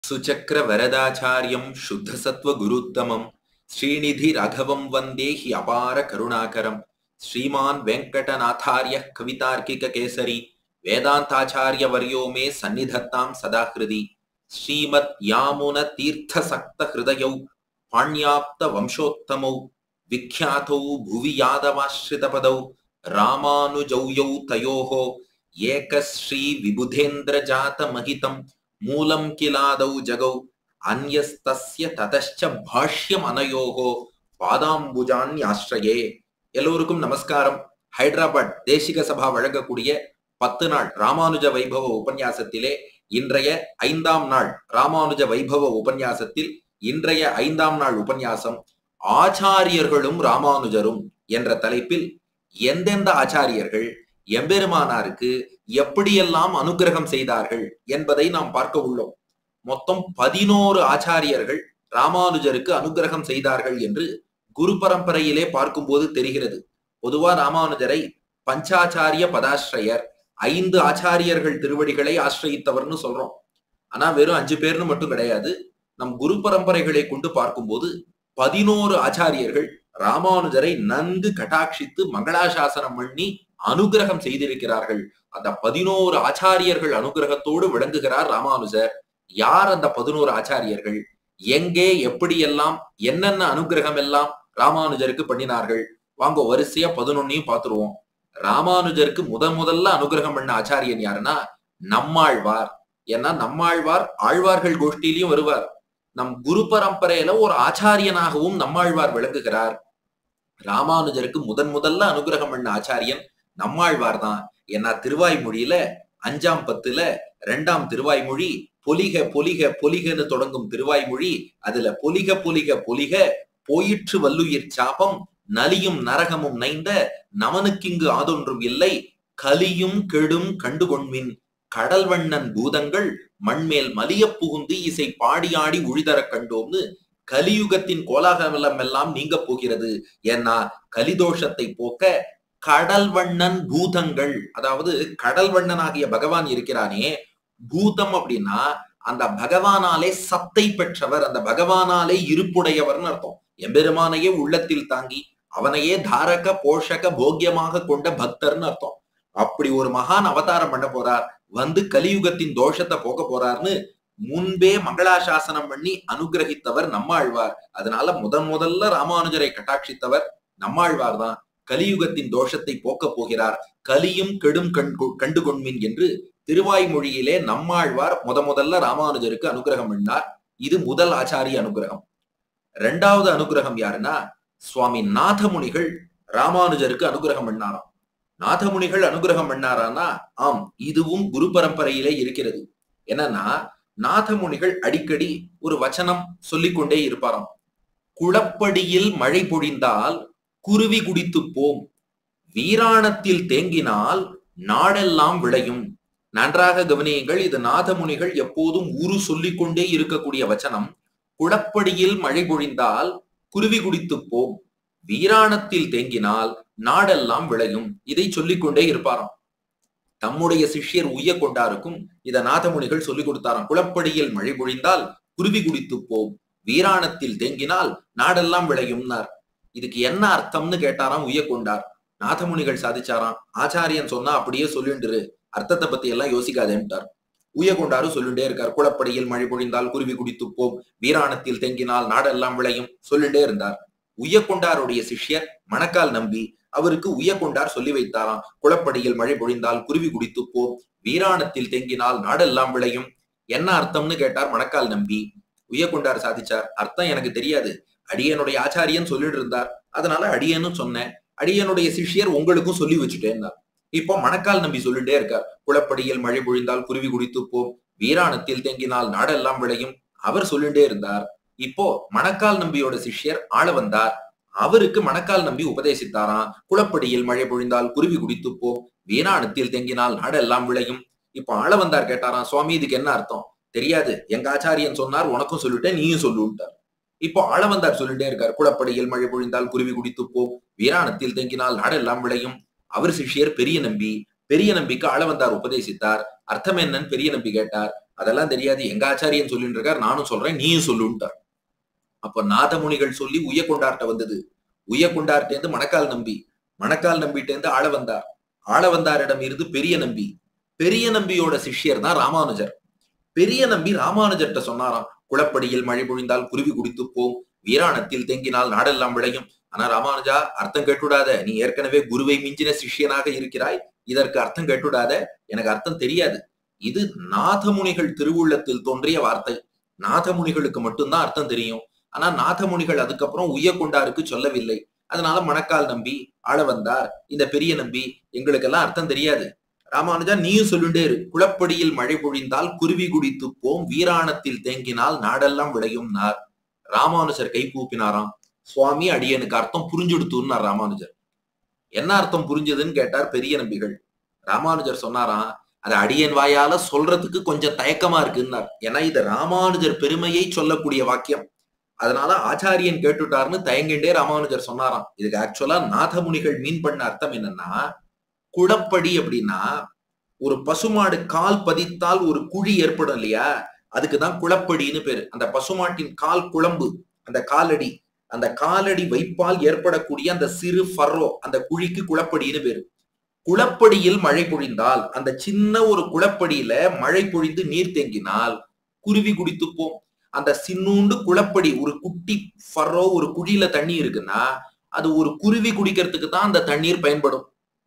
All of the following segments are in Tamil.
சுச்சக்கர வரதாச்சாரியம் சுத்தசத்வ குருத்தமம் ஸ்ரீநிதி ராகவம் வந்தே ஹி அபார கருணாகரம் ஸ்ரீமான் வெங்கடநாதாரிய கவிதார்க்கிக கேசரி வேதாந்தாச்சாரிய வர்யோ மே சந்நிதத்தாம் சதா ஹிருதி ஸ்ரீமத் யாமுன தீர்த்த சக்த ஹிருதயௌ பாண்யாப்த வம்சோத்தமௌ விக்யாதௌ புவி யாதவாஸ்ரித பதௌ ராமானுஜௌயௌ தயோஹோ ஏகஸ்ரீ விபுதேந்திர ஜாத மகிதம் மூலம் கிலாதௌ ஜகௌ அந்யஸ்தஸ்ய ததச்ச பாஷ்யம் அனயோகோ பாதாம்புஜான்யாஸ்ரயே எல்லோருக்கும் நமஸ்காரம் ஹைதராபாத் தேசிக சபா வழங்கக்கூடிய பத்து நாள் ராமானுஜ வைபவ உபன்யாசத்திலே இன்றைய ஐந்தாம் நாள் ராமானுஜ வைபவ உபன்யாசத்தில் இன்றைய ஐந்தாம் நாள் உபன்யாசம் ஆச்சாரியர்களும் ராமானுஜரும் என்ற தலைப்பில் எந்தெந்த ஆச்சாரியர்கள் எம்பெருமானாருக்கு எப்படியெல்லாம் அனுகிரகம் செய்தார்கள் என்பதை நாம் பார்க்க உள்ளோம் மொத்தம் பதினோரு ஆச்சாரியர்கள் ராமானுஜருக்கு அனுகிரகம் செய்தார்கள் என்று குரு பரம்பரையிலே பார்க்கும்போது தெரிகிறது பொதுவா ராமானுஜரை பஞ்சாச்சாரிய பதாஸ்ரயர் ஐந்து ஆச்சாரியர்கள் திருவடிகளை ஆசிரயித்தவர்னு சொல்றோம் ஆனா வெறும் அஞ்சு பேர்னு மட்டும் கிடையாது நம் குரு பரம்பரைகளை கொண்டு பார்க்கும்போது பதினோரு ஆச்சாரியர்கள் ராமானுஜரை நன்கு கட்டாட்சித்து மங்களாசாசனம் பண்ணி அனுகிரகம் செய்திருக்கிறார்கள் அந்த பதினோரு ஆச்சாரியர்கள் அனுகிரகத்தோடு விளங்குகிறார் ராமானுஜர் யார் அந்த பதினோரு ஆச்சாரியர்கள் எங்கே எப்படியெல்லாம் என்னென்ன அனுகிரகம் எல்லாம் ராமானுஜருக்கு பண்ணினார்கள் வாங்க வரிசையா பதினொன்னையும் பார்த்துருவோம் ராமானுஜருக்கு முத முதல்ல அனுகிரகம் பண்ண ஆச்சாரியன் யாருன்னா நம்மாழ்வார் ஏன்னா நம்மாழ்வார் ஆழ்வார்கள் கோஷ்டிலையும் வருவார் நம் குரு பரம்பரையில ஒரு ஆச்சாரியனாகவும் நம்மாழ்வார் விளங்குகிறார் ராமானுஜருக்கு முதன் முதல்ல அனுகிரகம் பண்ண ஆச்சாரியன் நம்மாழ்வார் தான் ஏன்னா திருவாய்மொழியில அஞ்சாம் பத்துல ரெண்டாம் திருவாய்மொழி பொலிக பொலிக பொலிகன்னு தொடங்கும் திருவாய்மொழி அதுல பொலிக பொலிக பொலிக போயிற்று வல்லுயிர் சாபம் நலியும் நரகமும் நைந்த நமனுக்கிங்கு ஆதொன்றும் இல்லை கலியும் கெடும் கண்டுகொண்மின் கடல் வண்ணன் பூதங்கள் மண்மேல் மலிய புகுந்து இசை பாடியாடி உழிதரக் கண்டோம்னு கலியுகத்தின் கோலாகலம் எல்லாம் நீங்க போகிறது ஏன்னா கலிதோஷத்தை போக்க கடல் வண்ணன் பூதங்கள் அதாவது கடல் வண்ணனாகிய பகவான் இருக்கிறானே பூதம் அப்படின்னா அந்த பகவானாலே சத்தை பெற்றவர் அந்த பகவானாலே இருப்புடையவர்னு அர்த்தம் எம்பெருமானையே உள்ளத்தில் தாங்கி அவனையே தாரக போஷக போக்கியமாக கொண்ட பக்தர்னு அர்த்தம் அப்படி ஒரு மகான் அவதாரம் பண்ண போறார் வந்து கலியுகத்தின் தோஷத்தை போக்க போறார்னு முன்பே மங்களாசாசனம் பண்ணி அனுகிரகித்தவர் நம்மாழ்வார் அதனால முதன் முதல்ல ராமானுஜரை கட்டாட்சித்தவர் நம்மாழ்வார் தான் கலியுகத்தின் தோஷத்தை போக்க போகிறார் கலியும் கெடும் கண்டு கண்டு கொண்மின் என்று திருவாய்மொழியிலே நம்மாழ்வார் முத முதல்ல ராமானுஜருக்கு அனுகிரகம் பண்ணார் இது முதல் ஆச்சாரிய அனுகிரகம் ரெண்டாவது அனுகிரகம் யாருன்னா சுவாமி நாதமுனிகள் ராமானுஜருக்கு அனுகிரகம் பண்ணாராம் நாதமுனிகள் அனுகிரகம் பண்ணாரானா ஆம் இதுவும் குரு பரம்பரையிலே இருக்கிறது என்னன்னா நாதமுனிகள் அடிக்கடி ஒரு வச்சனம் சொல்லிக்கொண்டே இருப்பாராம் குளப்படியில் மழை பொழிந்தால் குருவி குடித்து போம் வீராணத்தில் தேங்கினால் நாடெல்லாம் விளையும் நன்றாக கவனியுங்கள் இது நாதமுனிகள் எப்போதும் உரு சொல்லிக் கொண்டே இருக்கக்கூடிய வச்சனம் குளப்படியில் மழை பொழிந்தால் குருவி குடித்து போம் வீராணத்தில் தேங்கினால் நாடெல்லாம் விளையும் இதை சொல்லிக் கொண்டே இருப்பாராம் தம்முடைய சிஷ்யர் உய்ய கொண்டாருக்கும் இத நாதமுனிகள் சொல்லிக் கொடுத்தாராம் குளப்படியில் மழை பொழிந்தால் குருவி குடித்து போம் வீராணத்தில் தேங்கினால் நாடெல்லாம் விளையும்னார் இதுக்கு என்ன அர்த்தம்னு கேட்டாராம் உய்ய கொண்டார் நாதமுனிகள் சாதிச்சாராம் ஆச்சாரியன் சொன்னா அப்படியே சொல்லிண்டுரு அர்த்தத்தை பத்தி எல்லாம் யோசிக்காதேன்ட்டார் உய கொண்டாரு சொல்லிண்டே இருக்கார் குளப்படியில் மழை பொழிந்தால் குருவி குடித்து போம் வீராணத்தில் தேங்கினால் நாடெல்லாம் விளையும் சொல்லிண்டே இருந்தார் உய கொண்டாருடைய சிஷ்யர் மணக்கால் நம்பி அவருக்கு உய கொண்டார் சொல்லி வைத்தாராம் குளப்படியில் மழை பொழிந்தால் குருவி குடித்து போம் வீராணத்தில் தேங்கினால் நாடெல்லாம் விளையும் என்ன அர்த்தம்னு கேட்டார் மணக்கால் நம்பி உய கொண்டார் சாதிச்சார் அர்த்தம் எனக்கு தெரியாது அடியனுடைய ஆச்சாரியன் சொல்லிட்டு இருந்தார் அதனால அடியனும் சொன்னேன் அடியனுடைய சிஷ்யர் உங்களுக்கும் சொல்லி வச்சுட்டேன்னார் இப்போ மணக்கால் நம்பி சொல்லிட்டே இருக்கார் குளப்படியில் மழை பொழிந்தால் குருவி குடித்து போம் வீராணத்தில் தேங்கினால் நாடெல்லாம் விளையும் அவர் சொல்லிட்டே இருந்தார் இப்போ மணக்கால் நம்பியோட சிஷ்யர் ஆள வந்தார் அவருக்கு மணக்கால் நம்பி உபதேசித்தாராம் குளப்படியில் மழை பொழிந்தால் குருவி குடித்து போம் வீராணத்தில் தேங்கினால் நாடெல்லாம் விளையும் இப்போ ஆள வந்தார் கேட்டாராம் சுவாமி இதுக்கு என்ன அர்த்தம் தெரியாது எங்க ஆச்சாரியன் சொன்னார் உனக்கும் சொல்லிட்டேன் நீயும் சொல்லுட்டார் இப்போ ஆளவந்தார் சொல்லிட்டே இருக்கார் குளப்படியில் மழை பொழிந்தால் குருவி குடித்து போம் வீராணத்தில் தேங்கினால் நாடெல்லாம் விளையும் அவர் சிஷ்யர் பெரிய நம்பி பெரிய நம்பிக்கு ஆளவந்தார் உபதேசித்தார் அர்த்தம் என்னன்னு பெரிய நம்பி கேட்டார் அதெல்லாம் தெரியாது எங்க ஆச்சாரியன் சொல்லிட்டு இருக்கார் நானும் சொல்றேன் நீயும் சொல்லுன்ட்டார் அப்ப நாதமுனிகள் சொல்லி உய கொண்டாட்ட வந்தது உய கொண்டார்ட்டேந்து மணக்கால் நம்பி மணக்கால் நம்பிட்டேந்து ஆள வந்தார் ஆள வந்தாரிடம் இருந்து பெரிய நம்பி பெரிய நம்பியோட சிஷ்யர் தான் ராமானுஜர் பெரிய நம்பி ராமானுஜர்கிட்ட சொன்னாராம் குளப்படியில் மழை பொழிந்தால் குருவி குடித்து போம் வீராணத்தில் தேங்கினால் நாடெல்லாம் விளையும் ஆனா ராமானுஜா அர்த்தம் கேட்டுடாத நீ ஏற்கனவே குருவை மிஞ்சின சிஷ்யனாக இருக்கிறாய் இதற்கு அர்த்தம் கேட்டுடாத எனக்கு அர்த்தம் தெரியாது இது நாதமுனிகள் திருவுள்ளத்தில் தோன்றிய வார்த்தை நாதமுனிகளுக்கு மட்டும்தான் அர்த்தம் தெரியும் ஆனா நாதமுனிகள் அதுக்கப்புறம் உய்ய கொண்டாருக்கு சொல்லவில்லை அதனால மணக்கால் நம்பி ஆள வந்தார் இந்த பெரிய நம்பி எங்களுக்கெல்லாம் அர்த்தம் தெரியாது ராமானுஜா நீயும் சொல்லுண்டே இரு குளப்படியில் மழை பொழிந்தால் குருவி குடித்து போம் வீராணத்தில் தேங்கினால் நாடெல்லாம் விளையும் நார் ராமானுஜர் கை கூப்பினாராம் சுவாமி அடியனுக்கு அர்த்தம் புரிஞ்சுடுத்துன்னார் ராமானுஜர் என்ன அர்த்தம் புரிஞ்சதுன்னு கேட்டார் பெரிய நம்பிகள் ராமானுஜர் சொன்னாராம் அது அடியன் வாயால சொல்றதுக்கு கொஞ்சம் தயக்கமா இருக்குன்னார் ஏன்னா இது ராமானுஜர் பெருமையை சொல்லக்கூடிய வாக்கியம் அதனால ஆச்சாரியன் கேட்டுட்டாருன்னு தயங்கிண்டே ராமானுஜர் சொன்னாராம் இதுக்கு ஆக்சுவலா நாதமுனிகள் மீன் பண்ண அர்த்தம் என்னன்னா குடப்படி அப்படின்னா ஒரு பசுமாடு கால் பதித்தால் ஒரு குழி ஏற்படும் இல்லையா அதுக்குதான் குளப்படின்னு பேரு அந்த பசுமாட்டின் கால் குழம்பு அந்த காலடி அந்த காலடி வைப்பால் ஏற்படக்கூடிய அந்த சிறு ஃபர்ரோ அந்த குழிக்கு குளப்படின்னு பேரு குளப்படியில் மழை பொழிந்தால் அந்த சின்ன ஒரு குளப்படியில மழை பொழிந்து நீர் தேங்கினால் குருவி குடித்து போம் அந்த சின்னூண்டு குளப்படி ஒரு குட்டி ஃபர்ரோ ஒரு குழியில தண்ணி இருக்குன்னா அது ஒரு குருவி குடிக்கிறதுக்கு தான் அந்த தண்ணீர் பயன்படும்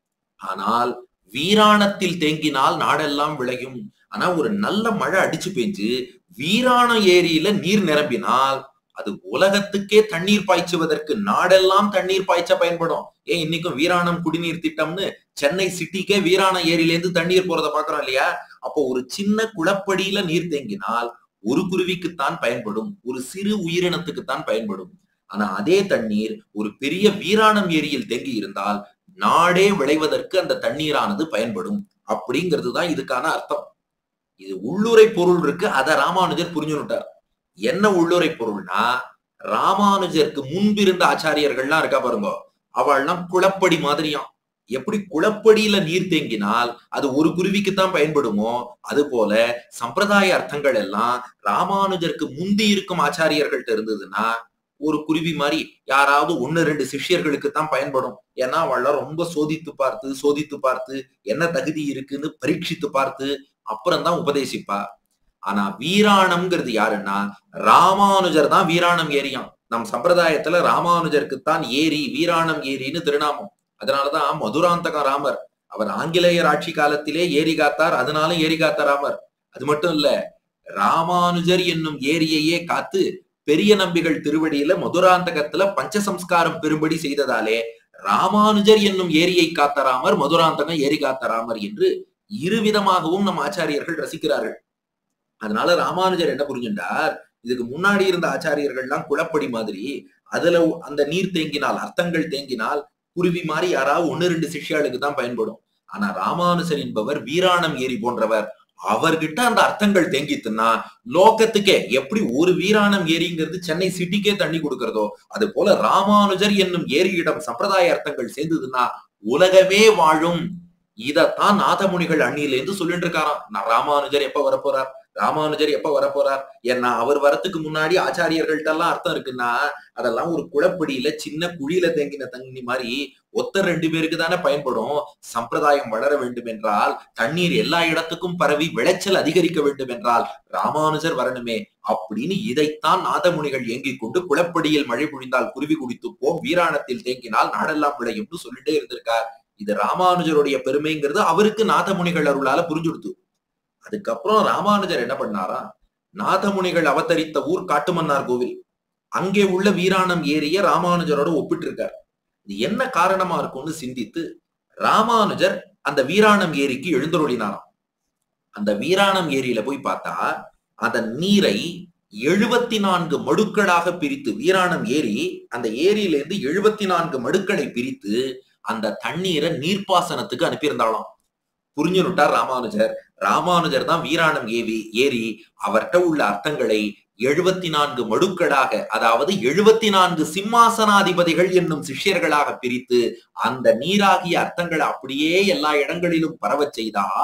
ஆனால் வீராணத்தில் தேங்கினால் நாடெல்லாம் விளையும் ஆனா ஒரு நல்ல மழை அடிச்சு பெஞ்சு வீராண ஏரியில நீர் நிரம்பினால் அது உலகத்துக்கே தண்ணீர் பாய்ச்சுவதற்கு நாடெல்லாம் தண்ணீர் பாய்ச்ச பயன்படும் ஏன் இன்னைக்கும் வீராணம் குடிநீர் திட்டம்னு சென்னை சிட்டிக்கே வீராண ஏரியிலேருந்து தண்ணீர் போறத பாக்குறோம் இல்லையா அப்போ ஒரு சின்ன குளப்படியில நீர் தேங்கினால் ஒரு குருவிக்குத்தான் பயன்படும் ஒரு சிறு உயிரினத்துக்குத்தான் பயன்படும் ஆனா அதே தண்ணீர் ஒரு பெரிய வீராணம் ஏரியில் தேங்கி இருந்தால் நாடே விளைவதற்கு அந்த தண்ணீரானது பயன்படும் அப்படிங்கிறது தான் இதுக்கான அர்த்தம் இது உள்ளுரை பொருள் இருக்கு அத ராமானுஜர் புரிஞ்சுட்டார் என்ன உள்ளுரை பொருள்னா ராமானுஜருக்கு முன்பிருந்த ஆச்சாரியர்கள்லாம் இருக்கா பாருங்க அவள்லாம் குளப்படி மாதிரியாம் எப்படி குளப்படியில நீர் தேங்கினால் அது ஒரு குருவிக்குத்தான் பயன்படுமோ அது போல சம்பிரதாய அர்த்தங்கள் எல்லாம் ராமானுஜருக்கு முந்தி இருக்கும் ஆச்சாரியர்கள்ட்ட இருந்ததுன்னா ஒரு குருவி மாதிரி யாராவது ஒன்னு ரெண்டு சிஷ்யர்களுக்கு தான் பயன்படும் ஏன்னா அவள்லாம் ரொம்ப சோதித்து பார்த்து சோதித்து பார்த்து என்ன தகுதி இருக்குன்னு பரீட்சித்து பார்த்து அப்புறம் தான் உபதேசிப்பா ஆனா வீராணம்ங்கிறது யாருன்னா ராமானுஜர் தான் வீராணம் ஏரியாம் நம் சம்பிரதாயத்துல ராமானுஜருக்கு தான் ஏரி வீராணம் ஏரின்னு திருநாமம் அதனாலதான் மதுராந்தக ராமர் அவர் ஆங்கிலேயர் ஆட்சி காலத்திலே ஏரி காத்தார் அதனால ஏரி காத்த ராமர் அது மட்டும் இல்ல ராமானுஜர் என்னும் ஏரியையே காத்து பெரிய நம்பிகள் திருவடியில மதுராந்தகத்துல பஞ்சசம்ஸ்காரம் பெரும்படி செய்ததாலே ராமானுஜர் என்னும் ஏரியை காத்த ராமர் மதுராந்தகம் ஏரி காத்த ராமர் என்று இருவிதமாகவும் நம் ஆச்சாரியர்கள் ரசிக்கிறார்கள் அதனால ராமானுஜர் என்ன புரிஞ்சுட்டார் இதுக்கு முன்னாடி இருந்த ஆச்சாரியர்கள்லாம் குளப்படி மாதிரி அதுல அந்த நீர் தேங்கினால் அர்த்தங்கள் தேங்கினால் குருவி மாதிரி யாராவது ஒன்னு ரெண்டு சிஷ்யாளுக்கு தான் பயன்படும் ஆனா ராமானுஜர் என்பவர் வீராணம் ஏரி போன்றவர் அவர்கிட்ட அந்த அர்த்தங்கள் தேங்கித்துன்னா லோகத்துக்கே எப்படி ஒரு வீராணம் ஏரிங்கிறது சென்னை சிட்டிக்கே தண்ணி கொடுக்கறதோ அது போல ராமானுஜர் என்னும் ஏரியிடம் சம்பிரதாய அர்த்தங்கள் சேர்ந்ததுன்னா உலகமே வாழும் இதத்தான் நாதமுனிகள் அண்ணியிலேருந்து சொல்லிட்டு இருக்காராம் ராமானுஜர் எப்ப வரப்போறார் ராமானுஜர் எப்ப வரப்போறார் ஏன்னா அவர் வரத்துக்கு முன்னாடி ஆச்சாரியர்கள்ட்ட எல்லாம் அர்த்தம் இருக்குன்னா அதெல்லாம் ஒரு குளப்படியில சின்ன குழியில தேங்கின தண்ணி மாதிரி ஒத்த ரெண்டு பேருக்கு தானே பயன்படும் சம்பிரதாயம் வளர வேண்டும் என்றால் தண்ணீர் எல்லா இடத்துக்கும் பரவி விளைச்சல் அதிகரிக்க வேண்டும் என்றால் ராமானுஜர் வரணுமே அப்படின்னு இதைத்தான் நாதமுனிகள் ஏங்கிக் கொண்டு குளப்படியில் மழை பொழிந்தால் குருவி குடித்து போம் வீராணத்தில் தேங்கினால் நாடெல்லாம் விளையும்னு சொல்லிட்டே இருந்திருக்கார் இது ராமானுஜருடைய பெருமைங்கிறது அவருக்கு நாதமுனிகள் அருளால புரிஞ்சுடுத்து அதுக்கப்புறம் ராமானுஜர் என்ன பண்ணாரா நாதமுனிகள் அவதரித்த ஊர் காட்டுமன்னார் கோவில் அங்கே உள்ள வீராணம் ஏரிய ராமானுஜரோட ஒப்பிட்டு இருக்கார் இது என்ன காரணமா இருக்கும்னு சிந்தித்து ராமானுஜர் அந்த வீராணம் ஏரிக்கு எழுந்தருளினாராம் அந்த வீராணம் ஏரியில போய் பார்த்தா அந்த நீரை எழுபத்தி நான்கு மடுக்களாக பிரித்து வீராணம் ஏரி அந்த ஏரியில இருந்து எழுபத்தி நான்கு மடுக்களை பிரித்து அந்த தண்ணீரை நீர்ப்பாசனத்துக்கு அனுப்பியிருந்தாலும் புரிஞ்சுனுட்டார் ராமானுஜர் ராமானுஜர் தான் வீராணம் ஏவி ஏறி அவர்கிட்ட உள்ள அர்த்தங்களை எழுபத்தி நான்கு மடுக்களாக அதாவது எழுபத்தி நான்கு சிம்மாசனாதிபதிகள் என்னும் சிஷ்யர்களாக பிரித்து அந்த நீராகிய அர்த்தங்களை அப்படியே எல்லா இடங்களிலும் பரவச் செய்தால்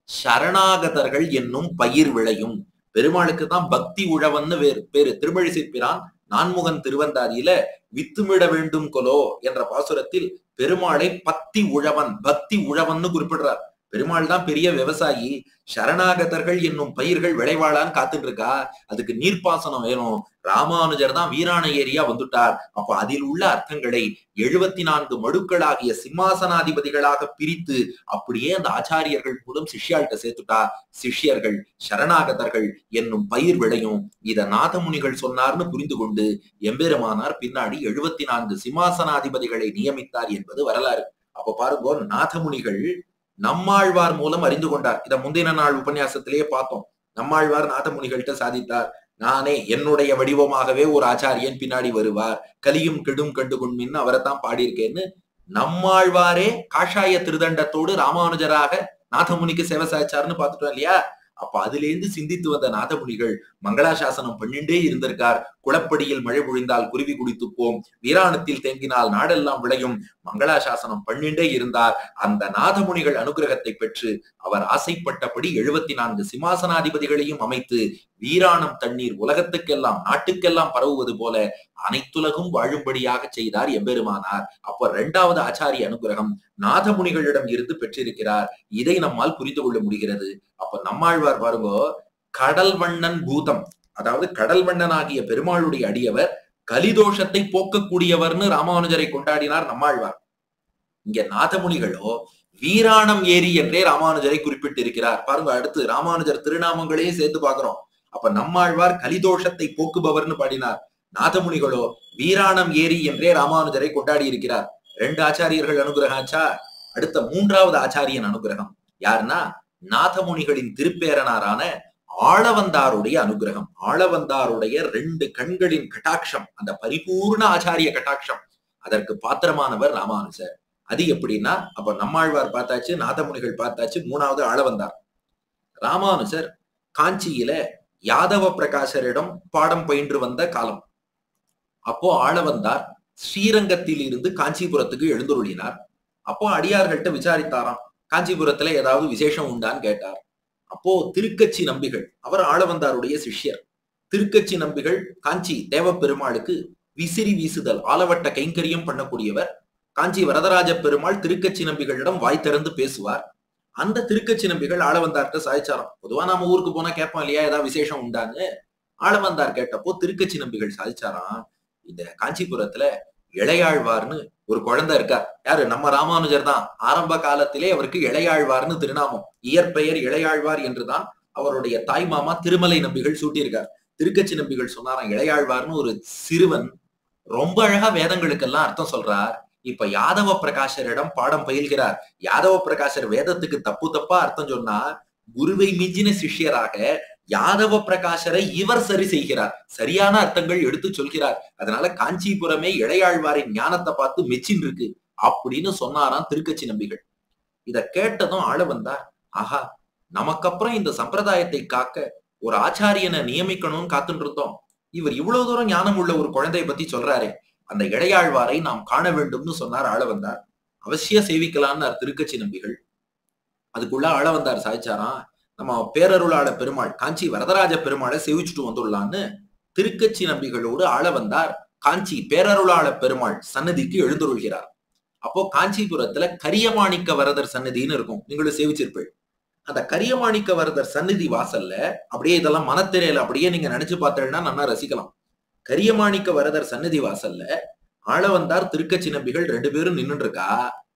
சரணாகதர்கள் என்னும் பயிர் விளையும் பெருமாளுக்கு தான் பக்தி உழவன்னு வேறு பேரு திருமழிசை பிரான் நான்முகன் திருவந்தாதியில வித்துமிட வேண்டும் கொலோ என்ற பாசுரத்தில் பெருமாளை பக்தி உழவன் பக்தி உழவன்னு குறிப்பிடுறார் பெருமாள் தான் பெரிய விவசாயி சரணாகதர்கள் என்னும் பயிர்கள் விளைவாளான்னு காத்துட்டு இருக்கா அதுக்கு நீர்ப்பாசனம் வேணும் ராமானுஜர் தான் வீராண ஏரியா வந்துட்டார் அப்ப அதில் உள்ள அர்த்தங்களை எழுபத்தி நான்கு மடுக்களாகிய சிம்மாசனாதிபதிகளாக பிரித்து அப்படியே அந்த ஆச்சாரியர்கள் மூலம் சிஷ்யாள்கிட்ட சேர்த்துட்டா சிஷ்யர்கள் சரணாகதர்கள் என்னும் பயிர் விளையும் இத நாதமுனிகள் சொன்னார்னு புரிந்து கொண்டு எம்பெருமானார் பின்னாடி எழுபத்தி நான்கு சிம்மாசனாதிபதிகளை நியமித்தார் என்பது வரலாறு அப்ப பாருங்க நாதமுனிகள் நம்மாழ்வார் மூலம் அறிந்து கொண்டார் இத முந்தின நாள் உபன்யாசத்திலேயே பார்த்தோம் நம்மாழ்வார் நாதமுனிகள்கிட்ட சாதித்தார் நானே என்னுடைய வடிவமாகவே ஒரு ஆச்சாரியன் பின்னாடி வருவார் கலியும் கெடும் கண்டு கொண்மின்னு அவரை தான் பாடியிருக்கேன்னு நம்மாழ்வாரே காஷாய திருதண்டத்தோடு ராமானுஜராக நாதமுனிக்கு சேவை சாய்ச்சார்னு பார்த்துட்டோம் இல்லையா அப்ப அதுல இருந்து சிந்தித்து வந்த நாதமுனிகள் மங்களாசாசனம் பண்ணிண்டே இருந்திருக்கார் குளப்படியில் மழை பொழிந்தால் குருவி குடித்துப்போம் வீராணத்தில் தேங்கினால் நாடெல்லாம் விளையும் மங்களாசாசனம் பண்ணிண்டே இருந்தார் அந்த நாதமுனிகள் அனுகிரகத்தை பெற்று அவர் ஆசைப்பட்டபடி எழுபத்தி நான்கு சிம்மாசனாதிபதிகளையும் அமைத்து வீராணம் தண்ணீர் உலகத்துக்கெல்லாம் நாட்டுக்கெல்லாம் பரவுவது போல அனைத்துலகும் வாழும்படியாக செய்தார் எம்பெருமானார் அப்ப இரண்டாவது ஆச்சாரிய அனுகிரகம் நாதமுனிகளிடம் இருந்து பெற்றிருக்கிறார் இதை நம்மால் புரிந்து கொள்ள முடிகிறது அப்ப நம்மாழ்வார் பாருங்க கடல் வண்ணன் பூதம் அதாவது கடல் வண்ணன் ஆகிய பெருமாளுடைய அடியவர் கலிதோஷத்தை போக்கக்கூடியவர்னு ராமானுஜரை கொண்டாடினார் நம்மாழ்வார் இங்க நாதமுனிகளோ வீராணம் ஏரி என்றே ராமானுஜரை குறிப்பிட்டிருக்கிறார் பாருங்க அடுத்து ராமானுஜர் திருநாமங்களையும் சேர்த்து பாக்குறோம் அப்ப நம்மாழ்வார் கலிதோஷத்தை போக்குபவர்னு பாடினார் நாதமுனிகளோ வீராணம் ஏரி என்றே ராமானுஜரை கொண்டாடி இருக்கிறார் ரெண்டு ஆச்சாரியர்கள் அனுகிரகம் ஆச்சா அடுத்த மூன்றாவது ஆச்சாரியன் அனுகிரகம் யாருன்னா நாதமுனிகளின் திருப்பேரனாரான ஆளவந்தாருடைய அனுகிரகம் ஆளவந்தாருடைய ரெண்டு கண்களின் கட்டாட்சம் அந்த பரிபூர்ண ஆச்சாரிய கட்டாட்சம் அதற்கு பாத்திரமானவர் ராமானுஜர் அது எப்படின்னா அப்ப நம்மாழ்வார் பார்த்தாச்சு நாதமுனிகள் பார்த்தாச்சு மூணாவது ஆளவந்தார் ராமானுஜர் காஞ்சியில யாதவ பிரகாசரிடம் பாடம் பயின்று வந்த காலம் அப்போ ஆளவந்தார் ஸ்ரீரங்கத்தில் இருந்து காஞ்சிபுரத்துக்கு எழுந்துருளினார் அப்போ அடியார்கள்ட்ட விசாரித்தாராம் காஞ்சிபுரத்துல ஏதாவது விசேஷம் உண்டான்னு கேட்டார் அப்போ திருக்கச்சி நம்பிகள் அவர் ஆளவந்தாருடைய சிஷ்யர் திருக்கச்சி நம்பிகள் காஞ்சி தேவ பெருமாளுக்கு விசிறி வீசுதல் ஆலவட்ட கைங்கரியம் பண்ணக்கூடியவர் காஞ்சி வரதராஜ பெருமாள் திருக்கச்சி நம்பிகளிடம் வாய் திறந்து பேசுவார் அந்த திருக்கச்சி நம்பிகள் ஆளவந்தார்கிட்ட சாதிச்சாராம் பொதுவா நாம ஊருக்கு போனா கேட்போம் இல்லையா ஏதாவது விசேஷம் உண்டான்னு ஆளவந்தார் கேட்டப்போ திருக்கச்சி நம்பிகள் சாதிச்சாராம் இந்த காஞ்சிபுரத்துல இளையாழ்வார்னு ஒரு குழந்தை இருக்கார் யாரு நம்ம ராமானுஜர் தான் ஆரம்ப காலத்திலே அவருக்கு இளையாழ்வார்னு திருநாமம் இயற்பெயர் இளையாழ்வார் என்றுதான் அவருடைய தாய் மாமா திருமலை நம்பிகள் சூட்டியிருக்கார் திருக்கச்சி நம்பிகள் சொன்னாராம் இளையாழ்வார்னு ஒரு சிறுவன் ரொம்ப அழகா வேதங்களுக்கெல்லாம் அர்த்தம் சொல்றார் இப்ப யாதவ பிரகாஷரிடம் பாடம் பயில்கிறார் யாதவ பிரகாஷர் வேதத்துக்கு தப்பு தப்பா அர்த்தம் சொன்னா குருவை மிஞ்சின சிஷ்யராக யாதவ பிரகாஷரை இவர் சரி செய்கிறார் சரியான அர்த்தங்கள் எடுத்து சொல்கிறார் அதனால காஞ்சிபுரமே இளையாழ்வாரின் ஞானத்தை பார்த்து மெச்சின் இருக்கு அப்படின்னு சொன்னாராம் திருக்கச்சி நம்பிகள் இத கேட்டதும் ஆள வந்தார் ஆஹா நமக்கப்புறம் இந்த சம்பிரதாயத்தை காக்க ஒரு ஆச்சாரியனை நியமிக்கணும்னு காத்துட்டு இருந்தோம் இவர் இவ்வளவு தூரம் ஞானம் உள்ள ஒரு குழந்தையை பத்தி சொல்றாரே அந்த இடையாழ்வாரை நாம் காண வேண்டும்னு சொன்னார் ஆள வந்தார் அவசிய சேவிக்கலான்னு திருக்கச்சி நம்பிகள் அதுக்குள்ள ஆள வந்தார் சாய்ச்சாராம் நம்ம பேரருளாள பெருமாள் காஞ்சி வரதராஜ பெருமாளை சேவிச்சுட்டு வந்துடலான்னு திருக்கச்சி நம்பிகளோடு ஆள வந்தார் காஞ்சி பேரருளாள பெருமாள் சன்னதிக்கு எழுந்துருள்கிறார் அப்போ காஞ்சிபுரத்துல கரியமாணிக்க வரதர் சன்னதின்னு இருக்கும் நீங்களும் சேவிச்சிருப்பீள் அந்த கரியமாணிக்க வரதர் சந்நிதி வாசல்ல அப்படியே இதெல்லாம் மனத்திரையில அப்படியே நீங்க நினைச்சு பார்த்தேன்னா நல்லா ரசிக்கலாம் கரியமாணிக்க வரதர் சந்நிதி வாசல்ல ஆள வந்தார் திருக்கச்சி நம்பிகள் ரெண்டு பேரும் நின்னுட்டு இருக்கா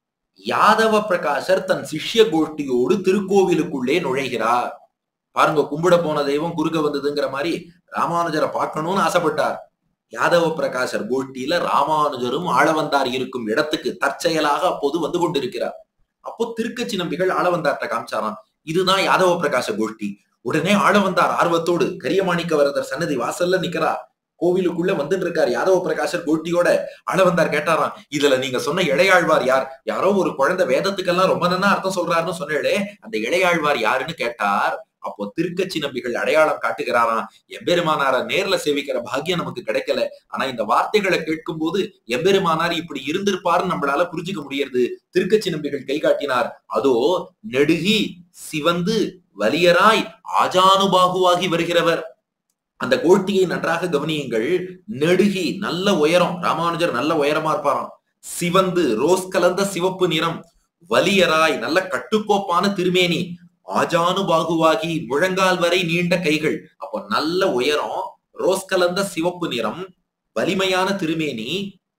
யாதவ பிரகாசர் தன் சிஷ்ய கோஷ்டியோடு திருக்கோவிலுக்குள்ளே நுழைகிறார் பாருங்க கும்பிட போன தெய்வம் குறுக்க வந்ததுங்கிற மாதிரி ராமானுஜரை பார்க்கணும்னு ஆசைப்பட்டார் யாதவ பிரகாசர் கோஷ்டியில ராமானுஜரும் ஆளவந்தார் இருக்கும் இடத்துக்கு தற்செயலாக அப்போது வந்து கொண்டிருக்கிறார் அப்போ திருக்கச்சி நம்பிகள் ஆளவந்தார்ட்ட காமிச்சாராம் இதுதான் யாதவ பிரகாச கோஷ்டி உடனே ஆளவந்தார் ஆர்வத்தோடு கரியமாணிக்க வரதர் சன்னதி வாசல்ல நிக்கிறார் கோவிலுக்குள்ள வந்துட்டு இருக்கார் யாதவ பிரகாசர் கோட்டியோட ஆளவந்தார் கேட்டாராம் இதுல நீங்க சொன்ன இளையாழ்வார் யார் யாரோ ஒரு குழந்தை வேதத்துக்கெல்லாம் ரொம்ப நன்னா அர்த்தம் சொல்றாருன்னு சொன்னேளே அந்த இளையாழ்வார் யாருன்னு கேட்டார் அப்போ திருக்கச்சி நம்பிகள் அடையாளம் காட்டுகிறாராம் எம்பெருமானார நேர்ல சேவிக்கிற பாக்கியம் நமக்கு கிடைக்கல ஆனா இந்த வார்த்தைகளை கேட்கும் போது எம்பெருமானார் இப்படி இருந்திருப்பாருன்னு நம்மளால புரிஞ்சுக்க முடியறது திருக்கச்சி நம்பிகள் கை காட்டினார் அதோ நெடுகி சிவந்து வலியராய் ஆஜானுபாகுவாகி வருகிறவர் அந்த கோஷ்டியை நன்றாக கவனியுங்கள் நெடுகி நல்ல உயரம் ராமானுஜர் நல்ல உயரமா இருப்பாராம் சிவந்து ரோஸ் கலந்த சிவப்பு நிறம் வலியராய் நல்ல கட்டுக்கோப்பான திருமேனி ஆஜானுபாகுவாகி முழங்கால் வரை நீண்ட கைகள் அப்போ நல்ல உயரம் ரோஸ் கலந்த சிவப்பு நிறம் வலிமையான திருமேனி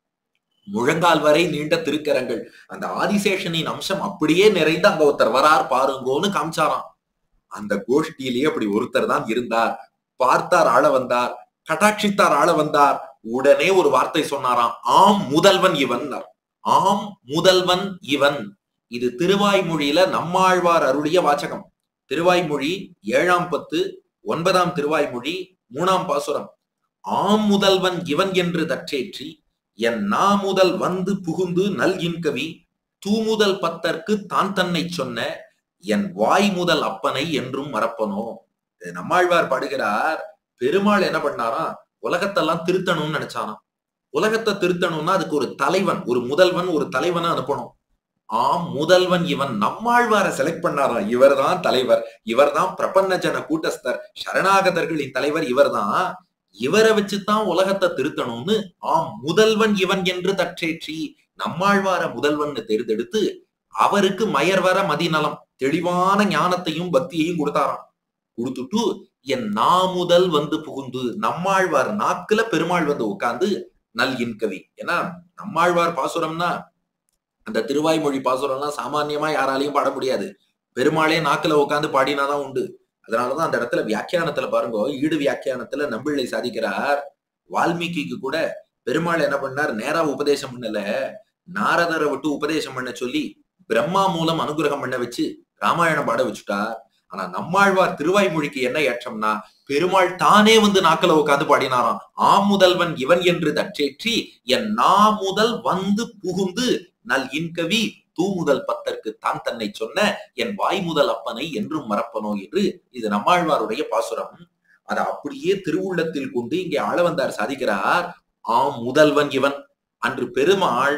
முழங்கால் வரை நீண்ட திருக்கரங்கள் அந்த ஆதிசேஷனின் அம்சம் அப்படியே நிறைந்து அங்க ஒருத்தர் வரார் பாருங்கோன்னு காமிச்சாராம் அந்த கோஷ்டியிலேயே அப்படி ஒருத்தர் தான் இருந்தார் பார்த்தார் ஆள வந்தார் கட்டாட்சித்தார் ஆள வந்தார் உடனே ஒரு வார்த்தை சொன்னாராம் ஆம் முதல்வன் இவன் ஆம் முதல்வன் இவன் இது திருவாய்மொழியில நம்மாழ்வார் அருளிய வாச்சகம் திருவாய்மொழி ஏழாம் பத்து ஒன்பதாம் திருவாய்மொழி மூணாம் பாசுரம் ஆம் முதல்வன் இவன் என்று தற்றேற்றி என் நா முதல் வந்து புகுந்து நல் இன்கவி தூமுதல் பத்தற்கு தான் தன்னை சொன்ன என் வாய் முதல் அப்பனை என்றும் மறப்பனோ இது நம்மாழ்வார் பாடுகிறார் பெருமாள் என்ன பண்ணாராம் உலகத்தெல்லாம் திருத்தணும்னு நினைச்சாராம் உலகத்தை திருத்தணும்னா அதுக்கு ஒரு தலைவன் ஒரு முதல்வன் ஒரு தலைவனை அனுப்பணும் ஆம் முதல்வன் இவன் நம்மாழ்வாரை செலக்ட் பண்ணாராம் இவர்தான் தலைவர் இவர்தான் பிரபன்ன ஜன கூட்டஸ்தர் சரணாகதர்களின் தலைவர் இவர்தான் இவரை வச்சுதான் உலகத்தை திருத்தணும்னு ஆம் முதல்வன் இவன் என்று தற்றேற்றி நம்மாழ்வார முதல்வன் தேர்ந்தெடுத்து அவருக்கு மயர்வர மதிநலம் தெளிவான ஞானத்தையும் பக்தியையும் கொடுத்தாராம் கொடுத்துட்டு என் நா முதல் வந்து புகுந்து நம்மாழ்வார் நாக்குல பெருமாள் வந்து உட்கார்ந்து நல் இன்கவி ஏன்னா நம்மாழ்வார் பாசுரம்னா அந்த திருவாய்மொழி பாசுரம்லாம் சாமான்யமா யாராலையும் பாட முடியாது பெருமாளே நாக்குல உட்காந்து பாடினாதான் உண்டு அதனாலதான் அந்த இடத்துல வியாக்கியானத்துல பாருங்க ஈடு வியாக்கியானத்துல நம்பிள்ளை சாதிக்கிறார் வால்மீகிக்கு கூட பெருமாள் என்ன பண்ணார் நேரா உபதேசம் பண்ணல நாரதரை விட்டு உபதேசம் பண்ண சொல்லி பிரம்மா மூலம் அனுகிரகம் பண்ண வச்சு ராமாயணம் பாட வச்சுட்டார் ஆனா நம்மாழ்வார் திருவாய்மொழிக்கு என்ன ஏற்றம்னா பெருமாள் தானே வந்து நாக்கல உட்காந்து பாடினாராம் ஆம் முதல்வன் இவன் என்று தற்றேற்றி என் நா முதல் வந்து புகுந்து நல் இன்கவி தூமுதல் பத்தற்கு தான் தன்னை சொன்ன என் வாய் முதல் அப்பனை என்றும் மறப்பனோ என்று இது நம்மாழ்வாருடைய பாசுரம் அதை அப்படியே திருவுள்ளத்தில் கொண்டு இங்கே ஆளவந்தார் சாதிக்கிறார் ஆம் முதல்வன் இவன் அன்று பெருமாள்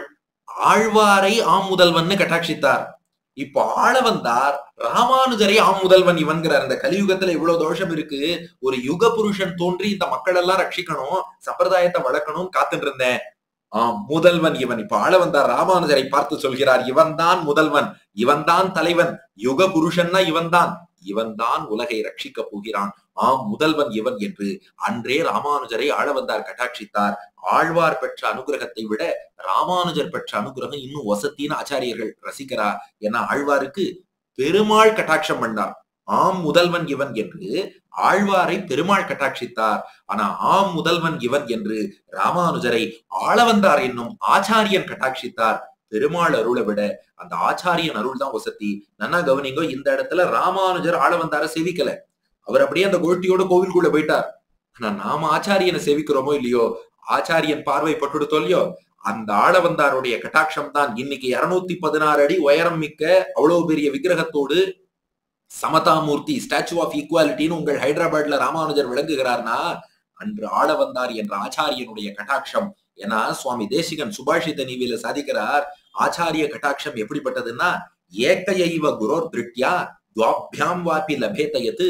ஆழ்வாரை ஆம் முதல்வன் கட்டாட்சித்தார் இப்போ ஆள வந்தார் ராமானுஜரை ஆம் முதல்வன் இவன்கிறார் இந்த கலியுகத்துல இவ்வளவு தோஷம் இருக்கு ஒரு யுக புருஷன் தோன்றி இந்த மக்கள் எல்லாம் ரட்சிக்கணும் சம்பிரதாயத்தை வளர்க்கணும் காத்துட்டு இருந்தேன் ஆம் முதல்வன் இவன் இப்ப ஆள வந்தார் ராமானுஜரை பார்த்து சொல்கிறார் இவன் தான் முதல்வன் இவன் தான் தலைவன் யுக புருஷன்னா இவன் தான் இவன் தான் உலகை ரட்சிக்க போகிறான் ஆம் முதல்வன் இவன் என்று அன்றே ராமானுஜரை ஆள வந்தார் கட்டாட்சித்தார் ஆழ்வார் பெற்ற அனுகிரகத்தை விட ராமானுஜர் பெற்ற அனுகிரகம் இன்னும் வசத்தின்னு ஆச்சாரியர்கள் ரசிக்கிறா ஏன்னா ஆழ்வாருக்கு பெருமாள் கட்டாட்சம் பண்ணார் ஆம் முதல்வன் இவன் என்று ஆழ்வாரை பெருமாள் கட்டாட்சித்தார் ஆனா ஆம் முதல்வன் இவன் என்று ராமானுஜரை ஆள வந்தார் என்னும் ஆச்சாரியன் கட்டாட்சித்தார் பெருமாள் அருளை விட அந்த ஆச்சாரியன் அருள் தான் வசதி நன்னா கவனிங்க இந்த இடத்துல ராமானுஜர் ஆள வந்தார சேவிக்கல அவர் அப்படியே அந்த கோஷ்டியோட கோவிலுக்குள்ள போயிட்டார் ஆனா நாம ஆச்சாரியனை சேவிக்கிறோமோ இல்லையோ ஆச்சாரியன் பார்வை பட்டுடுத்தோ இல்லையோ அந்த ஆளவந்தாருடைய கட்டாட்சம் தான் இன்னைக்கு இருநூத்தி பதினாறு அடி உயரம் மிக்க அவ்வளவு பெரிய விக்கிரகத்தோடு சமதாமூர்த்தி ஸ்டாச்சு ஆஃப் ஈக்குவாலிட்டின்னு உங்கள் ஹைதராபாத்ல ராமானுஜர் விளங்குகிறார்னா அன்று ஆள வந்தார் என்ற ஆச்சாரியனுடைய கட்டாட்சம் ஏன்னா சுவாமி தேசிகன் சுபாஷித நீவில சாதிக்கிறார் ஆச்சாரிய கட்டாட்சம் எப்படிப்பட்டதுன்னா ஏக்கையைவ குரோர் திருட்யா துவாபியாம் வாபி லபேதயத்து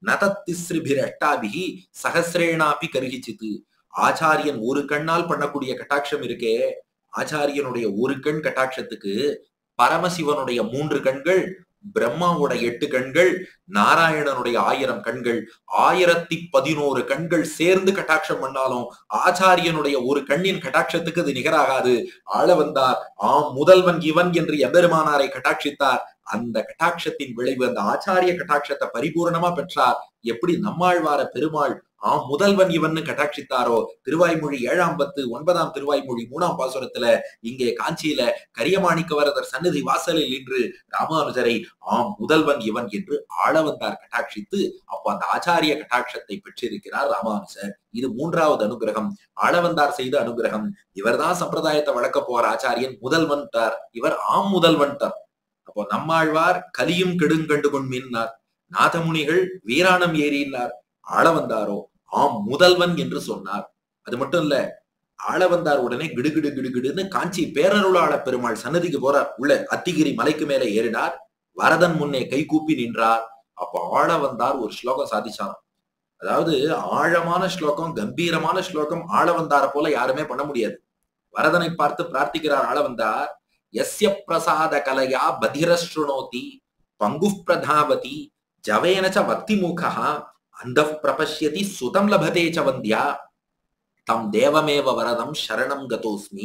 நதத்திஸ்ரிபிரஷ்டாபிகி சகசிரேனாபி கருகிச்சித்து ஆச்சாரியன் ஒரு கண்ணால் பண்ணக்கூடிய கட்டாட்சம் இருக்கே ஆச்சாரியனுடைய ஒரு கண் கட்டாட்சத்துக்கு பரமசிவனுடைய மூன்று கண்கள் பிரம்மாவோட எட்டு கண்கள் நாராயணனுடைய ஆயிரம் கண்கள் ஆயிரத்தி பதினோரு கண்கள் சேர்ந்து கட்டாட்சம் பண்ணாலும் ஆச்சாரியனுடைய ஒரு கண்ணின் கட்டாட்சத்துக்கு அது நிகராகாது ஆள வந்தார் ஆம் முதல்வன் இவன் என்று எம்பெருமானாரை கட்டாட்சித்தார் அந்த கட்டாட்சத்தின் விளைவு அந்த ஆச்சாரிய கட்டாட்சத்தை பரிபூர்ணமா பெற்றார் எப்படி நம்மாழ்வார பெருமாள் ஆம் முதல்வன் இவன் கட்டாட்சித்தாரோ திருவாய்மொழி ஏழாம் பத்து ஒன்பதாம் திருவாய்மொழி மூணாம் பாசுரத்துல இங்கே காஞ்சியில கரியமாணிக்க வரதர் சந்நிதி வாசலில் நின்று ராமானுஜரை ஆம் முதல்வன் இவன் என்று ஆளவந்தார் கட்டாட்சித்து அப்ப அந்த ஆச்சாரிய கட்டாட்சத்தை பெற்றிருக்கிறார் ராமானுஜர் இது மூன்றாவது அனுகிரகம் ஆளவந்தார் செய்த அனுகிரகம் இவர்தான் சம்பிரதாயத்தை வளர்க்க போற ஆச்சாரியன் முதல்வன் இவர் ஆம் முதல்வன் அப்போ நம்மாழ்வார் கலியும் கெடுங்கண்டு கொண்மின்னார் நாதமுனிகள் வீராணம் ஏறினார் ஆள வந்தாரோ ஆம் முதல்வன் என்று சொன்னார் அது மட்டும் இல்ல ஆள வந்தார் உடனே கிடுகிடு கிடுகிடுன்னு காஞ்சி பேரருளாள பெருமாள் சன்னதிக்கு போறார் உள்ள அத்திகிரி மலைக்கு மேல ஏறினார் வரதன் முன்னே கைகூப்பி நின்றார் அப்ப ஆழ வந்தார் ஒரு ஸ்லோகம் சாதிச்சாராம் அதாவது ஆழமான ஸ்லோகம் கம்பீரமான ஸ்லோகம் ஆள வந்தார போல யாருமே பண்ண முடியாது வரதனை பார்த்து பிரார்த்திக்கிறார் ஆள வந்தார் எஸ்ய பிரசாத கலையா பதிரஸ்ருணோதி பங்கு பிரதாவதி ஜவேன ச பக்தி மூகா அந்த பிரபஷ்யதி சுதம் லபதே ச வந்தியா தம் தேவமேவ வரதம் சரணம் கதோஸ்மி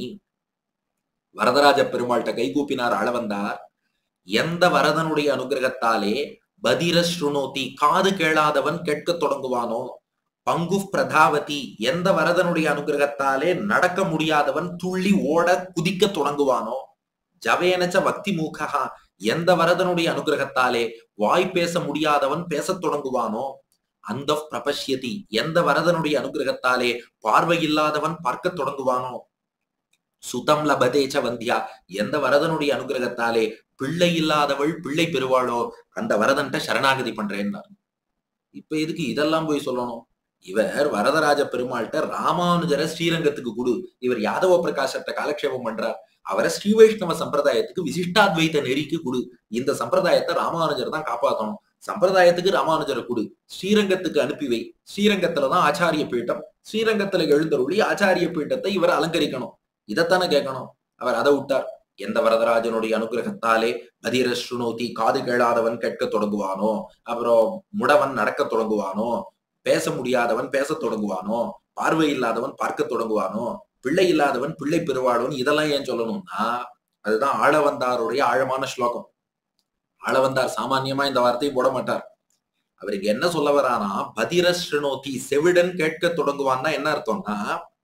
வரதராஜ பெருமாள்கிட்ட கைகூப்பினார் ஆள வந்தார் எந்த வரதனுடைய அனுகிரகத்தாலே பதிர ஸ்ருணோதி காது கேளாதவன் கேட்கத் தொடங்குவானோ பங்கு பிரதாவதி எந்த வரதனுடைய அனுகிரகத்தாலே நடக்க முடியாதவன் துள்ளி ஓட குதிக்க தொடங்குவானோ ஜவேனச்ச பக்தி மூகா எந்த வரதனுடைய அனுகிரகத்தாலே வாய் பேச முடியாதவன் பேசத் தொடங்குவானோ அந்த பிரபஷ்யதி எந்த வரதனுடைய அனுகிரகத்தாலே பார்வை இல்லாதவன் பார்க்க தொடங்குவானோ சுதம் லபதேச்ச வந்தியா எந்த வரதனுடைய அனுகிரகத்தாலே பிள்ளை இல்லாதவள் பிள்ளை பெறுவாளோ அந்த வரதன்ட்ட சரணாகதி பண்றேன்னார் இப்ப எதுக்கு இதெல்லாம் போய் சொல்லணும் இவர் வரதராஜ பெருமாள்கிட்ட ராமானுஜர ஸ்ரீரங்கத்துக்கு குடு இவர் யாதவ பிரகாசத்தை காலக்ஷேபம் பண்றார் அவரை ஸ்ரீ வைஷ்ணவ சம்பிரதாயத்துக்கு விசிஷ்டாத்வைத்த நெறிக்கு குடு இந்த சம்பிரதாயத்தை ராமானுஜர் தான் காப்பாத்தணும் சம்பிரதாயத்துக்கு ராமானுஜரை குடு ஸ்ரீரங்கத்துக்கு அனுப்பி வை ஸ்ரீரங்கத்துலதான் ஆச்சாரிய பீட்டம் ஸ்ரீரங்கத்துல எழுந்தருளி ஆச்சாரிய பீட்டத்தை இவர் அலங்கரிக்கணும் இதைத்தானே கேட்கணும் அவர் அதை விட்டார் எந்த வரதராஜனுடைய அனுகிரகத்தாலே பதிர ஸ்ருணோதி காது கேளாதவன் கேட்க தொடங்குவானோ அப்புறம் முடவன் நடக்க தொடங்குவானோ பேச முடியாதவன் பேச தொடங்குவானோ பார்வை இல்லாதவன் பார்க்க தொடங்குவானோ பிள்ளை இல்லாதவன் பிள்ளை பெறுவாளோன்னு இதெல்லாம் ஏன் சொல்லணும்னா அதுதான் ஆழவந்தாருடைய ஆழமான ஸ்லோகம் ஆழவந்தார் சாமான்யமா இந்த வார்த்தையை போட மாட்டார் அவருக்கு என்ன சொல்ல வரானா பதிர ஸ்ருணோதி செவிடன் கேட்க தொடங்குவான்னா என்ன அர்த்தம்னா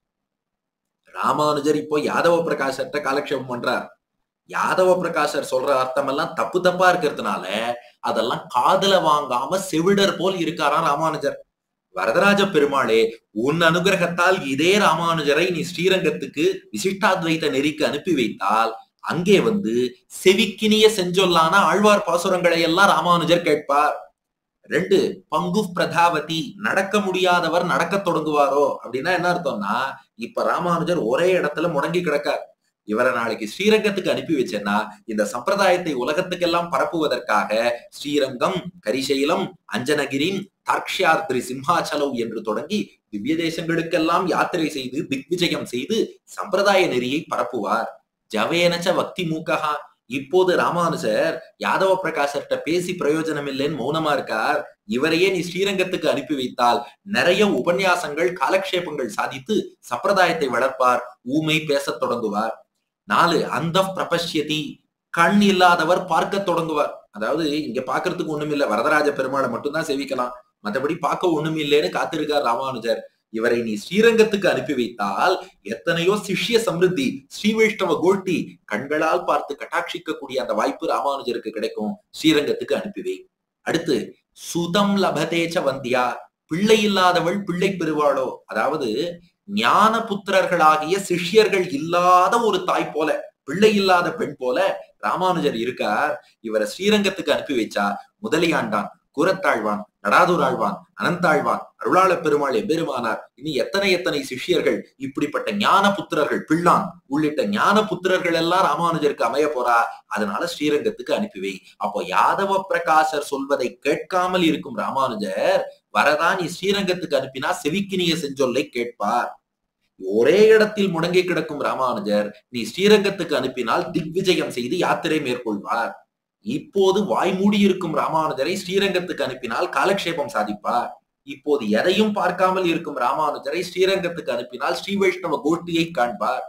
ராமானுஜர் இப்போ யாதவ பிரகாசர்கிட்ட காலக்ஷேபம் பண்றார் யாதவ பிரகாசர் சொல்ற அர்த்தம் எல்லாம் தப்பு தப்பா இருக்கிறதுனால அதெல்லாம் காதுல வாங்காம செவிடர் போல் இருக்காராம் ராமானுஜர் வரதராஜ பெருமாளே உன் அனுகிரகத்தால் இதே ராமானுஜரை நீ ஸ்ரீரங்கத்துக்கு விசிஷ்டாத்வைத நெறிக்கு அனுப்பி வைத்தால் அங்கே வந்து செவிக்கினிய செஞ்சொல்லான ஆழ்வார் பாசுரங்களை எல்லாம் ராமானுஜர் கேட்பார் ரெண்டு பங்கு பிரதாவதி நடக்க முடியாதவர் நடக்க தொடங்குவாரோ அப்படின்னா என்ன அர்த்தம்னா இப்ப ராமானுஜர் ஒரே இடத்துல முடங்கி கிடக்கார் இவரை நாளைக்கு ஸ்ரீரங்கத்துக்கு அனுப்பி வச்சேன்னா இந்த சம்பிரதாயத்தை உலகத்துக்கெல்லாம் பரப்புவதற்காக ஸ்ரீரங்கம் கரிசைலம் அஞ்சனகிரி தார்க்ஷார்த்திரி சிம்ஹாச்சலவ் என்று தொடங்கி திவ்ய தேசங்களுக்கெல்லாம் யாத்திரை செய்து திக்விஜயம் செய்து சம்பிரதாய நெறியை பரப்புவார் ஜவேனச்ச பக்தி மூக்கஹா இப்போது ராமானுஜர் யாதவ பிரகாசர்கிட்ட பேசி பிரயோஜனம் இல்லைன்னு மௌனமா இருக்கார் இவரையே நீ ஸ்ரீரங்கத்துக்கு அனுப்பி வைத்தால் நிறைய உபன்யாசங்கள் காலக்ஷேபங்கள் சாதித்து சம்பிரதாயத்தை வளர்ப்பார் ஊமை பேசத் தொடங்குவார் நாலு அந்த பிரபஷ்யதி கண் இல்லாதவர் பார்க்க தொடங்குவார் அதாவது இங்க பாக்குறதுக்கு ஒண்ணும் இல்ல வரதராஜ பெருமாளை மட்டும்தான் சேவிக்கலாம் மற்றபடி பார்க்க ஒண்ணும் இல்லைன்னு காத்திருக்கார் ராமானுஜர் இவரை நீ ஸ்ரீரங்கத்துக்கு அனுப்பி வைத்தால் எத்தனையோ சிஷ்ய சமிருத்தி ஸ்ரீ வைஷ்ணவ கோஷ்டி கண்களால் பார்த்து கட்டாட்சிக்கக்கூடிய அந்த வாய்ப்பு ராமானுஜருக்கு கிடைக்கும் ஸ்ரீரங்கத்துக்கு அனுப்பி வை அடுத்து சுதம் லபதேச்ச வந்தியா பிள்ளை இல்லாதவள் பிள்ளை பெறுவாளோ அதாவது ஞான புத்திரர்களாகிய சிஷ்யர்கள் இல்லாத ஒரு தாய் போல பிள்ளை இல்லாத பெண் போல ராமானுஜர் இருக்கார் இவரை ஸ்ரீரங்கத்துக்கு அனுப்பி வச்சா முதலியாண்டான் கூரத்தாழ்வான் நடாதூராழ்வான் அனந்தாழ்வான் அருளாள பெருமாள் எம்பெருமானார் இனி எத்தனை எத்தனை சிஷ்யர்கள் இப்படிப்பட்ட ஞான புத்திரர்கள் பிள்ளான் உள்ளிட்ட ஞான புத்திரர்கள் எல்லாம் ராமானுஜருக்கு அமைய போறா அதனால ஸ்ரீரங்கத்துக்கு அனுப்பிவை அப்போ யாதவ பிரகாசர் சொல்வதை கேட்காமல் இருக்கும் ராமானுஜர் வரதா நீ ஸ்ரீரங்கத்துக்கு அனுப்பினா செவிக்கினிய செஞ்சொல்லை கேட்பார் ஒரே இடத்தில் முடங்கி கிடக்கும் ராமானுஜர் நீ ஸ்ரீரங்கத்துக்கு அனுப்பினால் திக்விஜயம் செய்து யாத்திரை மேற்கொள்வார் இப்போது வாய் மூடி இருக்கும் ராமானுஜரை ஸ்ரீரங்கத்துக்கு அனுப்பினால் காலக்ஷேபம் சாதிப்பார் இப்போது எதையும் பார்க்காமல் இருக்கும் ராமானுஜரை ஸ்ரீரங்கத்துக்கு அனுப்பினால் ஸ்ரீ வைஷ்ணவ கோஷ்டியை காண்பார்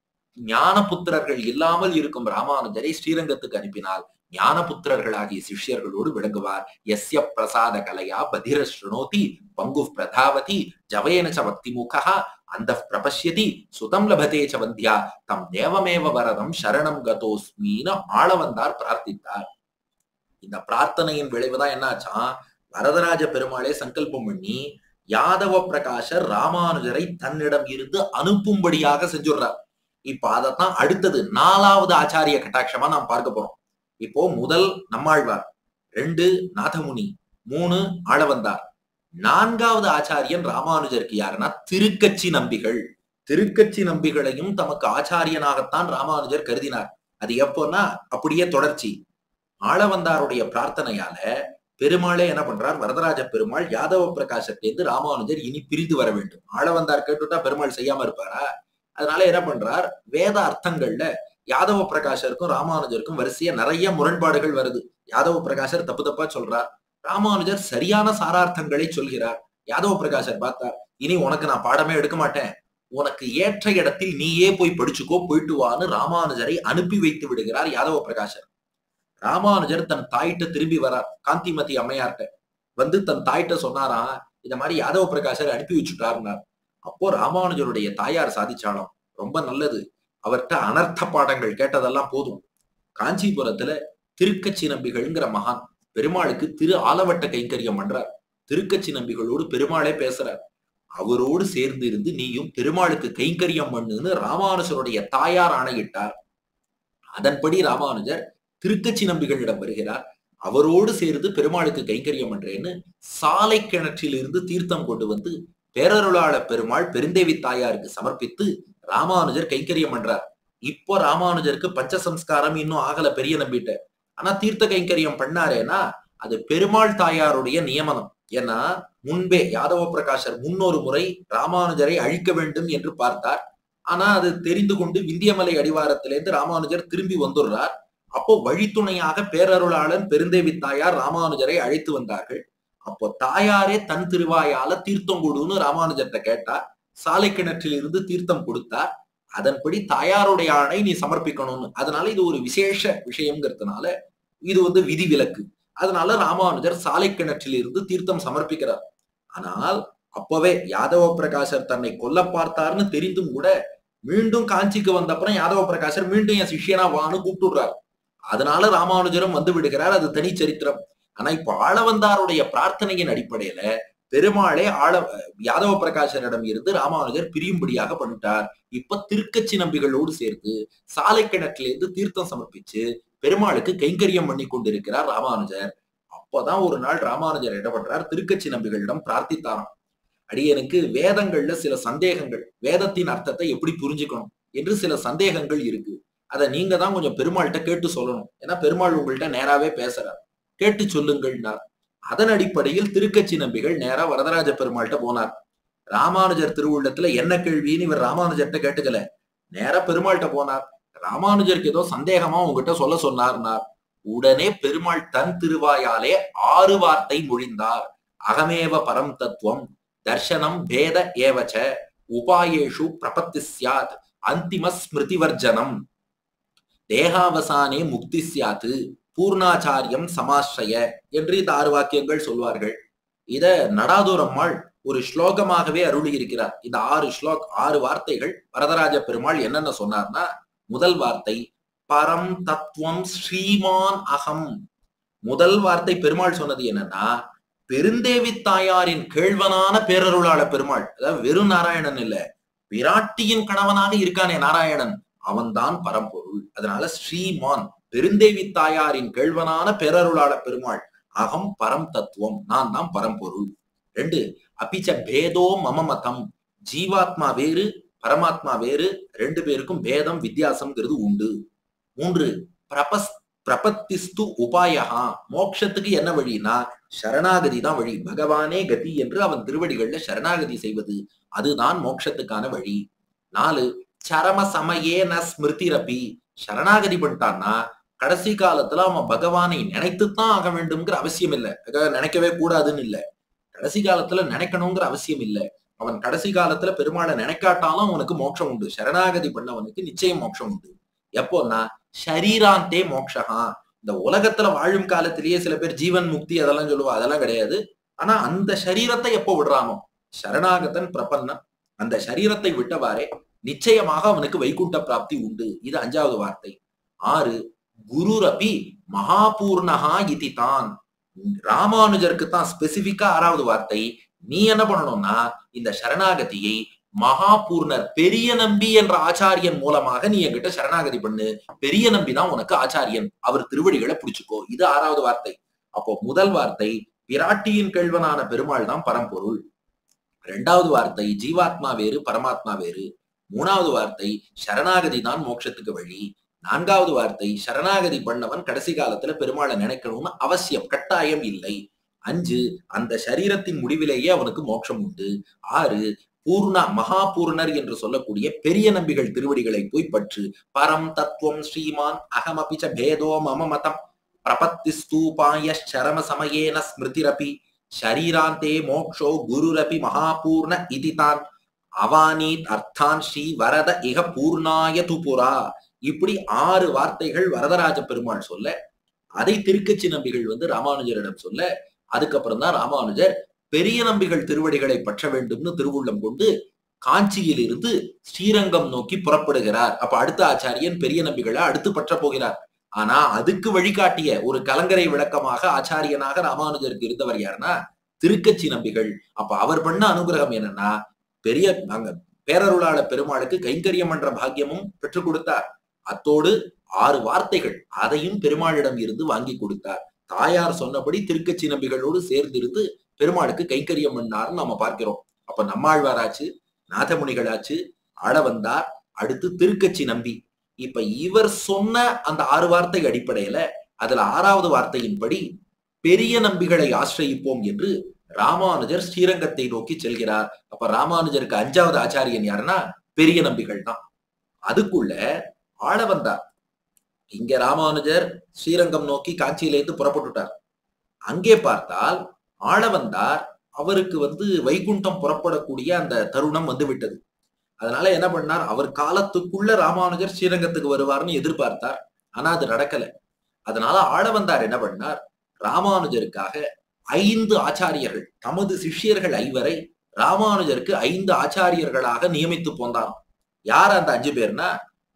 ஞான புத்திரர்கள் இல்லாமல் இருக்கும் ராமானுஜரை ஸ்ரீரங்கத்துக்கு அனுப்பினால் ஞான புத்திரர்களாகிய சிஷ்யர்களோடு விளங்குவார் எஸ்ய பிரசாத கலையா பதிர ஸ்ருணோதி பங்கு பிரதாவதி ஜவயன ச பக்தி முகா அந்த பிரபஷ்யதி சுதம் லபதே ச வந்தியா தம் தேவமேவ வரதம் சரணம் கதோஸ்மின்னு ஆள வந்தார் பிரார்த்தித்தார் இந்த பிரார்த்தனையின் விளைவுதான் என்னாச்சா வரதராஜ பெருமாளே சங்கல்பம் பண்ணி யாதவ பிரகாஷர் ராமானுஜரை தன்னிடம் இருந்து அனுப்பும்படியாக செஞ்சுடுறார் இப்ப அதத்தான் அடுத்தது நாலாவது ஆச்சாரிய கட்டாட்சமா நாம் பார்க்க போறோம் இப்போ முதல் நம்மாழ்வார் ரெண்டு நாதமுனி மூணு ஆளவந்தார் நான்காவது ஆச்சாரியன் ராமானுஜருக்கு யாருன்னா திருக்கச்சி நம்பிகள் திருக்கச்சி நம்பிகளையும் தமக்கு ஆச்சாரியனாகத்தான் ராமானுஜர் கருதினார் அது எப்போன்னா அப்படியே தொடர்ச்சி ஆளவந்தாருடைய பிரார்த்தனையால பெருமாளே என்ன பண்றார் வரதராஜ பெருமாள் யாதவ பிரகாசத்திலிருந்து ராமானுஜர் இனி பிரிந்து வர வேண்டும் ஆளவந்தார் கேட்டுட்டா பெருமாள் செய்யாம இருப்பாரா அதனால என்ன பண்றார் வேத அர்த்தங்கள்ல யாதவ பிரகாஷருக்கும் ராமானுஜருக்கும் வரிசையா நிறைய முரண்பாடுகள் வருது யாதவ பிரகாஷர் தப்பு தப்பா சொல்றார் ராமானுஜர் சரியான சாரார்த்தங்களை சொல்கிறார் யாதவ பிரகாஷர் பார்த்தார் இனி உனக்கு நான் பாடமே எடுக்க மாட்டேன் உனக்கு ஏற்ற இடத்தில் நீயே போய் படிச்சுக்கோ போயிட்டு வான்னு ராமானுஜரை அனுப்பி வைத்து விடுகிறார் யாதவ பிரகாஷர் ராமானுஜர் தன் தாயிட்ட திரும்பி வரார் காந்திமதி அம்மையார்ட்ட வந்து தன் தாயிட்ட சொன்னாராம் இந்த மாதிரி யாதவ பிரகாஷர் அனுப்பி வச்சுட்டாருனார் அப்போ ராமானுஜருடைய தாயார் சாதிச்சாலும் ரொம்ப நல்லது அவர்கிட்ட அனர்த்த பாடங்கள் கேட்டதெல்லாம் போதும் காஞ்சிபுரத்துல திருக்கச்சி நம்பிகள்ங்கிற மகான் பெருமாளுக்கு திரு ஆலவட்ட கைங்கரியம் பண்றார் திருக்கச்சி நம்பிகளோடு பெருமாளே பேசுறார் அவரோடு சேர்ந்து இருந்து நீயும் பெருமாளுக்கு கைங்கரியம் பண்ணுன்னு ராமானுஜருடைய தாயார் ஆணையிட்டார் அதன்படி ராமானுஜர் திருக்கச்சி நம்பிகளிடம் வருகிறார் அவரோடு சேர்ந்து பெருமாளுக்கு கைங்கரியம் பண்றேன்னு சாலை கிணற்றில் இருந்து தீர்த்தம் கொண்டு வந்து பேரருளாள பெருமாள் பெருந்தேவி தாயாருக்கு சமர்ப்பித்து ராமானுஜர் கைங்கரியம் பண்றார் இப்போ ராமானுஜருக்கு பஞ்சசம்ஸ்காரம் இன்னும் ஆகல பெரிய நம்பிட்ட ஆனா தீர்த்த கைங்கரியம் பண்ணாரேனா அது பெருமாள் தாயாருடைய நியமனம் ஏன்னா முன்பே யாதவ பிரகாஷர் முன்னொரு முறை ராமானுஜரை அழிக்க வேண்டும் என்று பார்த்தார் ஆனா அது தெரிந்து கொண்டு விந்தியமலை அடிவாரத்திலிருந்து ராமானுஜர் திரும்பி வந்துடுறார் அப்போ வழித்துணையாக பேரருளாளன் பெருந்தேவி தாயார் ராமானுஜரை அழைத்து வந்தார்கள் அப்போ தாயாரே தன் திருவாயால தீர்த்தம் கொடுன்னு ராமானுஜர்கிட்ட கேட்டார் சாலை கிணற்றில் இருந்து தீர்த்தம் கொடுத்தார் அதன்படி தாயாருடைய ஆணை நீ சமர்ப்பிக்கணும்னு அதனால இது ஒரு விசேஷ விஷயம்ங்கிறதுனால இது வந்து விதிவிலக்கு அதனால ராமானுஜர் சாலை கிணற்றில் இருந்து தீர்த்தம் சமர்ப்பிக்கிறார் ஆனால் அப்பவே யாதவ பிரகாசர் தன்னை கொல்ல பார்த்தார்னு தெரிந்தும் கூட மீண்டும் காஞ்சிக்கு வந்த அப்புறம் யாதவ பிரகாசர் மீண்டும் என் சிஷியனா வான்னு கூப்பிட்டுடுறார் அதனால ராமானுஜரும் வந்து விடுகிறார் அது தனி சரித்திரம் ஆனா இப்ப ஆளவந்தாருடைய பிரார்த்தனையின் அடிப்படையில பெருமாளே ஆள யாதவ பிரகாசரிடம் இருந்து ராமானுஜர் பிரியும்படியாக பண்ணிட்டார் இப்ப திருக்கச்சி நம்பிகளோடு சேர்த்து சாலை கிணற்றிலிருந்து தீர்த்தம் சமர்ப்பிச்சு பெருமாளுக்கு கைங்கரியம் பண்ணி கொண்டிருக்கிறார் ராமானுஜர் அப்பதான் ஒரு நாள் ராமானுஜர் என்ன பண்றார் திருக்கச்சி நம்பிகளிடம் பிரார்த்தித்தாராம் அடியனுக்கு வேதங்கள்ல சில சந்தேகங்கள் வேதத்தின் அர்த்தத்தை எப்படி புரிஞ்சுக்கணும் என்று சில சந்தேகங்கள் இருக்கு அதை நீங்க தான் கொஞ்சம் பெருமாள்கிட்ட கேட்டு சொல்லணும் ஏன்னா பெருமாள் உங்கள்கிட்ட நேராவே பேசுறார் கேட்டு சொல்லுங்கள்னார் அதன் அடிப்படையில் திருக்கச்சி நம்பிகள் நேரா வரதராஜ பெருமாள்கிட்ட போனார் ராமானுஜர் திருவுள்ளத்துல என்ன கேள்வின்னு இவர் ராமானுஜர்கிட்ட கேட்டுக்கல நேரா பெருமாள்கிட்ட போனார் ராமானுஜருக்கு ஏதோ சந்தேகமா உங்ககிட்ட சொல்ல சொன்னார்னார் உடனே பெருமாள் தன் திருவாயாலே ஆறு வார்த்தை மொழிந்தார் அகமேவ பரம் தத்துவம் தர்ஷனம் பேத ஏவச்ச உபாயேஷு பிரபத்தி சியாத் அந்திம ஸ்மிருதிவர்ஜனம் தேகாவசானே முக்தி சியாத்து பூர்ணாச்சாரியம் சமாஸ்ரய என்று இந்த ஆறு வாக்கியங்கள் சொல்வார்கள் இத நடாதூரம்மாள் ஒரு ஸ்லோகமாகவே அருளி இருக்கிறார் இந்த ஆறு ஸ்லோக் ஆறு வார்த்தைகள் வரதராஜ பெருமாள் என்னென்ன சொன்னார்னா முதல் வார்த்தை பரம் தத்துவம் ஸ்ரீமான் அகம் முதல் வார்த்தை பெருமாள் சொன்னது என்னன்னா பெருந்தேவி தாயாரின் கேழ்வனான பேரருளாள பெருமாள் அதாவது வெறும் நாராயணன் இல்ல விராட்டியின் கணவனாக இருக்கானே நாராயணன் அவன்தான் பரம்பொருள் அதனால ஸ்ரீமான் பெருந்தேவி தாயாரின் கேழ்வனான பேரருளாள பெருமாள் அகம் பரம் தத்துவம் நான் தான் பரம்பொருள் ரெண்டு அபிச்ச பேதோ மம மதம் ஜீவாத்மா வேறு பரமாத்மா வேறு ரெண்டு பேருக்கும் பேதம் வித்தியாசம்ங்கிறது உண்டு மூன்று பிரபஸ் பிரபத்திஸ்து உபாயகா மோட்சத்துக்கு என்ன வழினா சரணாகதி தான் வழி பகவானே கதி என்று அவன் திருவடிகள்ல சரணாகதி செய்வது அதுதான் மோட்சத்துக்கான வழி நாலு சரம சமயே ந ஸ்மிருதிரபி சரணாகதி பண்ணிட்டான்னா கடைசி காலத்துல அவன் பகவானை நினைத்துத்தான் ஆக வேண்டும்ங்கிற அவசியம் இல்லை நினைக்கவே கூடாதுன்னு இல்ல கடைசி காலத்துல நினைக்கணுங்கிற அவசியம் இல்லை அவன் கடைசி காலத்துல பெருமாளை நினைக்காட்டாலும் அவனுக்கு மோட்சம் உண்டு சரணாகதி பண்ணவனுக்கு நிச்சயம் மோட்சம் உண்டு எப்போன்னா ஷரீராந்தே மோக்ஷகா இந்த உலகத்துல வாழும் காலத்திலேயே சில பேர் ஜீவன் முக்தி அதெல்லாம் சொல்லுவா அதெல்லாம் கிடையாது ஆனா அந்த சரீரத்தை எப்போ விடுறானோ சரணாகதன் பிரபன்னன் அந்த சரீரத்தை விட்டவாறே நிச்சயமாக அவனுக்கு வைகுண்ட பிராப்தி உண்டு இது அஞ்சாவது வார்த்தை ஆறு குருரபி மகாபூர்ணகா இதி தான் ராமானுஜருக்கு தான் ஸ்பெசிபிக்கா ஆறாவது வார்த்தை நீ என்ன பண்ணணும்னா இந்த சரணாகதியை மகாபூர்ணர் பெரிய நம்பி என்ற ஆச்சாரியன் மூலமாக நீ என்கிட்ட சரணாகதி பண்ணு பெரிய நம்பி தான் உனக்கு ஆச்சாரியன் அவர் திருவடிகளை புடிச்சுக்கோ இது ஆறாவது வார்த்தை அப்போ முதல் வார்த்தை விராட்டியின் கேள்வனான பெருமாள் தான் பரம்பொருள் இரண்டாவது வார்த்தை ஜீவாத்மா வேறு பரமாத்மா வேறு மூணாவது வார்த்தை சரணாகதி தான் மோட்சத்துக்கு வழி நான்காவது வார்த்தை சரணாகதி பண்ணவன் கடைசி காலத்துல பெருமாளை நினைக்கணும்னு அவசியம் கட்டாயம் இல்லை அஞ்சு அந்த சரீரத்தின் முடிவிலேயே அவனுக்கு மோட்சம் உண்டு ஆறு பூர்ண மகாபூர்ணர் என்று சொல்லக்கூடிய பெரிய நம்பிகள் திருவடிகளை போய் பற்று பரம் தத்துவம் ஸ்ரீமான் அகமபிச்ச பேதோ மம மதம் பிரபத்தி ஸ்தூபாய சரம சமயேன ஸ்மிருதிரபி ஷரீராந்தே மோக்ஷோ குருரபி மகாபூர்ண இதி தான் அவானீத் அர்த்தான் ஸ்ரீ வரத இக பூர்ணாய துபுரா இப்படி ஆறு வார்த்தைகள் வரதராஜ பெருமாள் சொல்ல அதை திருக்கச்சி நம்பிகள் வந்து ராமானுஜரிடம் சொல்ல அதுக்கப்புறம் தான் ராமானுஜர் பெரிய நம்பிகள் திருவடிகளை பற்ற வேண்டும்னு திருவுள்ளம் கொண்டு காஞ்சியில் இருந்து ஸ்ரீரங்கம் நோக்கி புறப்படுகிறார் அப்ப அடுத்த ஆச்சாரியன் பெரிய நம்பிகளை அடுத்து பற்ற போகிறார் ஆனா அதுக்கு வழிகாட்டிய ஒரு கலங்கரை விளக்கமாக ஆச்சாரியனாக ராமானுஜருக்கு இருந்தவர் யாருன்னா திருக்கச்சி நம்பிகள் அப்ப அவர் பண்ண அனுகிரகம் என்னன்னா பெரிய அங்க பேரருளாள பெருமாளுக்கு கைங்கரியம் என்ற பாக்கியமும் பெற்றுக் கொடுத்தார் அத்தோடு ஆறு வார்த்தைகள் அதையும் பெருமாளிடம் இருந்து வாங்கி கொடுத்தார் தாயார் சொன்னபடி திருக்கச்சி நம்பிகளோடு சேர்ந்திருந்து பெருமாளுக்கு கைங்கரியம் பண்ணார்னு நம்ம பார்க்கிறோம் அப்ப நம்மாழ்வாராச்சு நாதமுனிகளாச்சு ஆளவந்தார் அடுத்து திருக்கச்சி நம்பி இப்ப இவர் சொன்ன அந்த ஆறு வார்த்தை அடிப்படையில அதுல ஆறாவது வார்த்தையின்படி பெரிய நம்பிகளை ஆசிரயிப்போம் என்று ராமானுஜர் ஸ்ரீரங்கத்தை நோக்கி செல்கிறார் அப்ப ராமானுஜருக்கு அஞ்சாவது ஆச்சாரியன் யாருன்னா பெரிய நம்பிகள் தான் அதுக்குள்ள ஆள வந்தார் இங்க ராமானுஜர் ஸ்ரீரங்கம் நோக்கி காஞ்சியிலேருந்து புறப்பட்டுட்டார் அங்கே பார்த்தால் ஆள வந்தார் அவருக்கு வந்து வைகுண்டம் புறப்படக்கூடிய அந்த தருணம் வந்து விட்டது அதனால என்ன பண்ணார் அவர் காலத்துக்குள்ள ராமானுஜர் ஸ்ரீரங்கத்துக்கு வருவார்னு எதிர்பார்த்தார் ஆனா அது நடக்கல அதனால ஆள வந்தார் என்ன பண்ணார் ராமானுஜருக்காக ஐந்து ஆச்சாரியர்கள் தமது சிஷ்யர்கள் ஐவரை ராமானுஜருக்கு ஐந்து ஆச்சாரியர்களாக நியமித்து போந்தாராம் யார் அந்த அஞ்சு பேர்னா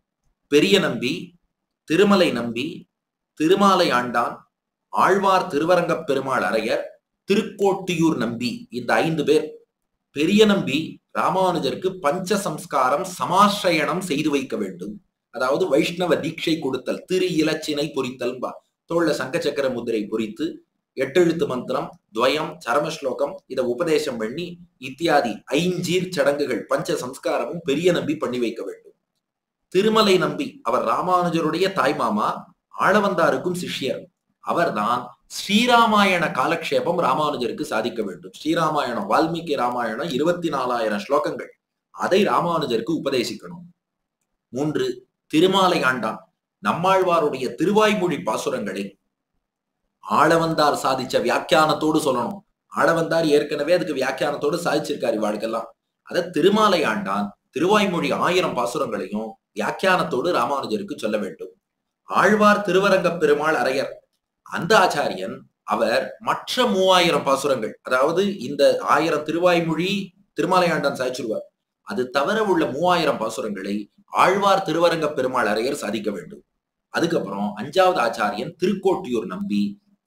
பெரிய நம்பி திருமலை நம்பி திருமாலை ஆண்டான் ஆழ்வார் திருவரங்கப் பெருமாள் அரையர் திருக்கோட்டியூர் நம்பி இந்த ஐந்து பேர் பெரிய நம்பி ராமானுஜருக்கு பஞ்ச சம்ஸ்காரம் சமாசிரயணம் செய்து வைக்க வேண்டும் அதாவது வைஷ்ணவ தீட்சை கொடுத்தல் திரு இலச்சினை பொறித்தல் தோல்ல சங்க சக்கர முதிரை பொறித்து எட்டெழுத்து மந்திரம் துவயம் சரமஸ்லோகம் இதை உபதேசம் பண்ணி இத்தியாதி ஐஞ்சீர் சடங்குகள் பஞ்ச சம்ஸ்காரமும் பெரிய நம்பி பண்ணி வைக்க வேண்டும் திருமலை நம்பி அவர் ராமானுஜருடைய தாய்மாமா ஆளவந்தாருக்கும் சிஷ்யர் அவர்தான் ஸ்ரீராமாயண காலக்ஷேபம் ராமானுஜருக்கு சாதிக்க வேண்டும் ஸ்ரீராமாயணம் வால்மீகி ராமாயணம் இருபத்தி நாலாயிரம் ஸ்லோகங்கள் அதை ராமானுஜருக்கு உபதேசிக்கணும் மூன்று திருமாலை ஆண்டான் நம்மாழ்வாருடைய திருவாய்மொழி பாசுரங்களை ஆளவந்தார் சாதிச்ச வியாக்கியானத்தோடு சொல்லணும் ஆளவந்தார் ஏற்கனவே அதுக்கு வியாக்கியானத்தோடு சாதிச்சிருக்காரு இவாளுக்கெல்லாம் அத திருமாலை ஆண்டான் திருவாய்மொழி ஆயிரம் பாசுரங்களையும் வியாக்கியானத்தோடு ராமானுஜருக்கு சொல்ல வேண்டும் ஆழ்வார் திருவரங்க பெருமாள் அரையர் அந்த ஆச்சாரியன் அவர் மற்ற மூவாயிரம் பாசுரங்கள் அதாவது இந்த ஆயிரம் திருவாய்மொழி திருமாலையாண்டான் சாய்ச்சிருவார் அது தவிர உள்ள மூவாயிரம் பாசுரங்களை ஆழ்வார் திருவரங்க பெருமாள் அரையர் சாதிக்க வேண்டும் அதுக்கப்புறம் அஞ்சாவது ஆச்சாரியன் திருக்கோட்டியூர் நம்பி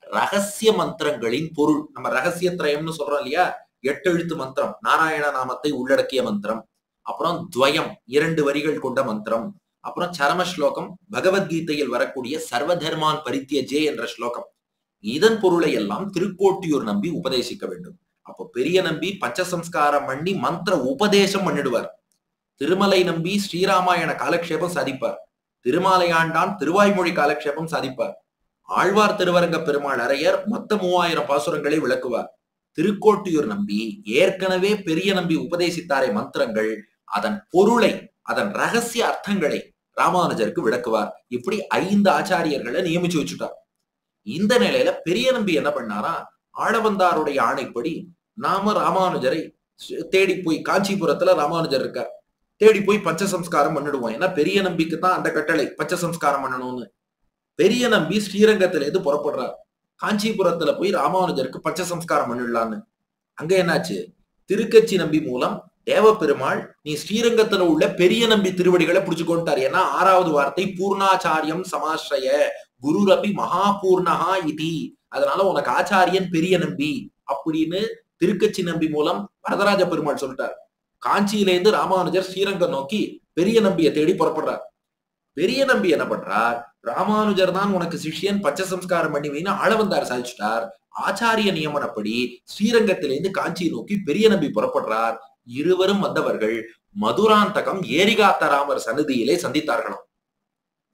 ரகசிய மந்திரங்களின் பொருள் நம்ம ரகசிய திரயம்னு சொல்றோம் இல்லையா எட்டு எழுத்து மந்திரம் நாராயண நாமத்தை உள்ளடக்கிய மந்திரம் அப்புறம் துவயம் இரண்டு வரிகள் கொண்ட மந்திரம் அப்புறம் சரம ஸ்லோகம் பகவத்கீதையில் வரக்கூடிய சர்வதர்மான் பரித்திய ஜே என்ற ஸ்லோகம் இதன் பொருளை எல்லாம் திருக்கோட்டியூர் நம்பி உபதேசிக்க வேண்டும் அப்போ பெரிய நம்பி பஞ்சசம்ஸ்காரம் பண்ணி மந்திர உபதேசம் பண்ணிடுவார் திருமலை நம்பி ஸ்ரீராமாயண காலக்ஷேபம் சாதிப்பார் திருமாலையாண்டான் திருவாய்மொழி காலக்ஷேபம் சாதிப்பார் ஆழ்வார் திருவரங்க பெருமாள் அரையர் மொத்த மூவாயிரம் பாசுரங்களை விளக்குவார் திருக்கோட்டியூர் நம்பி ஏற்கனவே பெரிய நம்பி உபதேசித்தாரே மந்திரங்கள் அதன் பொருளை அதன் ரகசிய அர்த்தங்களை ராமானுஜருக்கு விளக்குவார் இப்படி ஐந்து ஆச்சாரியர்களை நியமிச்சு வச்சுட்டார் இந்த நிலையில பெரிய நம்பி என்ன பண்ணாரா ஆழவந்தாருடைய ஆணைப்படி நாம ராமானுஜரை தேடி போய் காஞ்சிபுரத்துல ராமானுஜர் இருக்கார் தேடி போய் பஞ்சசம்ஸ்காரம் பண்ணிடுவோம் ஏன்னா பெரிய நம்பிக்கு தான் அந்த கட்டளை பஞ்சசம்ஸ்காரம் பண்ணணும்னு பெரிய நம்பி ஸ்ரீரங்கத்துல இருந்து புறப்படுறார் காஞ்சிபுரத்துல போய் ராமானுஜருக்கு பஞ்சசம்ஸ்காரம் பண்ணிடலான்னு அங்க என்னாச்சு திருக்கச்சி நம்பி மூலம் தேவ பெருமாள் நீ ஸ்ரீரங்கத்துல உள்ள பெரிய நம்பி திருவடிகளை புடிச்சுக்கொண்டார் ஏன்னா ஆறாவது வார்த்தை பூர்ணாச்சாரியம் சமாஸ்ரய குரு ரபி மகா பூர்ணஹா இதி அதனால உனக்கு ஆச்சாரியன் பெரிய நம்பி அப்படின்னு திருக்கச்சி நம்பி மூலம் வரதராஜ பெருமாள் சொல்லிட்டார் காஞ்சியிலேருந்து ராமானுஜர் ஸ்ரீரங்கம் நோக்கி பெரிய நம்பியை தேடி புறப்படுறார் பெரிய நம்பி என்ன பண்றார் ராமானுஜர் தான் உனக்கு சிஷ்யன் பச்சசம்ஸ்காரம் பண்ணி வைன்னு ஆளவந்தார் சாதிச்சுட்டார் ஆச்சாரிய நியமனப்படி ஸ்ரீரங்கத்திலிருந்து காஞ்சி நோக்கி பெரிய நம்பி புறப்படுறார் இருவரும் வந்தவர்கள் மதுராந்தகம் ஏரிகாத்த ராமர் சன்னதியிலே சந்தித்தார்களாம்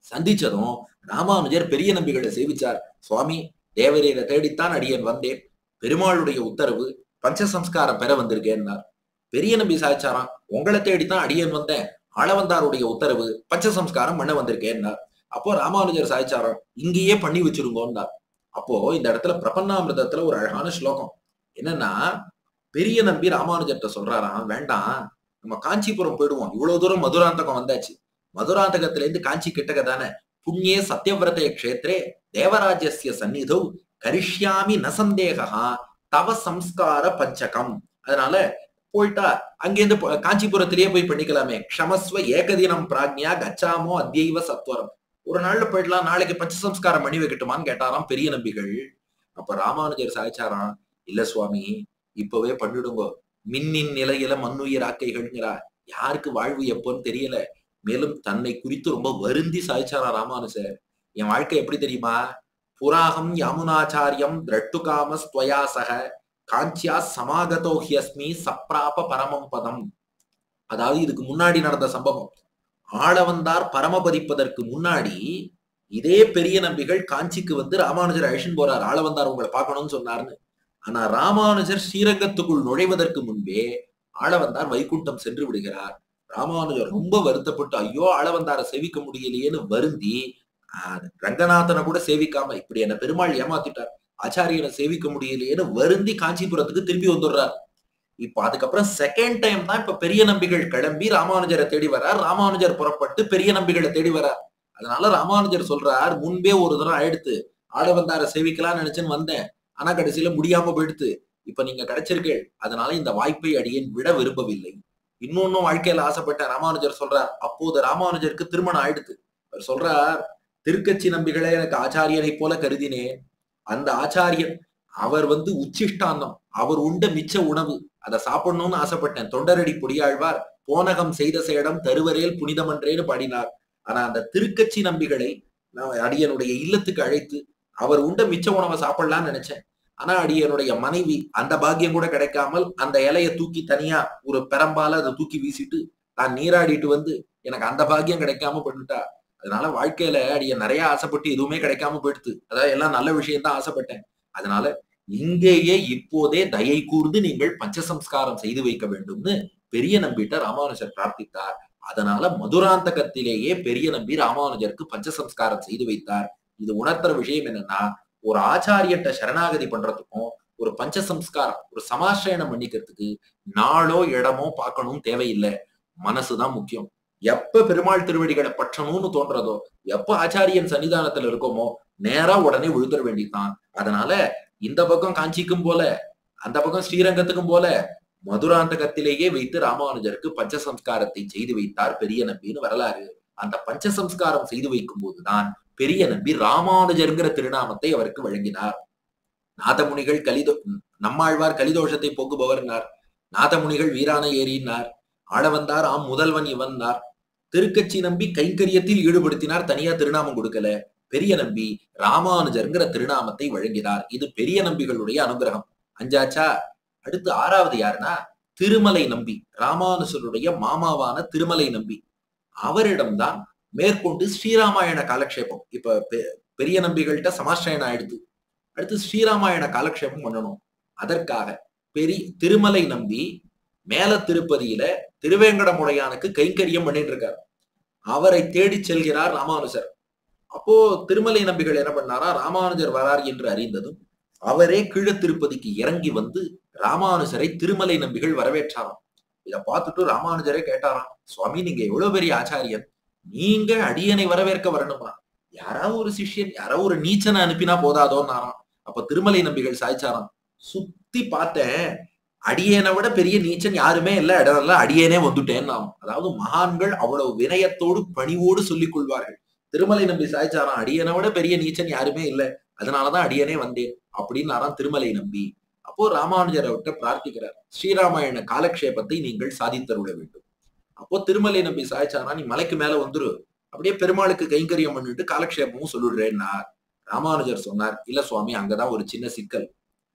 சந்திச்சதும் ராமானுஜர் பெரிய நம்பிகளை சேவிச்சார் சுவாமி தேவரீரை தேடித்தான் அடியேன் வந்தேன் பெருமாளுடைய உத்தரவு பஞ்சசம்ஸ்காரம் பெற வந்திருக்கேன்னார் பெரிய நம்பி சாய்ச்சாராம் உங்களை தேடித்தான் அடியேன் வந்தேன் ஆளவந்தாருடைய உத்தரவு பஞ்சசம்ஸ்காரம் பண்ண வந்திருக்கேன்னார் அப்போ ராமானுஜர் சாய்ச்சாரம் இங்கேயே பண்ணி வச்சிருங்கோன்னார் அப்போ இந்த இடத்துல பிரபன்னாமிரதத்துல ஒரு அழகான ஸ்லோகம் என்னன்னா பெரிய நம்பி ராமானுஜர்கிட்ட சொல்றாராம் வேண்டாம் நம்ம காஞ்சிபுரம் போயிடுவோம் இவ்வளவு தூரம் மதுராந்தகம் வந்தாச்சு மதுராந்தகத்துல இருந்து காஞ்சி கிட்டக்க தானே புண்ணிய சத்யவிரதே க்ஷேத்ரே தேவராஜ்யஸ்ய சந்நிதௌ கரிஷ்யாமி ந சந்தேகா தவ சம்ஸ்கார பஞ்சகம் அதனால போயிட்டா அங்கேருந்து போ- காஞ்சிபுரத்திலேயே போய் பண்ணிக்கலாமே க்ஷமஸ்வ ஏகதினம் பிராக்ஞா கச்சாமோ அத்யைவ சத்வரம் ஒரு நாள்ல போயிடலாம் நாளைக்கு பஞ்சசம்ஸ்காரம் பண்ணி வைக்கட்டுமான்னு கேட்டாராம் பெரிய நம்பிகள் அப்ப ராமானுஜர் சாய்ச்சாராம் இல்ல சுவாமி இப்பவே பண்ணிடுங்க மின்னின் நிலையில மண்ணுயிர் ஆக்கைகள்ங்கிறா யாருக்கு வாழ்வு எப்போன்னு தெரியல மேலும் தன்னை குறித்து ரொம்ப வருந்தி சாய்ச்சாரா ராமானுஜர் என் வாழ்க்கை எப்படி தெரியுமா புராகம் யாமுனாச்சாரியம் திரட்டுகாம ஸ்துவயா சக காஞ்சியா சமாகதோ ஹியஸ்மி சப்ராப பரமம் பதம் அதாவது இதுக்கு முன்னாடி நடந்த சம்பவம் ஆளவந்தார் பரமபதிப்பதற்கு முன்னாடி இதே பெரிய நம்பிகள் காஞ்சிக்கு வந்து ராமானுஜர் அழிச்சுன்னு போறார் ஆளவந்தார் உங்களை பார்க்கணும்னு சொன்னார்னு ஆனா ராமானுஜர் ஸ்ரீரங்கத்துக்குள் நுழைவதற்கு முன்பே ஆளவந்தார் வைகுண்டம் சென்று விடுகிறார் ராமானுஜர் ரொம்ப வருத்தப்பட்டு ஐயோ ஆளவந்தாரை சேவிக்க முடியலையேன்னு வருந்தி ஆஹ், ரங்கநாதனை கூட சேவிக்காம இப்படி என்ன பெருமாள் ஏமாத்திட்டார் ஆச்சாரியனை சேவிக்க முடியலையேன்னு வருந்தி காஞ்சிபுரத்துக்கு திரும்பி வந்துடுறார் இப்ப அதுக்கப்புறம் செகண்ட் டைம் தான் இப்ப பெரிய நம்பிகள் கிளம்பி ராமானுஜரை தேடி வரார் ராமானுஜர் புறப்பட்டு பெரிய நம்பிகளை தேடி வரார் அதனால ராமானுஜர் சொல்றார் முன்பே ஒரு தரம் ஆயிடுத்து ஆளவந்தாரை சேவிக்கலாம்னு நினைச்சுன்னு வந்தேன் ஆனா கடைசியில முடியாம போயிடுத்து இப்ப நீங்க கிடைச்சிருக்கீள் அதனால இந்த வாய்ப்பை அடியேன் விட விரும்பவில்லை இன்னொன்னும் வாழ்க்கையில ஆசைப்பட்ட ராமானுஜர் சொல்றார் அப்போது ராமானுஜருக்கு திருமணம் ஆயிடுத்து அவர் சொல்றார் திருக்கச்சி நம்பிகளை எனக்கு ஆச்சாரியனை போல கருதினேன் அந்த ஆச்சாரியன் அவர் வந்து உச்சிஷ்டாந்தம் அவர் உண்ட மிச்ச உணவு அதை சாப்பிடணும்னு ஆசைப்பட்டேன் தொண்டரடி பொடியாழ்வார் போனகம் செய்த சேடம் தருவரேல் புனிதமன்றேன்னு பாடினார் ஆனா அந்த திருக்கச்சி நம்பிகளை நான் அடியனுடைய இல்லத்துக்கு அழைத்து அவர் உண்ட மிச்ச உணவை சாப்பிடலாம்னு நினைச்சேன் ஆனா அடியனுடைய மனைவி அந்த பாக்கியம் கூட கிடைக்காமல் அந்த இலைய தூக்கி தனியா ஒரு பெரம்பால அதை தூக்கி வீசிட்டு நான் நீராடிட்டு வந்து எனக்கு அந்த பாக்கியம் கிடைக்காம பண்ணிட்டா அதனால வாழ்க்கையில அடிய நிறைய ஆசைப்பட்டு எதுவுமே கிடைக்காம போயிடுது அதாவது எல்லாம் நல்ல விஷயம் தான் ஆசைப்பட்டேன் அதனால இங்கேயே இப்போதே தயை கூர்ந்து நீங்கள் பஞ்சசம்ஸ்காரம் செய்து வைக்க வேண்டும்னு பெரிய நம்பிட்ட ராமானுஜர் பிரார்த்தித்தார் அதனால மதுராந்தகத்திலேயே பெரிய நம்பி ராமானுஜருக்கு பஞ்சசம்ஸ்காரம் செய்து வைத்தார் இது உணர்த்துற விஷயம் என்னன்னா ஒரு ஆச்சாரியன்ட்ட சரணாகதி பண்றதுக்கும் ஒரு பஞ்சசம்ஸ்காரம் ஒரு சமாசிரயணம் பண்ணிக்கிறதுக்கு நாளோ இடமோ பார்க்கணும் தேவையில்லை மனசுதான் முக்கியம் எப்ப பெருமாள் திருவடிகளை பற்றணும்னு தோன்றதோ எப்ப ஆச்சாரியன் சன்னிதானத்துல இருக்கோமோ நேரா உடனே விழுந்துட வேண்டியதுதான் அதனால இந்த பக்கம் காஞ்சிக்கும் போல அந்த பக்கம் ஸ்ரீரங்கத்துக்கும் போல மதுராந்தகத்திலேயே வைத்து ராமானுஜருக்கு பஞ்சசம்ஸ்காரத்தை செய்து வைத்தார் பெரிய நம்பின்னு வரலாறு அந்த பஞ்சசம்ஸ்காரம் செய்து வைக்கும் போதுதான் பெரிய நம்பி ராமானுஜருங்கிற திருநாமத்தை அவருக்கு வழங்கினார் நாதமுனிகள் கலிதோ நம்மாழ்வார் கலிதோஷத்தை போக்குபவர்னார் நாதமுனிகள் வீரான ஏறினார் ஆளவந்தார் ஆம் முதல்வன் இவன்னார் திருக்கச்சி நம்பி கைங்கரியத்தில் ஈடுபடுத்தினார் தனியா திருநாமம் கொடுக்கல பெரிய நம்பி ராமானுஜருங்கிற திருநாமத்தை வழங்கினார் இது பெரிய நம்பிகளுடைய அனுகிரகம் அஞ்சாச்சா அடுத்து ஆறாவது யாருன்னா திருமலை நம்பி ராமானுஜருடைய மாமாவான திருமலை நம்பி அவரிடம்தான் மேற்கொண்டு ஸ்ரீராமாயண காலக்ஷேபம் இப்ப பெ- பெரிய நம்பிகள்கிட்ட சமாஷ்டயனம் ஆயிடுது அடுத்து ஸ்ரீராமாயண காலக்ஷேபம் பண்ணணும் அதற்காக பெரிய திருமலை நம்பி மேல திருப்பதியில திருவேங்கடமுடையானுக்கு கைங்கரியம் பண்ணிட்டு இருக்கார் அவரை தேடி செல்கிறார் ராமானுஜர் அப்போ திருமலை நம்பிகள் என்ன பண்ணாரா ராமானுஜர் வரார் என்று அறிந்ததும் அவரே கீழ திருப்பதிக்கு இறங்கி வந்து ராமானுஜரை திருமலை நம்பிகள் வரவேற்றாராம் இத பார்த்துட்டு ராமானுஜரே கேட்டாராம் சுவாமி நீங்க எவ்வளவு பெரிய ஆச்சாரியன் நீங்க அடியனை வரவேற்க வரணுமா யாராவது ஒரு சிஷ்யன் யாரோ ஒரு நீச்சனை அனுப்பினா போதாதோன்னாராம் அப்ப திருமலை நம்பிகள் சாய்ச்சாராம் சுத்தி பார்த்தேன் அடியேனை விட பெரிய நீச்சன் யாருமே இல்ல இடம் இல்ல அடியேனே வந்துட்டேன் நாம் அதாவது மகான்கள் அவ்வளவு வினயத்தோடு பணிவோடு சொல்லிக் கொள்வார்கள் திருமலை நம்பி சாய்ச்சாராம் அடியனை விட பெரிய நீச்சன் யாருமே இல்ல அதனாலதான் அடியனே வந்தேன் அப்படின்னாராம் திருமலை நம்பி அப்போ ராமானுஜரை விட்ட பிரார்த்திக்கிறார் ஸ்ரீராமாயண காலக்ஷேபத்தை நீங்கள் சாதித்தருள வேண்டும் அப்போ திருமலை நம்பி சாய்ச்சாரா நீ மலைக்கு மேல வந்துரு அப்படியே பெருமாளுக்கு கைங்கரியம் பண்ணிட்டு காலக்ஷேபமும் சொல்லிடுறேன்னார் ராமானுஜர் சொன்னார் இல்ல சுவாமி அங்கதான் ஒரு சின்ன சிக்கல்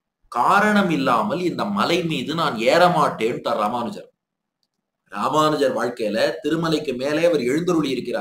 காரணம் இல்லாமல் இந்த மலை மீது நான் ஏற மாட்டேன்ட்டார் ராமானுஜர் ராமானுஜர் வாழ்க்கையில திருமலைக்கு மேலே அவர் எழுந்தருளி இருக்கிறார்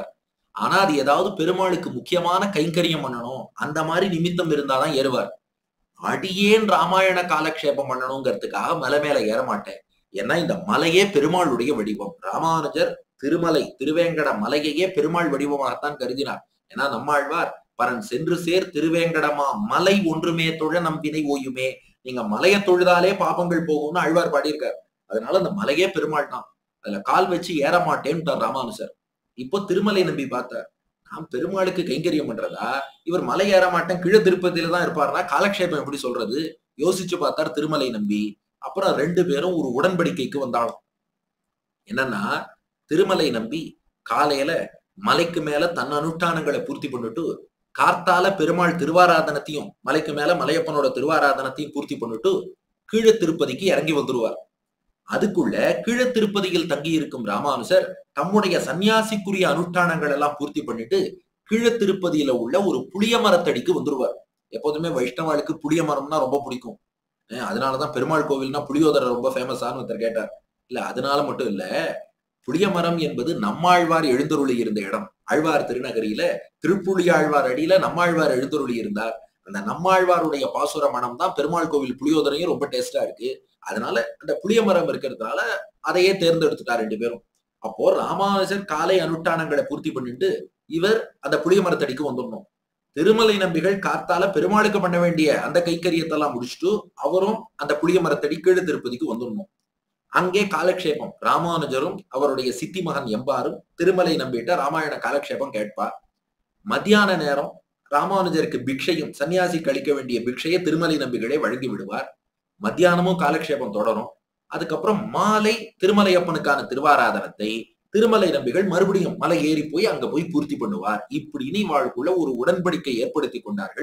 ஆனா அது ஏதாவது பெருமாளுக்கு முக்கியமான கைங்கரியம் பண்ணணும் அந்த மாதிரி நிமித்தம் இருந்தாதான் ஏறுவார் அடியேன் ராமாயண காலக்ஷேபம் பண்ணணுங்கிறதுக்காக மலை மேல ஏற மாட்டேன் ஏன்னா இந்த மலையே பெருமாளுடைய வடிவம் ராமானுஜர் திருமலை திருவேங்கட மலையையே பெருமாள் வடிவமாகத்தான் கருதினார் ஏன்னா நம்மாழ்வார் பரன் சென்று சேர் திருவேங்கடமா மலை ஒன்றுமே தொழ நம் வினை ஓயுமே நீங்க மலையை தொழுதாலே பாபங்கள் போகும்னு ஆழ்வார் பாடியிருக்கார் அதனால அந்த மலையே பெருமாள் தான் அதுல கால் வச்சு ஏற மாட்டேன்ட்டார் ராமானுஜர் இப்போ திருமலை நம்பி பார்த்தார் நான் பெருமாளுக்கு கைங்கரியம் பண்றதா இவர் மலை ஏற மாட்டேன் கீழே திருப்பதியில தான் இருப்பாருன்னா காலக்ஷேபம் எப்படி சொல்றது யோசிச்சு பார்த்தார் திருமலை நம்பி அப்புறம் ரெண்டு பேரும் ஒரு உடன்படிக்கைக்கு வந்தாலும் என்னன்னா திருமலை நம்பி காலையில மலைக்கு மேல தன் அனுஷ்டானங்களை பூர்த்தி பண்ணிட்டு கார்த்தால பெருமாள் திருவாராதனத்தையும் மலைக்கு மேல மலையப்பனோட திருவாராதனத்தையும் பூர்த்தி பண்ணிட்டு கீழே திருப்பதிக்கு இறங்கி வந்துருவார் அதுக்குள்ள கீழே திருப்பதியில் தங்கி இருக்கும் ராமானுசர் தம்முடைய சன்னியாசிக்குரிய அனுஷ்டானங்கள் எல்லாம் பூர்த்தி பண்ணிட்டு கீழே திருப்பதியில உள்ள ஒரு புளிய மரத்தடிக்கு வந்துருவார் எப்போதுமே வைஷ்ணவாளுக்கு புளிய மரம்னா ரொம்ப பிடிக்கும் அஹ் அதனாலதான் பெருமாள் கோவில்னா புளியோதரை ரொம்ப ஃபேமஸான்னு ஒருத்தர் கேட்டார் இல்ல அதனால மட்டும் இல்ல புளிய மரம் என்பது நம்மாழ்வார் எழுந்தருளி இருந்த இடம் ஆழ்வார் திருநகரியில திருப்புளி ஆழ்வார் அடியில நம்மாழ்வார் எழுந்தருளி இருந்தார் அந்த நம்மாழ்வாருடைய பாசுர மனம் தான் பெருமாள் கோவில் புளியோதரையும் ரொம்ப டேஸ்டா இருக்கு அதனால அந்த புளிய மரம் இருக்கிறதுனால அதையே தேர்ந்தெடுத்துட்டா ரெண்டு பேரும் அப்போ ராமானுஜர் காலை அனுஷ்டானங்களை பூர்த்தி பண்ணிட்டு இவர் அந்த புளிய மரத்தடிக்கு வந்துடணும் திருமலை நம்பிகள் காத்தால பெருமாளுக்கு பண்ண வேண்டிய அந்த கைக்கரியத்தெல்லாம் முடிச்சுட்டு அவரும் அந்த புளிய மரத்தடி கீழே திருப்பதிக்கு வந்துடணும் அங்கே காலக்ஷேபம் ராமானுஜரும் அவருடைய சித்தி மகன் எம்பாரும் திருமலை நம்பிட்ட ராமாயண காலக்ஷேபம் கேட்பார் மத்தியான நேரம் ராமானுஜருக்கு பிக்ஷையும் சன்னியாசிக்கு அளிக்க வேண்டிய பிக்ஷையை திருமலை நம்பிகளே வழங்கி விடுவார் மத்தியானமும் காலக்ஷேபம் தொடரும் அதுக்கப்புறம் மாலை திருமலையப்பனுக்கான திருவாராதனத்தை திருமலை நம்பிகள் மறுபடியும் மலை ஏறி போய் அங்க போய் பூர்த்தி பண்ணுவார் இப்படின்னு வாழ்க்குள்ள ஒரு உடன்படிக்கை ஏற்படுத்தி கொண்டார்கள்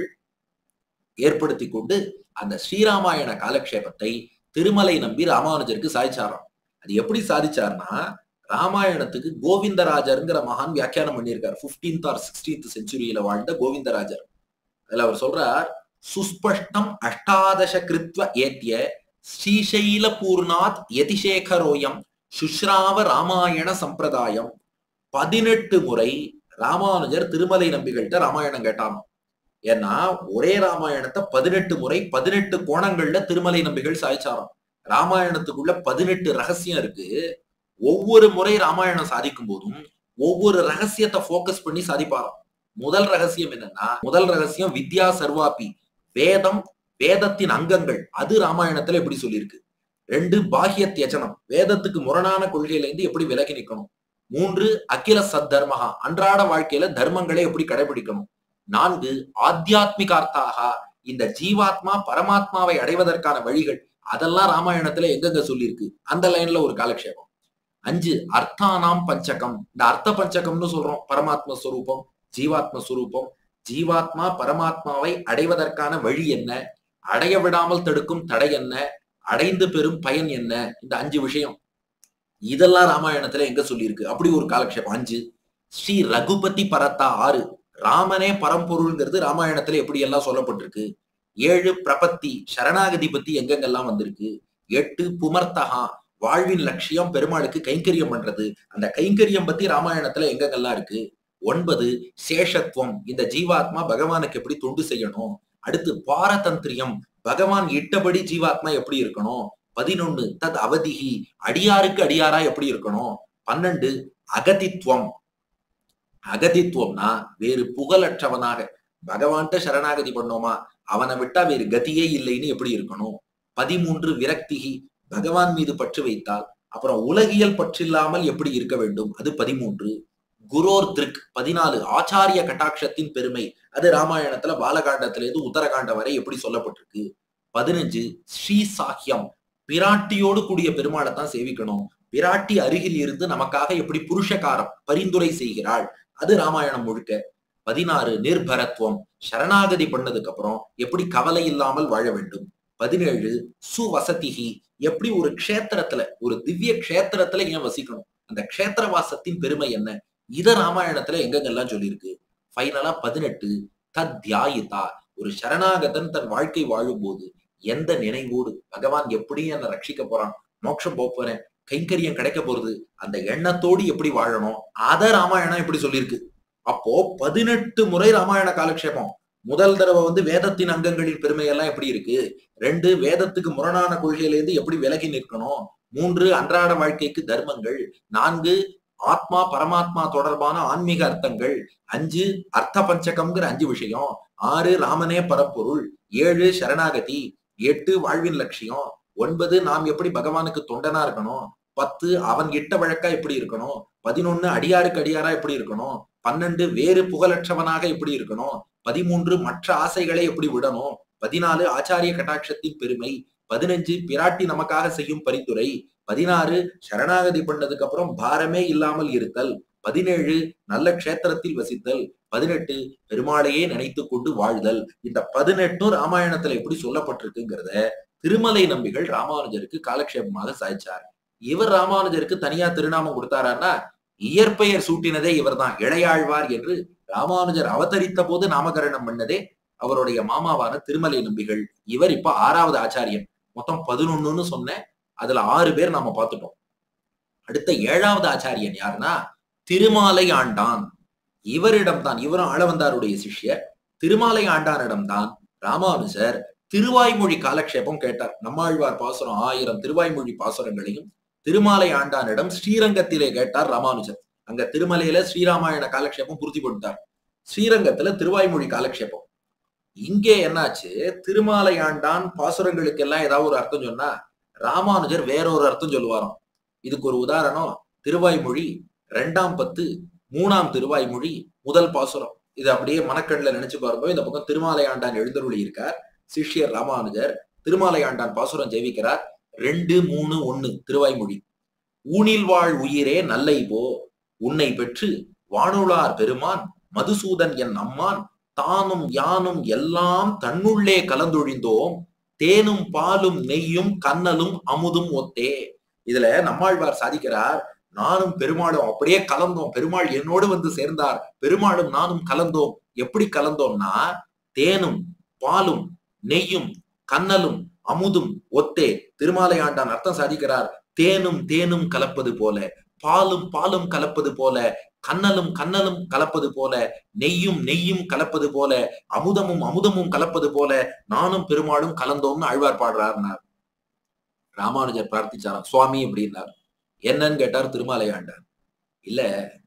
ஏற்படுத்தி கொண்டு அந்த ஸ்ரீராமாயண காலக்ஷேபத்தை திருமலை நம்பி ராமானுஜருக்கு சாதிச்சாராம் அது எப்படி சாதிச்சார்னா ராமாயணத்துக்கு கோவிந்தராஜருங்கிற மகான் வியாக்கியானம் பண்ணியிருக்கார் பிப்டீன்த் ஆர் சிக்ஸ்டீன்த் செஞ்சுரியில வாழ்ந்த கோவிந்தராஜர் அதுல அவர் சொல்றார் சுஸ்பஷ்டம் அஷ்டாதச கிருத்வ ஏத்திய ஸ்ரீசைல பூர்ணாத் யதிசேகரோயம் சுஷ்ராவ ராமாயண சம்பிரதாயம் பதினெட்டு முறை ராமானுஜர் திருமலை நம்பிகள்கிட்ட ராமாயணம் கேட்டானோ ஏன்னா ஒரே ராமாயணத்தை பதினெட்டு முறை பதினெட்டு கோணங்கள்ல திருமலை நம்பிகள் சாய்ச்சாராம் ராமாயணத்துக்குள்ள பதினெட்டு ரகசியம் இருக்கு ஒவ்வொரு முறை ராமாயணம் சாதிக்கும் போதும் ஒவ்வொரு ரகசியத்தை போக்கஸ் பண்ணி சாதிப்பாராம் முதல் ரகசியம் என்னன்னா முதல் ரகசியம் வித்யா சர்வாபி வேதம் வேதத்தின் அங்கங்கள் அது ராமாயணத்துல எப்படி சொல்லியிருக்கு ரெண்டு பாஹ்ய தியஜனம் வேதத்துக்கு முரணான கொள்கையில இருந்து எப்படி விலகி நிக்கணும் மூன்று அகில சத்தர்மகா அன்றாட வாழ்க்கையில தர்மங்களை எப்படி கடைபிடிக்கணும் நான்கு ஆத்தியாத்மிகார்த்தாக இந்த ஜீவாத்மா பரமாத்மாவை அடைவதற்கான வழிகள் அதெல்லாம் ராமாயணத்துல எங்கெங்க சொல்லியிருக்கு அந்த லைன்ல ஒரு காலக்ஷேபம் அஞ்சு அர்த்தானாம் பஞ்சகம் இந்த அர்த்த பஞ்சகம்னு சொல்றோம் பரமாத்ம ஸ்வரூபம் ஜீவாத்ம ஸ்வரூபம் ஜீவாத்மா பரமாத்மாவை அடைவதற்கான வழி என்ன அடைய விடாமல் தடுக்கும் தடை என்ன அடைந்து பெறும் பயன் என்ன இந்த அஞ்சு விஷயம் இதெல்லாம் ராமாயணத்துல எங்க சொல்லியிருக்கு அப்படி ஒரு காலக்ஷேபம் அஞ்சு ஸ்ரீ ரகுபதி பரத்தா ஆறு ராமனே பரம்பொருள்ங்கிறது ராமாயணத்துல எப்படி எல்லாம் சொல்லப்பட்டிருக்கு ஏழு பிரபத்தி சரணாகதி பத்தி எங்கெங்கெல்லாம் வந்திருக்கு எட்டு புமர்த்தகா வாழ்வின் லட்சியம் பெருமாளுக்கு கைங்கரியம் பண்றது அந்த கைங்கரியம் பத்தி ராமாயணத்துல எங்கெங்கெல்லாம் இருக்கு ஒன்பது சேஷத்துவம் இந்த ஜீவாத்மா பகவானுக்கு எப்படி தொண்டு செய்யணும் அடுத்து பாரதந்திரியம் பகவான் இட்டபடி ஜீவாத்மா எப்படி இருக்கணும் பதினொன்னு தத் அவதிகி அடியாருக்கு அடியாரா எப்படி இருக்கணும் பன்னெண்டு அகதித்துவம் அகதித்துவம்னா வேறு புகழற்றவனாக பகவான்கிட்ட சரணாகதி பண்ணோமா அவனை விட்டா வேறு கதியே இல்லைன்னு எப்படி இருக்கணும் பதிமூன்று விரக்திகி பகவான் மீது பற்று வைத்தால் அப்புறம் உலகியல் பற்றில்லாமல் எப்படி இருக்க வேண்டும் அது பதிமூன்று குரோர் திருக் பதினாலு ஆச்சாரிய கட்டாட்சத்தின் பெருமை அது ராமாயணத்துல பாலகாண்டத்திலிருந்து உத்தரகாண்ட வரை எப்படி சொல்லப்பட்டிருக்கு பதினஞ்சு ஸ்ரீ சாக்கியம் பிராட்டியோடு கூடிய பெருமாளை தான் சேவிக்கணும் பிராட்டி அருகில் இருந்து நமக்காக எப்படி புருஷகாரம் பரிந்துரை செய்கிறாள் அது ராமாயணம் முழுக்க பதினாறு நிர்பரத்துவம் சரணாகதி பண்ணதுக்கு அப்புறம் எப்படி கவலை இல்லாமல் வாழ வேண்டும் பதினேழு சுவசதிகி எப்படி ஒரு க்ஷேத்திரத்துல ஒரு திவ்ய க்ஷேத்திரத்துல ஏன் வசிக்கணும் அந்த க்ஷேத்திரவாசத்தின் பெருமை என்ன இத ராமாயணத்துல எங்கெங்கெல்லாம் சொல்லியிருக்கு ஃபைனலா பதினெட்டு தத்யாயிதா ஒரு சரணாகதன் தன் வாழ்க்கை வாழும்போது எந்த நினைவோடு பகவான் எப்படி என்னை ரட்சிக்க போறான் மோட்சம் போப் போறேன் கைங்கரியம் கிடைக்க போறது அந்த எண்ணத்தோடு எப்படி வாழணும் அத ராமாயணம் எப்படி சொல்லியிருக்கு அப்போ பதினெட்டு முறை ராமாயண காலக்ஷேபம் முதல் தடவை வந்து வேதத்தின் அங்கங்களின் பெருமை எல்லாம் எப்படி இருக்கு ரெண்டு வேதத்துக்கு முரணான கொள்கையிலேருந்து எப்படி விலகி நிற்கணும் மூன்று அன்றாட வாழ்க்கைக்கு தர்மங்கள் நான்கு ஆத்மா பரமாத்மா தொடர்பான ஆன்மீக அர்த்தங்கள் அஞ்சு அர்த்த பஞ்சகம்ங்கிற அஞ்சு விஷயம் ஆறு ராமனே பரப்பொருள் ஏழு சரணாகதி எட்டு வாழ்வின் லட்சியம் ஒன்பது நாம் எப்படி பகவானுக்கு தொண்டனா இருக்கணும் பத்து அவன் இட்ட வழக்கா எப்படி இருக்கணும் பதினொன்னு அடியாருக்கு அடியாரா எப்படி இருக்கணும் பன்னெண்டு வேறு புகழற்றவனாக எப்படி இருக்கணும் பதிமூன்று மற்ற ஆசைகளை எப்படி விடணும் பதினாலு ஆச்சாரிய கட்டாட்சத்தின் பெருமை பதினஞ்சு பிராட்டி நமக்காக செய்யும் பரிந்துரை பதினாறு சரணாகதி பண்ணதுக்கு அப்புறம் பாரமே இல்லாமல் இருத்தல் பதினேழு நல்ல க்ஷேத்திரத்தில் வசித்தல் பதினெட்டு பெருமாளையே நினைத்து கொண்டு வாழ்தல் இந்த பதினெட்டும் ராமாயணத்துல எப்படி சொல்லப்பட்டிருக்குங்கிறத திருமலை நம்பிகள் ராமானுஜருக்கு காலக்ஷேபமாக சாய்ச்சார் இவர் ராமானுஜருக்கு தனியா திருநாமம் கொடுத்தாரான்னா இயற்பெயர் சூட்டினதே இவர்தான் இளையாழ்வார் என்று ராமானுஜர் அவதரித்த போது நாமகரணம் பண்ணதே அவருடைய மாமாவான திருமலை நம்பிகள் இவர் இப்ப ஆறாவது ஆச்சாரியன் மொத்தம் பதினொன்னுன்னு சொன்னேன் அதுல ஆறு பேர் நாம பார்த்துட்டோம் அடுத்த ஏழாவது ஆச்சாரியன் யாருன்னா திருமாலை ஆண்டான் இவரிடம்தான் இவரும் ஆளவந்தாருடைய சிஷ்யர் திருமாலை ஆண்டானிடம்தான் ராமானுஜர் திருவாய்மொழி காலக்ஷேபம் கேட்டார் நம்மாழ்வார் பாசுரம் ஆயிரம் திருவாய்மொழி பாசுரங்களையும் திருமாலை ஆண்டானிடம் ஸ்ரீரங்கத்திலே கேட்டார் ராமானுஜர் அங்க திருமலையில ஸ்ரீராமாயண காலக்ஷேபம் பூர்த்தி பண்ணிட்டார் ஸ்ரீரங்கத்துல திருவாய்மொழி காலக்ஷேபம் இங்கே என்னாச்சு திருமாலை ஆண்டான் பாசுரங்களுக்கு எல்லாம் ஏதாவது ஒரு அர்த்தம் சொன்னா ராமானுஜர் வேறொரு அர்த்தம் சொல்லுவாராம் இதுக்கு ஒரு உதாரணம் திருவாய்மொழி ரெண்டாம் பத்து மூணாம் திருவாய்மொழி முதல் பாசுரம் இது அப்படியே மனக்கண்ணில் நினைச்சு பாருங்க இந்த பக்கம் திருமாலை ஆண்டான் எழுந்தருளி இருக்கார் சிஷ்யர் ராமானுஜர் திருமாலை ஆண்டான் பாசுரம் ஜெயிக்கிறார் ரெண்டு மூணு ஒண்ணு திருவாய்மொழி ஊனில் வாழ் உயிரே நல்லை போ உன்னை பெற்று வானுளார் பெருமான் மதுசூதன் என் அம்மான் தானும் யானும் எல்லாம் தன்னுள்ளே கலந்தொழிந்தோம் தேனும் பாலும் நெய்யும் கண்ணலும் அமுதும் ஒத்தே இதுல நம்மாழ்வார் சாதிக்கிறார் நானும் பெருமாளும் அப்படியே கலந்தோம் பெருமாள் என்னோடு வந்து சேர்ந்தார் பெருமாளும் நானும் கலந்தோம் எப்படி கலந்தோம்னா தேனும் பாலும் நெய்யும் கண்ணலும் அமுதும் ஒத்தே திருமாலை ஆண்டான் அர்த்தம் சாதிக்கிறார் தேனும் தேனும் கலப்பது போல பாலும் பாலும் கலப்பது போல கண்ணலும் கண்ணலும் கலப்பது போல நெய்யும் நெய்யும் கலப்பது போல அமுதமும் அமுதமும் கலப்பது போல நானும் பெருமாளும் கலந்தோம்னு ஆழ்வார் பாடுறாருனார் ராமானுஜர் பிரார்த்திச்சாராம் சுவாமி அப்படின்னார் என்னன்னு கேட்டார் திருமாலை ஆண்டார் இல்ல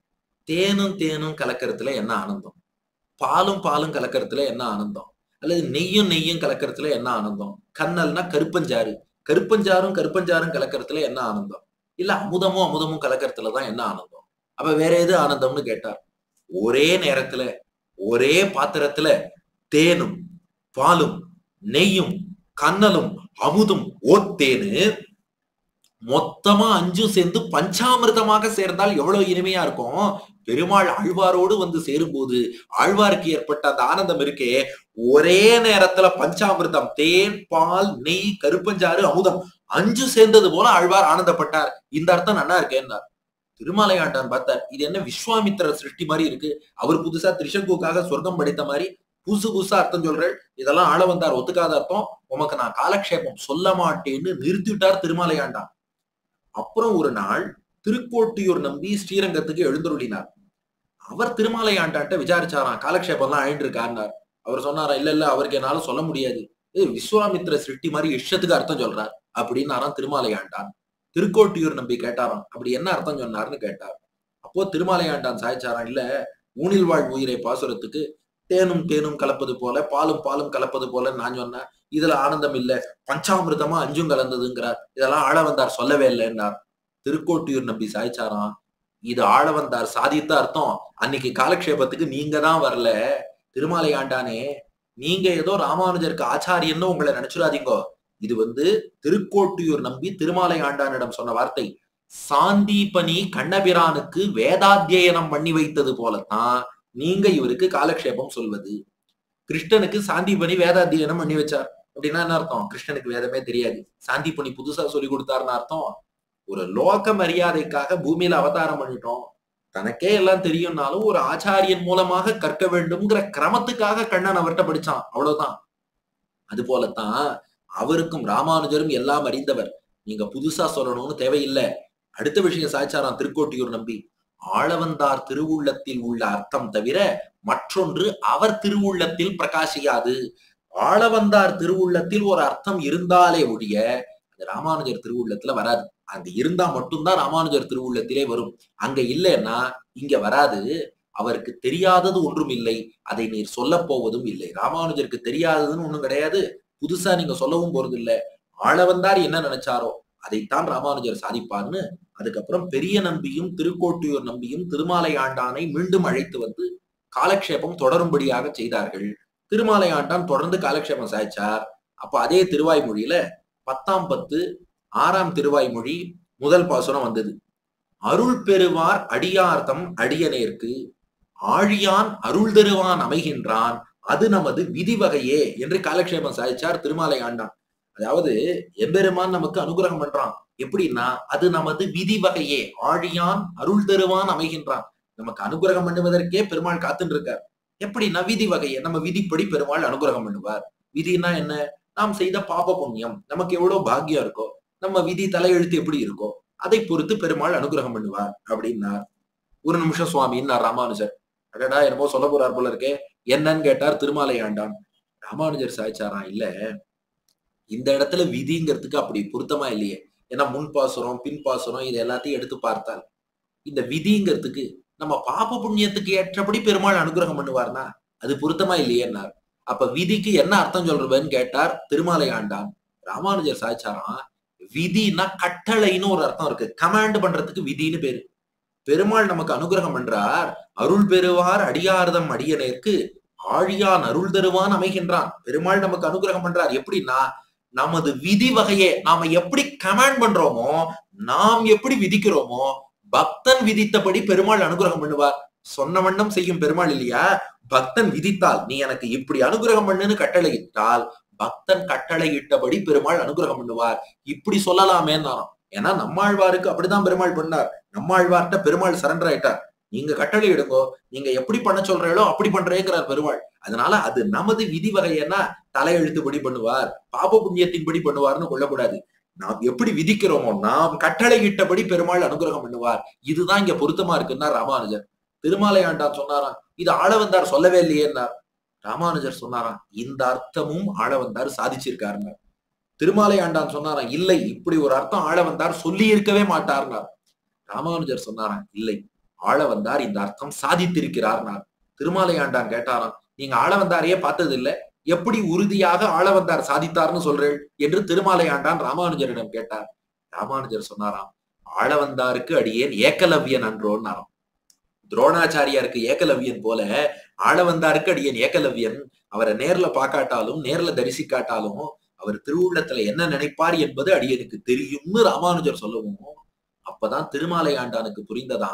தேனும் தேனும் கலக்கறதுல என்ன ஆனந்தம் பாலும் பாலும் கலக்கறதுல என்ன ஆனந்தம் அல்லது நெய்யும் நெய்யும் கலக்கறதுல என்ன ஆனந்தம் கண்ணல்னா கருப்பஞ்சாறு கருப்பஞ்சாரும் கருப்பஞ்சாரும் கலக்கறதுல என்ன ஆனந்தம் இல்ல அமுதமும் அமுதமும் கலக்கறதுல தான் என்ன ஆனந்தம் அப்ப வேற எது ஆனந்தம்னு கேட்டார் ஒரே நேரத்துல ஒரே பாத்திரத்துல தேனும் பாலும் நெய்யும் கண்ணலும் அமுதும் ஓத்தேனு மொத்தமா அஞ்சும் சேர்ந்து பஞ்சாமிர்தமாக சேர்ந்தால் எவ்வளவு இனிமையா இருக்கும் பெருமாள் ஆழ்வாரோடு வந்து சேரும்போது ஆழ்வாருக்கு ஏற்பட்ட அந்த ஆனந்தம் இருக்கே ஒரே நேரத்துல பஞ்சாமிர்தம் தேன் பால் நெய் கருப்பஞ்சாறு அமுதம் அஞ்சு சேர்ந்தது போல ஆழ்வார் ஆனந்தப்பட்டார் இந்த அர்த்தம் நல்லா இருக்கேன்னார் திருமலை ஆண்டான் பார்த்தார் இது என்ன விஸ்வாமித்திர சிருஷ்டி மாதிரி இருக்கு அவர் புதுசா திரிசங்குக்காக சொர்க்கம் படைத்த மாதிரி புதுசு புதுசா அர்த்தம் சொல்றேன் இதெல்லாம் ஆள வந்தார் ஒத்துக்காத அர்த்தம் உமக்கு நான் காலக்ஷேபம் சொல்ல மாட்டேன்னு நிறுத்திவிட்டார் திருமலை ஆண்டான் அப்புறம் ஒரு நாள் திருக்கோட்டியூர் நம்பி ஸ்ரீரங்கத்துக்கு எழுந்தருளினார் அவர் திருமாலை ஆண்டான்ட்ட விசாரிச்சாராம் காலக்ஷேபம்லாம் ஆயிட்டு இருக்காருனார் அவர் சொன்னாரா இல்ல இல்ல அவருக்கு என்னால சொல்ல முடியாது இது விஸ்வாமித்திர சிருஷ்டி மாதிரி இஷ்டத்துக்கு அர்த்தம் சொல்றார் அப்படின்னாராம் திருமாலை ஆண்டான் திருக்கோட்டியூர் நம்பி கேட்டாராம் அப்படி என்ன அர்த்தம் சொன்னார்னு கேட்டார் அப்போ திருமாலை ஆண்டான் சாய்ச்சாராம் இல்ல ஊனில் வாழ் உயிரை பாசுரத்துக்கு தேனும் தேனும் கலப்பது போல பாலும் பாலும் கலப்பது போல நான் சொன்னேன் இதுல ஆனந்தம் இல்ல பஞ்சாமிர்தமா அஞ்சும் கலந்ததுங்கிறார் இதெல்லாம் ஆள வந்தார் சொல்லவே இல்லைன்னார் திருக்கோட்டியூர் நம்பி சாய்ச்சாராம் இது ஆள வந்தார் சாதித்த அர்த்தம் அன்னைக்கு காலக்ஷேபத்துக்கு நீங்க தான் வரல திருமாலை ஆண்டானே நீங்க ஏதோ ராமானுஜருக்கு ஆச்சாரியன்னு உங்களை நினைச்சுடாதீங்கோ இது வந்து திருக்கோட்டியூர் நம்பி திருமாலை ஆண்டானிடம் சொன்ன வார்த்தை சாந்தீபனி கண்ணபிரானுக்கு வேதாத்தியனம் பண்ணி வைத்தது போலத்தான் நீங்க இவருக்கு காலக்ஷேபம் சொல்வது கிருஷ்ணனுக்கு சாந்திபனி வேதாத்தியனம் பண்ணி வச்சார் அப்படின்னா என்ன அர்த்தம் கிருஷ்ணனுக்கு வேதமே தெரியாது சாந்திபனி புதுசா சொல்லி கொடுத்தாருன்னு அர்த்தம் ஒரு லோக மரியாதைக்காக பூமியில அவதாரம் பண்ணிட்டோம் தனக்கே எல்லாம் தெரியும்னாலும் ஒரு ஆச்சாரியன் மூலமாக கற்க வேண்டும்ங்கிற கிரமத்துக்காக கண்ணன் அவர்கிட்ட படிச்சான் அவ்வளவுதான் அது போலத்தான் அவருக்கும் ராமானுஜரும் எல்லாம் அறிந்தவர் நீங்க புதுசா சொல்லணும்னு தேவையில்லை அடுத்த விஷயம் சாய்ச்சாராம் திருக்கோட்டியூர் நம்பி ஆளவந்தார் திருவுள்ளத்தில் உள்ள அர்த்தம் தவிர மற்றொன்று அவர் திருவுள்ளத்தில் பிரகாசியாது ஆளவந்தார் திருவுள்ளத்தில் ஒரு அர்த்தம் இருந்தாலே ஒழிய அது ராமானுஜர் திருவுள்ளத்துல வராது அங்க இருந்தா மட்டும்தான் ராமானுஜர் திருவுள்ளத்திலே வரும் அங்க இல்லைன்னா இங்க வராது அவருக்கு தெரியாதது ஒன்றும் இல்லை அதை நீர் சொல்ல போவதும் இல்லை ராமானுஜருக்கு தெரியாததுன்னு ஒண்ணும் கிடையாது புதுசா நீங்க சொல்லவும் போறது இல்ல ஆளவந்தார் என்ன நினைச்சாரோ அதைத்தான் ராமானுஜர் சாதிப்பார்னு அதுக்கப்புறம் பெரிய நம்பியும் திருக்கோட்டியூர் நம்பியும் திருமாலை ஆண்டானை மீண்டும் அழைத்து வந்து காலக்ஷேபம் தொடரும்படியாக செய்தார்கள் திருமாலை ஆண்டான் தொடர்ந்து காலக்ஷேபம் சாய்ச்சார் அப்ப அதே திருவாய்மொழியில பத்தாம் பத்து ஆறாம் திருவாய்மொழி முதல் பாசுரம் வந்தது அருள் பெறுவார் அடியார்த்தம் அடியனேற்கு ஆழியான் அருள் தருவான் அமைகின்றான் அது நமது விதிவகையே என்று காலக்ஷேபம் சாதிச்சார் திருமாலை ஆண்டான் அதாவது எம்பெருமான் நமக்கு அனுகிரகம் பண்றான் எப்படின்னா அது நமது விதி வகையே ஆழியான் அருள் தருவான் அமைகின்றான் நமக்கு அனுகிரகம் பண்ணுவதற்கே பெருமாள் காத்துட்டு இருக்கார் எப்படின்னா விதி வகையே நம்ம விதிப்படி பெருமாள் அனுகிரகம் பண்ணுவார் விதினா என்ன நாம் செய்த பாப புண்ணியம் நமக்கு எவ்வளவு பாக்கியம் இருக்கோ நம்ம விதி தலையெழுத்து எப்படி இருக்கோ அதை பொறுத்து பெருமாள் அனுகிரகம் பண்ணுவார் அப்படின்னார் ஒரு நிமிஷம் சுவாமின்னார் ராமானுஜர் அடடா என்னமோ சொல்ல போறார் போல இருக்கே என்னன்னு கேட்டார் திருமாலை ஆண்டான் ராமானுஜர் சாய்ச்சாராம் இல்ல இந்த இடத்துல விதிங்கிறதுக்கு அப்படி பொருத்தமா இல்லையே ஏன்னா முன் பாசுரம் பின் பாசுரம் இது எல்லாத்தையும் எடுத்து பார்த்தால் இந்த விதிங்கிறதுக்கு நம்ம பாப புண்ணியத்துக்கு ஏற்றபடி பெருமாள் அனுகிரகம் பண்ணுவார்னா அது பொருத்தமா இல்லையேன்னார் அப்ப விதிக்கு என்ன அர்த்தம் சொல்றவன்னு கேட்டார் திருமாலை ஆண்டான் ராமானுஜர் சாய்ச்சாராம் விதினா கட்டளைன்னு ஒரு அர்த்தம் இருக்கு கமாண்ட் பண்றதுக்கு விதின்னு பேரு பெருமாள் நமக்கு அனுகிரகம் பண்றார் அருள் பெறுவார் அடியார்தம் அடியனேற்கு ஆழியான் அருள் தருவான் அமைகின்றான் பெருமாள் நமக்கு அனுகிரகம் பண்றார் எப்படின்னா நமது விதி வகையே நாம எப்படி கமாண்ட் பண்றோமோ நாம் எப்படி விதிக்கிறோமோ பக்தன் விதித்தபடி பெருமாள் அனுகிரகம் பண்ணுவார் சொன்ன வண்ணம் செய்யும் பெருமாள் இல்லையா பக்தன் விதித்தால் நீ எனக்கு இப்படி அனுகிரகம் பண்ணுன்னு கட்டளையிட்டால் பக்தன் கட்டளையிட்டபடி பெருமாள் அனுகிரகம் பண்ணுவார் இப்படி சொல்லலாமே ஏன்னா நம்மாழ்வாருக்கு அப்படிதான் பெருமாள் பண்ணார் நம்மாழ்வார்ட்ட பெருமாள் சரண்டர் ஆயிட்டார் நீங்க கட்டளை இடுங்கோ நீங்க எப்படி பண்ண சொல்றீங்களோ அப்படி பண்றேங்கிறார் பெருமாள் அதனால அது நமது விதி வகையன்னா தலையெழுத்துப்படி பண்ணுவார் பாப புண்ணியத்தின்படி பண்ணுவார்னு கொள்ளக்கூடாது நாம் எப்படி விதிக்கிறோமோ நாம் கட்டளையிட்டபடி பெருமாள் அனுகிரகம் பண்ணுவார் இதுதான் இங்க பொருத்தமா இருக்குன்னா ராமானுஜர் திருமாலை ஆண்டான் சொன்னாராம் இது ஆளவந்தார் சொல்லவே இல்லையேன்னார் ராமானுஜர் சொன்னாராம் இந்த அர்த்தமும் ஆளவந்தார் சாதிச்சிருக்காருன்னார் திருமாலை ஆண்டான் சொன்னாராம் இல்லை இப்படி ஒரு அர்த்தம் ஆளவந்தார் சொல்லி இருக்கவே மாட்டார்னார் ராமானுஜர் சொன்னாராம் இல்லை ஆளவந்தார் இந்த அர்த்தம் சாதித்திருக்கிறார்னார் திருமாலை ஆண்டான் கேட்டாராம் நீங்க ஆளவந்தாரையே பார்த்தது இல்ல எப்படி உறுதியாக ஆளவந்தார் சாதித்தார்னு சொல்றேன் என்று திருமாலை ஆண்டான் ராமானுஜரிடம் கேட்டார் ராமானுஜர் சொன்னாராம் ஆளவந்தாருக்கு அடியேன் ஏக்கலவ்யன் அன்றோன்னாராம் துரோணாச்சாரியாருக்கு ஏக்கலவ்யன் போல ஆளவந்தாருக்கு அடியேன் ஏக்கலவ்யன் அவரை நேர்ல பாக்காட்டாலும் நேர்ல தரிசிக்காட்டாலும் அவர் திருவுள்ளத்துல என்ன நினைப்பார் என்பது அடியனுக்கு தெரியும்னு ராமானுஜர் சொல்லவும் அப்பதான் திருமாலை ஆண்டானுக்கு புரிந்ததா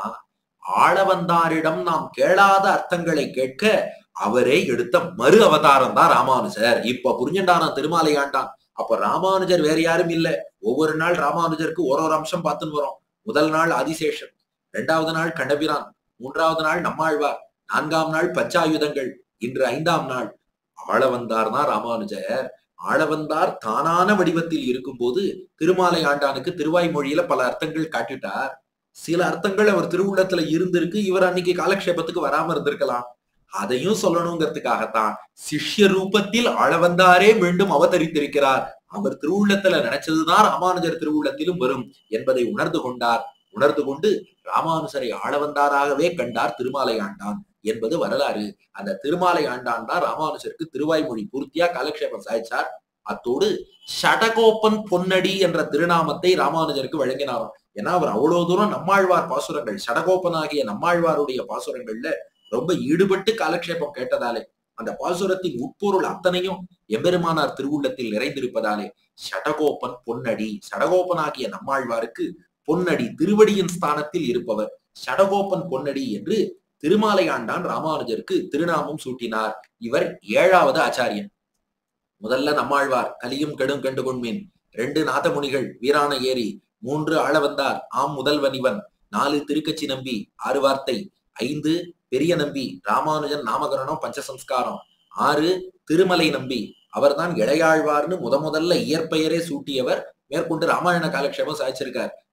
ஆளவந்தாரிடம் நாம் கேளாத அர்த்தங்களை கேட்க அவரே எடுத்த மறு அவதாரம் தான் ராமானுஜர் இப்ப புரிஞ்சுட்டாராம் திருமாலை ஆண்டான் அப்ப ராமானுஜர் வேற யாரும் இல்ல ஒவ்வொரு நாள் ராமானுஜருக்கு ஒரு ஒரு அம்சம் பார்த்துன்னு வரும் முதல் நாள் ஆதிசேஷன் இரண்டாவது நாள் கண்டபிரான் மூன்றாவது நாள் நம்மாழ்வார் நான்காம் நாள் பச்சாயுதங்கள் இன்று ஐந்தாம் நாள் ஆளவந்தார் தான் ராமானுஜர் ஆளவந்தார் தானான வடிவத்தில் இருக்கும்போது திருமாலை ஆண்டானுக்கு திருவாய்மொழியில பல அர்த்தங்கள் காட்டிட்டார் சில அர்த்தங்கள் அவர் திருவுள்ளத்துல இருந்திருக்கு இவர் அன்னைக்கு காலக்ஷேபத்துக்கு வராம இருந்திருக்கலாம் அதையும் சொல்லணுங்கிறதுக்காகத்தான் சிஷ்ய ரூபத்தில் ஆளவந்தாரே மீண்டும் அவதரித்திருக்கிறார் அவர் திருவுள்ளத்துல நினைச்சதுதான் ராமானுஜர் திருவுள்ளத்திலும் வரும் என்பதை உணர்ந்து கொண்டார் உணர்ந்து கொண்டு ராமானுஜரை ஆளவந்தாராகவே கண்டார் திருமாலை ஆண்டான் என்பது வரலாறு அந்த திருமாலை ஆண்டான் தான் ராமானுஜருக்கு திருவாய்மொழி பூர்த்தியா காலக்ஷேபம் சாய்ச்சார் அத்தோடு ஷடகோப்பன் பொன்னடி என்ற திருநாமத்தை ராமானுஜருக்கு வழங்கினாராம் ஏன்னா அவர் அவ்வளவு தூரம் நம்மாழ்வார் பாசுரங்கள் ஷடகோப்பனாகிய நம்மாழ்வாருடைய பாசுரங்கள்ல ரொம்ப ஈடுபட்டு காலக்ஷேபம் கேட்டதாலே அந்த பாசுரத்தின் உட்பொருள் அத்தனையும் எம்பெருமானார் திருவுள்ளத்தில் நிறைந்திருப்பதாலே ஷடகோப்பன் பொன்னடி ஷடகோப்பனாகிய நம்மாழ்வாருக்கு பொன்னடி திருவடியின் ஸ்தானத்தில் இருப்பவர் ஷடகோப்பன் பொன்னடி என்று திருமாலை ஆண்டான் ராமானுஜருக்கு திருநாமம் சூட்டினார் இவர் ஏழாவது ஆச்சாரியன் முதல்ல நம்மாழ்வார் கலியும் கெடும் கண்டு கொண்மீன் ரெண்டு நாதமுனிகள் வீரான ஏரி மூன்று ஆளவந்தார் ஆம் முதல்வன் இவன் நாலு திருக்கச்சி நம்பி ஆறு வார்த்தை ஐந்து பெரிய நம்பி ராமானுஜன் நாமகரணம் பஞ்சசம்ஸ்காரம் ஆறு திருமலை நம்பி அவர்தான் இளையாழ்வார்னு முத முதல்ல இயற்பெயரே சூட்டியவர் மேற்கொண்டு ராமாயண காலக்ஷேபம் சாதிச்சிருக்கார்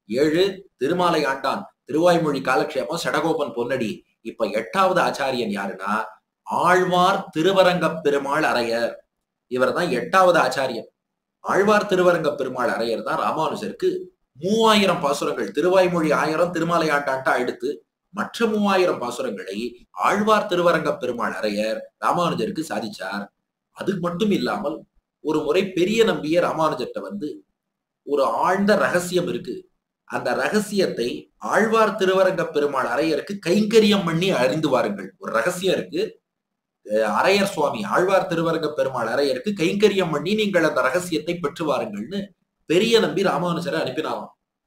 ஏழு திருமாலை ஆண்டான் திருவாய்மொழி காலக்ஷேபம் சடகோபன் பொன்னடி இப்ப எட்டாவது ஆச்சாரியன் யாருன்னா ஆழ்வார் திருவரங்கப் பெருமாள் அரையர் இவர் தான் எட்டாவது ஆச்சாரியன் ஆழ்வார் திருவரங்க பெருமாள் அரையர் தான் ராமானுஜருக்கு மூவாயிரம் பாசுரங்கள் திருவாய்மொழி ஆயிரம் திருமாலை ஆண்டான்ட்டு அடுத்து மற்ற மூவாயிரம் பாசுரங்களை ஆழ்வார் திருவரங்க பெருமாள் அரையர் ராமானுஜருக்கு சாதிச்சார் அது மட்டும் இல்லாமல் ஒரு முறை பெரிய நம்பிய ராமானுஜர்கிட்ட வந்து ஒரு ஆழ்ந்த ரகசியம் இருக்கு அந்த ரகசியத்தை ஆழ்வார் திருவரங்க பெருமாள் அரையருக்கு கைங்கரியம் பண்ணி அறிந்து வாருங்கள் ஒரு ரகசியம் இருக்கு அஹ் அரையர் சுவாமி ஆழ்வார் திருவரங்க பெருமாள் அரையருக்கு கைங்கரியம் பண்ணி நீங்கள் அந்த ரகசியத்தை பெற்று வாருங்கள்னு பெரிய நம்பி ராமானுஜரை அனுப்பினாராம்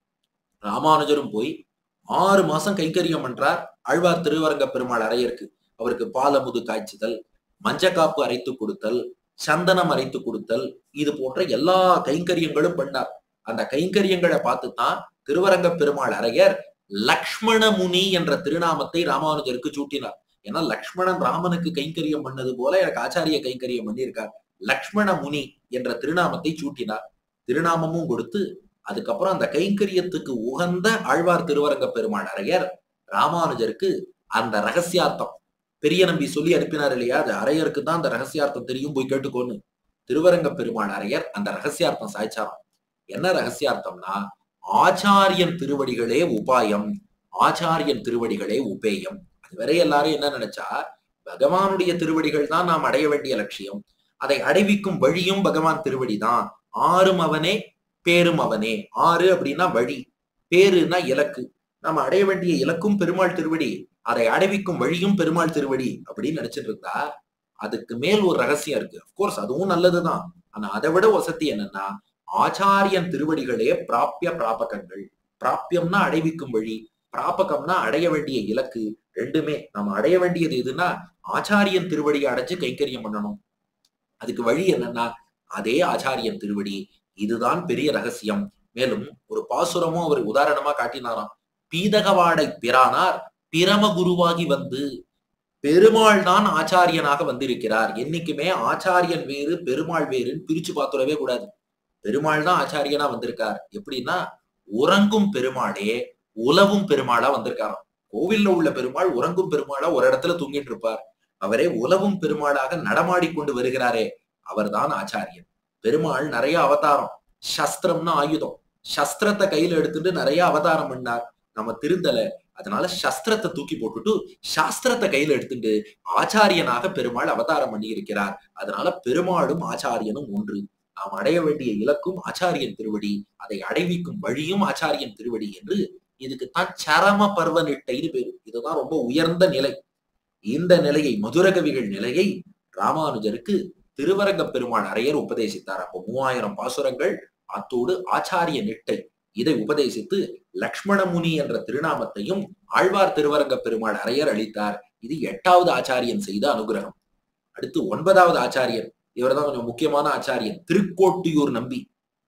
ராமானுஜரும் போய் ஆறு மாசம் கைங்கரியம் பண்றார் ஆழ்வார் திருவரங்க பெருமாள் அரையருக்கு அவருக்கு பாலமுது காய்ச்சுதல் மஞ்சக்காப்பு அரைத்து கொடுத்தல் சந்தனம் அரைத்து கொடுத்தல் இது போன்ற எல்லா கைங்கரியங்களும் பண்ணார் அந்த கைங்கரியங்களை பார்த்து தான் திருவரங்க பெருமாள் அரையர் லக்ஷ்மண முனி என்ற திருநாமத்தை ராமானுஜருக்கு சூட்டினார் ஏன்னா லக்ஷ்மணன் ராமனுக்கு கைங்கரியம் பண்ணது போல எனக்கு ஆச்சாரிய கைங்கரியம் பண்ணியிருக்கார் லக்ஷ்மண முனி என்ற திருநாமத்தை சூட்டினார் திருநாமமும் கொடுத்து அதுக்கப்புறம் அந்த கைங்கரியத்துக்கு உகந்த ஆழ்வார் திருவரங்க பெருமாள் அரையர் ராமானுஜருக்கு அந்த ரகசியார்த்தம் பெரிய நம்பி சொல்லி அனுப்பினார் இல்லையா அது அரையருக்கு தான் அந்த ரகசியார்த்தம் தெரியும் போய் கேட்டுக்கோன்னு திருவரங்க பெருமாள் அரையர் அந்த ரகசியார்த்தம் சாய்ச்சாராம் என்ன ரகசியார்த்தம்னா ஆச்சாரியன் திருவடிகளே உபாயம் ஆச்சாரியன் திருவடிகளே உபேயம் அதுவரை எல்லாரும் என்ன நினைச்சா பகவானுடைய திருவடிகள் தான் நாம் அடைய வேண்டிய லட்சியம் அதை அடைவிக்கும் வழியும் பகவான் திருவடி தான் ஆறும் அவனே பேரும் அவனே ஆறு அப்படின்னா வழி பேருன்னா இலக்கு நம்ம அடைய வேண்டிய இலக்கும் பெருமாள் திருவடி அதை அடைவிக்கும் வழியும் பெருமாள் திருவடி அப்படின்னு நினைச்சிட்டு இருந்தா அதுக்கு மேல் ஒரு ரகசியம் இருக்கு அப்கோர்ஸ் அதுவும் நல்லதுதான் ஆனா அதை விட வசதி என்னன்னா ஆச்சாரியன் திருவடிகளே பிராப்பிய பிராபகங்கள் பிராப்பியம்னா அடைவிக்கும் வழி பிராபகம்னா அடைய வேண்டிய இலக்கு ரெண்டுமே நம்ம அடைய வேண்டியது எதுன்னா ஆச்சாரியன் திருவடியை அடைஞ்சு கைங்கரியம் பண்ணணும் அதுக்கு வழி என்னன்னா அதே ஆச்சாரியன் திருவடி இதுதான் பெரிய ரகசியம் மேலும் ஒரு பாசுரமும் அவர் உதாரணமா காட்டினாராம் பீதகவாடை பிரானார் பிரம குருவாகி வந்து பெருமாள் தான் ஆச்சாரியனாக வந்திருக்கிறார் என்னைக்குமே ஆச்சாரியன் வேறு பெருமாள் வேறுன்னு பிரிச்சு பார்த்துடவே கூடாது பெருமாள் தான் ஆச்சாரியனா வந்திருக்கார் எப்படின்னா உறங்கும் பெருமாளே உலவும் பெருமாளா வந்திருக்காராம் கோவில்ல உள்ள பெருமாள் உறங்கும் பெருமாளா ஒரு இடத்துல தூங்கிட்டு இருப்பார் அவரே உலவும் பெருமாளாக நடமாடி கொண்டு வருகிறாரே அவர்தான் ஆச்சாரியன் பெருமாள் நிறைய அவதாரம் சஸ்திரம்னா ஆயுதம் சஸ்திரத்தை கையில எடுத்துட்டு நிறைய அவதாரம் பண்ணார் நம்ம திருந்தல அதனால சஸ்திரத்தை தூக்கி போட்டுட்டு சாஸ்திரத்தை கையில எடுத்துட்டு ஆச்சாரியனாக பெருமாள் அவதாரம் பண்ணி இருக்கிறார் அதனால பெருமாளும் ஆச்சாரியனும் ஒன்று நாம் அடைய வேண்டிய இலக்கும் ஆச்சாரியன் திருவடி அதை அடைவிக்கும் வழியும் ஆச்சாரியன் திருவடி என்று இதுக்குத்தான் சரம பர்வ நிட்டைன்னு பேரு இதுதான் ரொம்ப உயர்ந்த நிலை இந்த நிலையை மதுரகவிகள் நிலையை ராமானுஜருக்கு திருவரங்க பெருமாள் அரையர் உபதேசித்தார் அப்போ மூவாயிரம் பாசுரங்கள் அத்தோடு ஆச்சாரிய நிட்டை இதை உபதேசித்து லக்ஷ்மணமுனி என்ற திருநாமத்தையும் ஆழ்வார் திருவரங்க பெருமாள் அரையர் அளித்தார் இது எட்டாவது ஆச்சாரியன் செய்த அனுகிரகம் அடுத்து ஒன்பதாவது ஆச்சாரியன் இவர்தான் கொஞ்சம் முக்கியமான ஆச்சாரியன் திருக்கோட்டியூர் நம்பி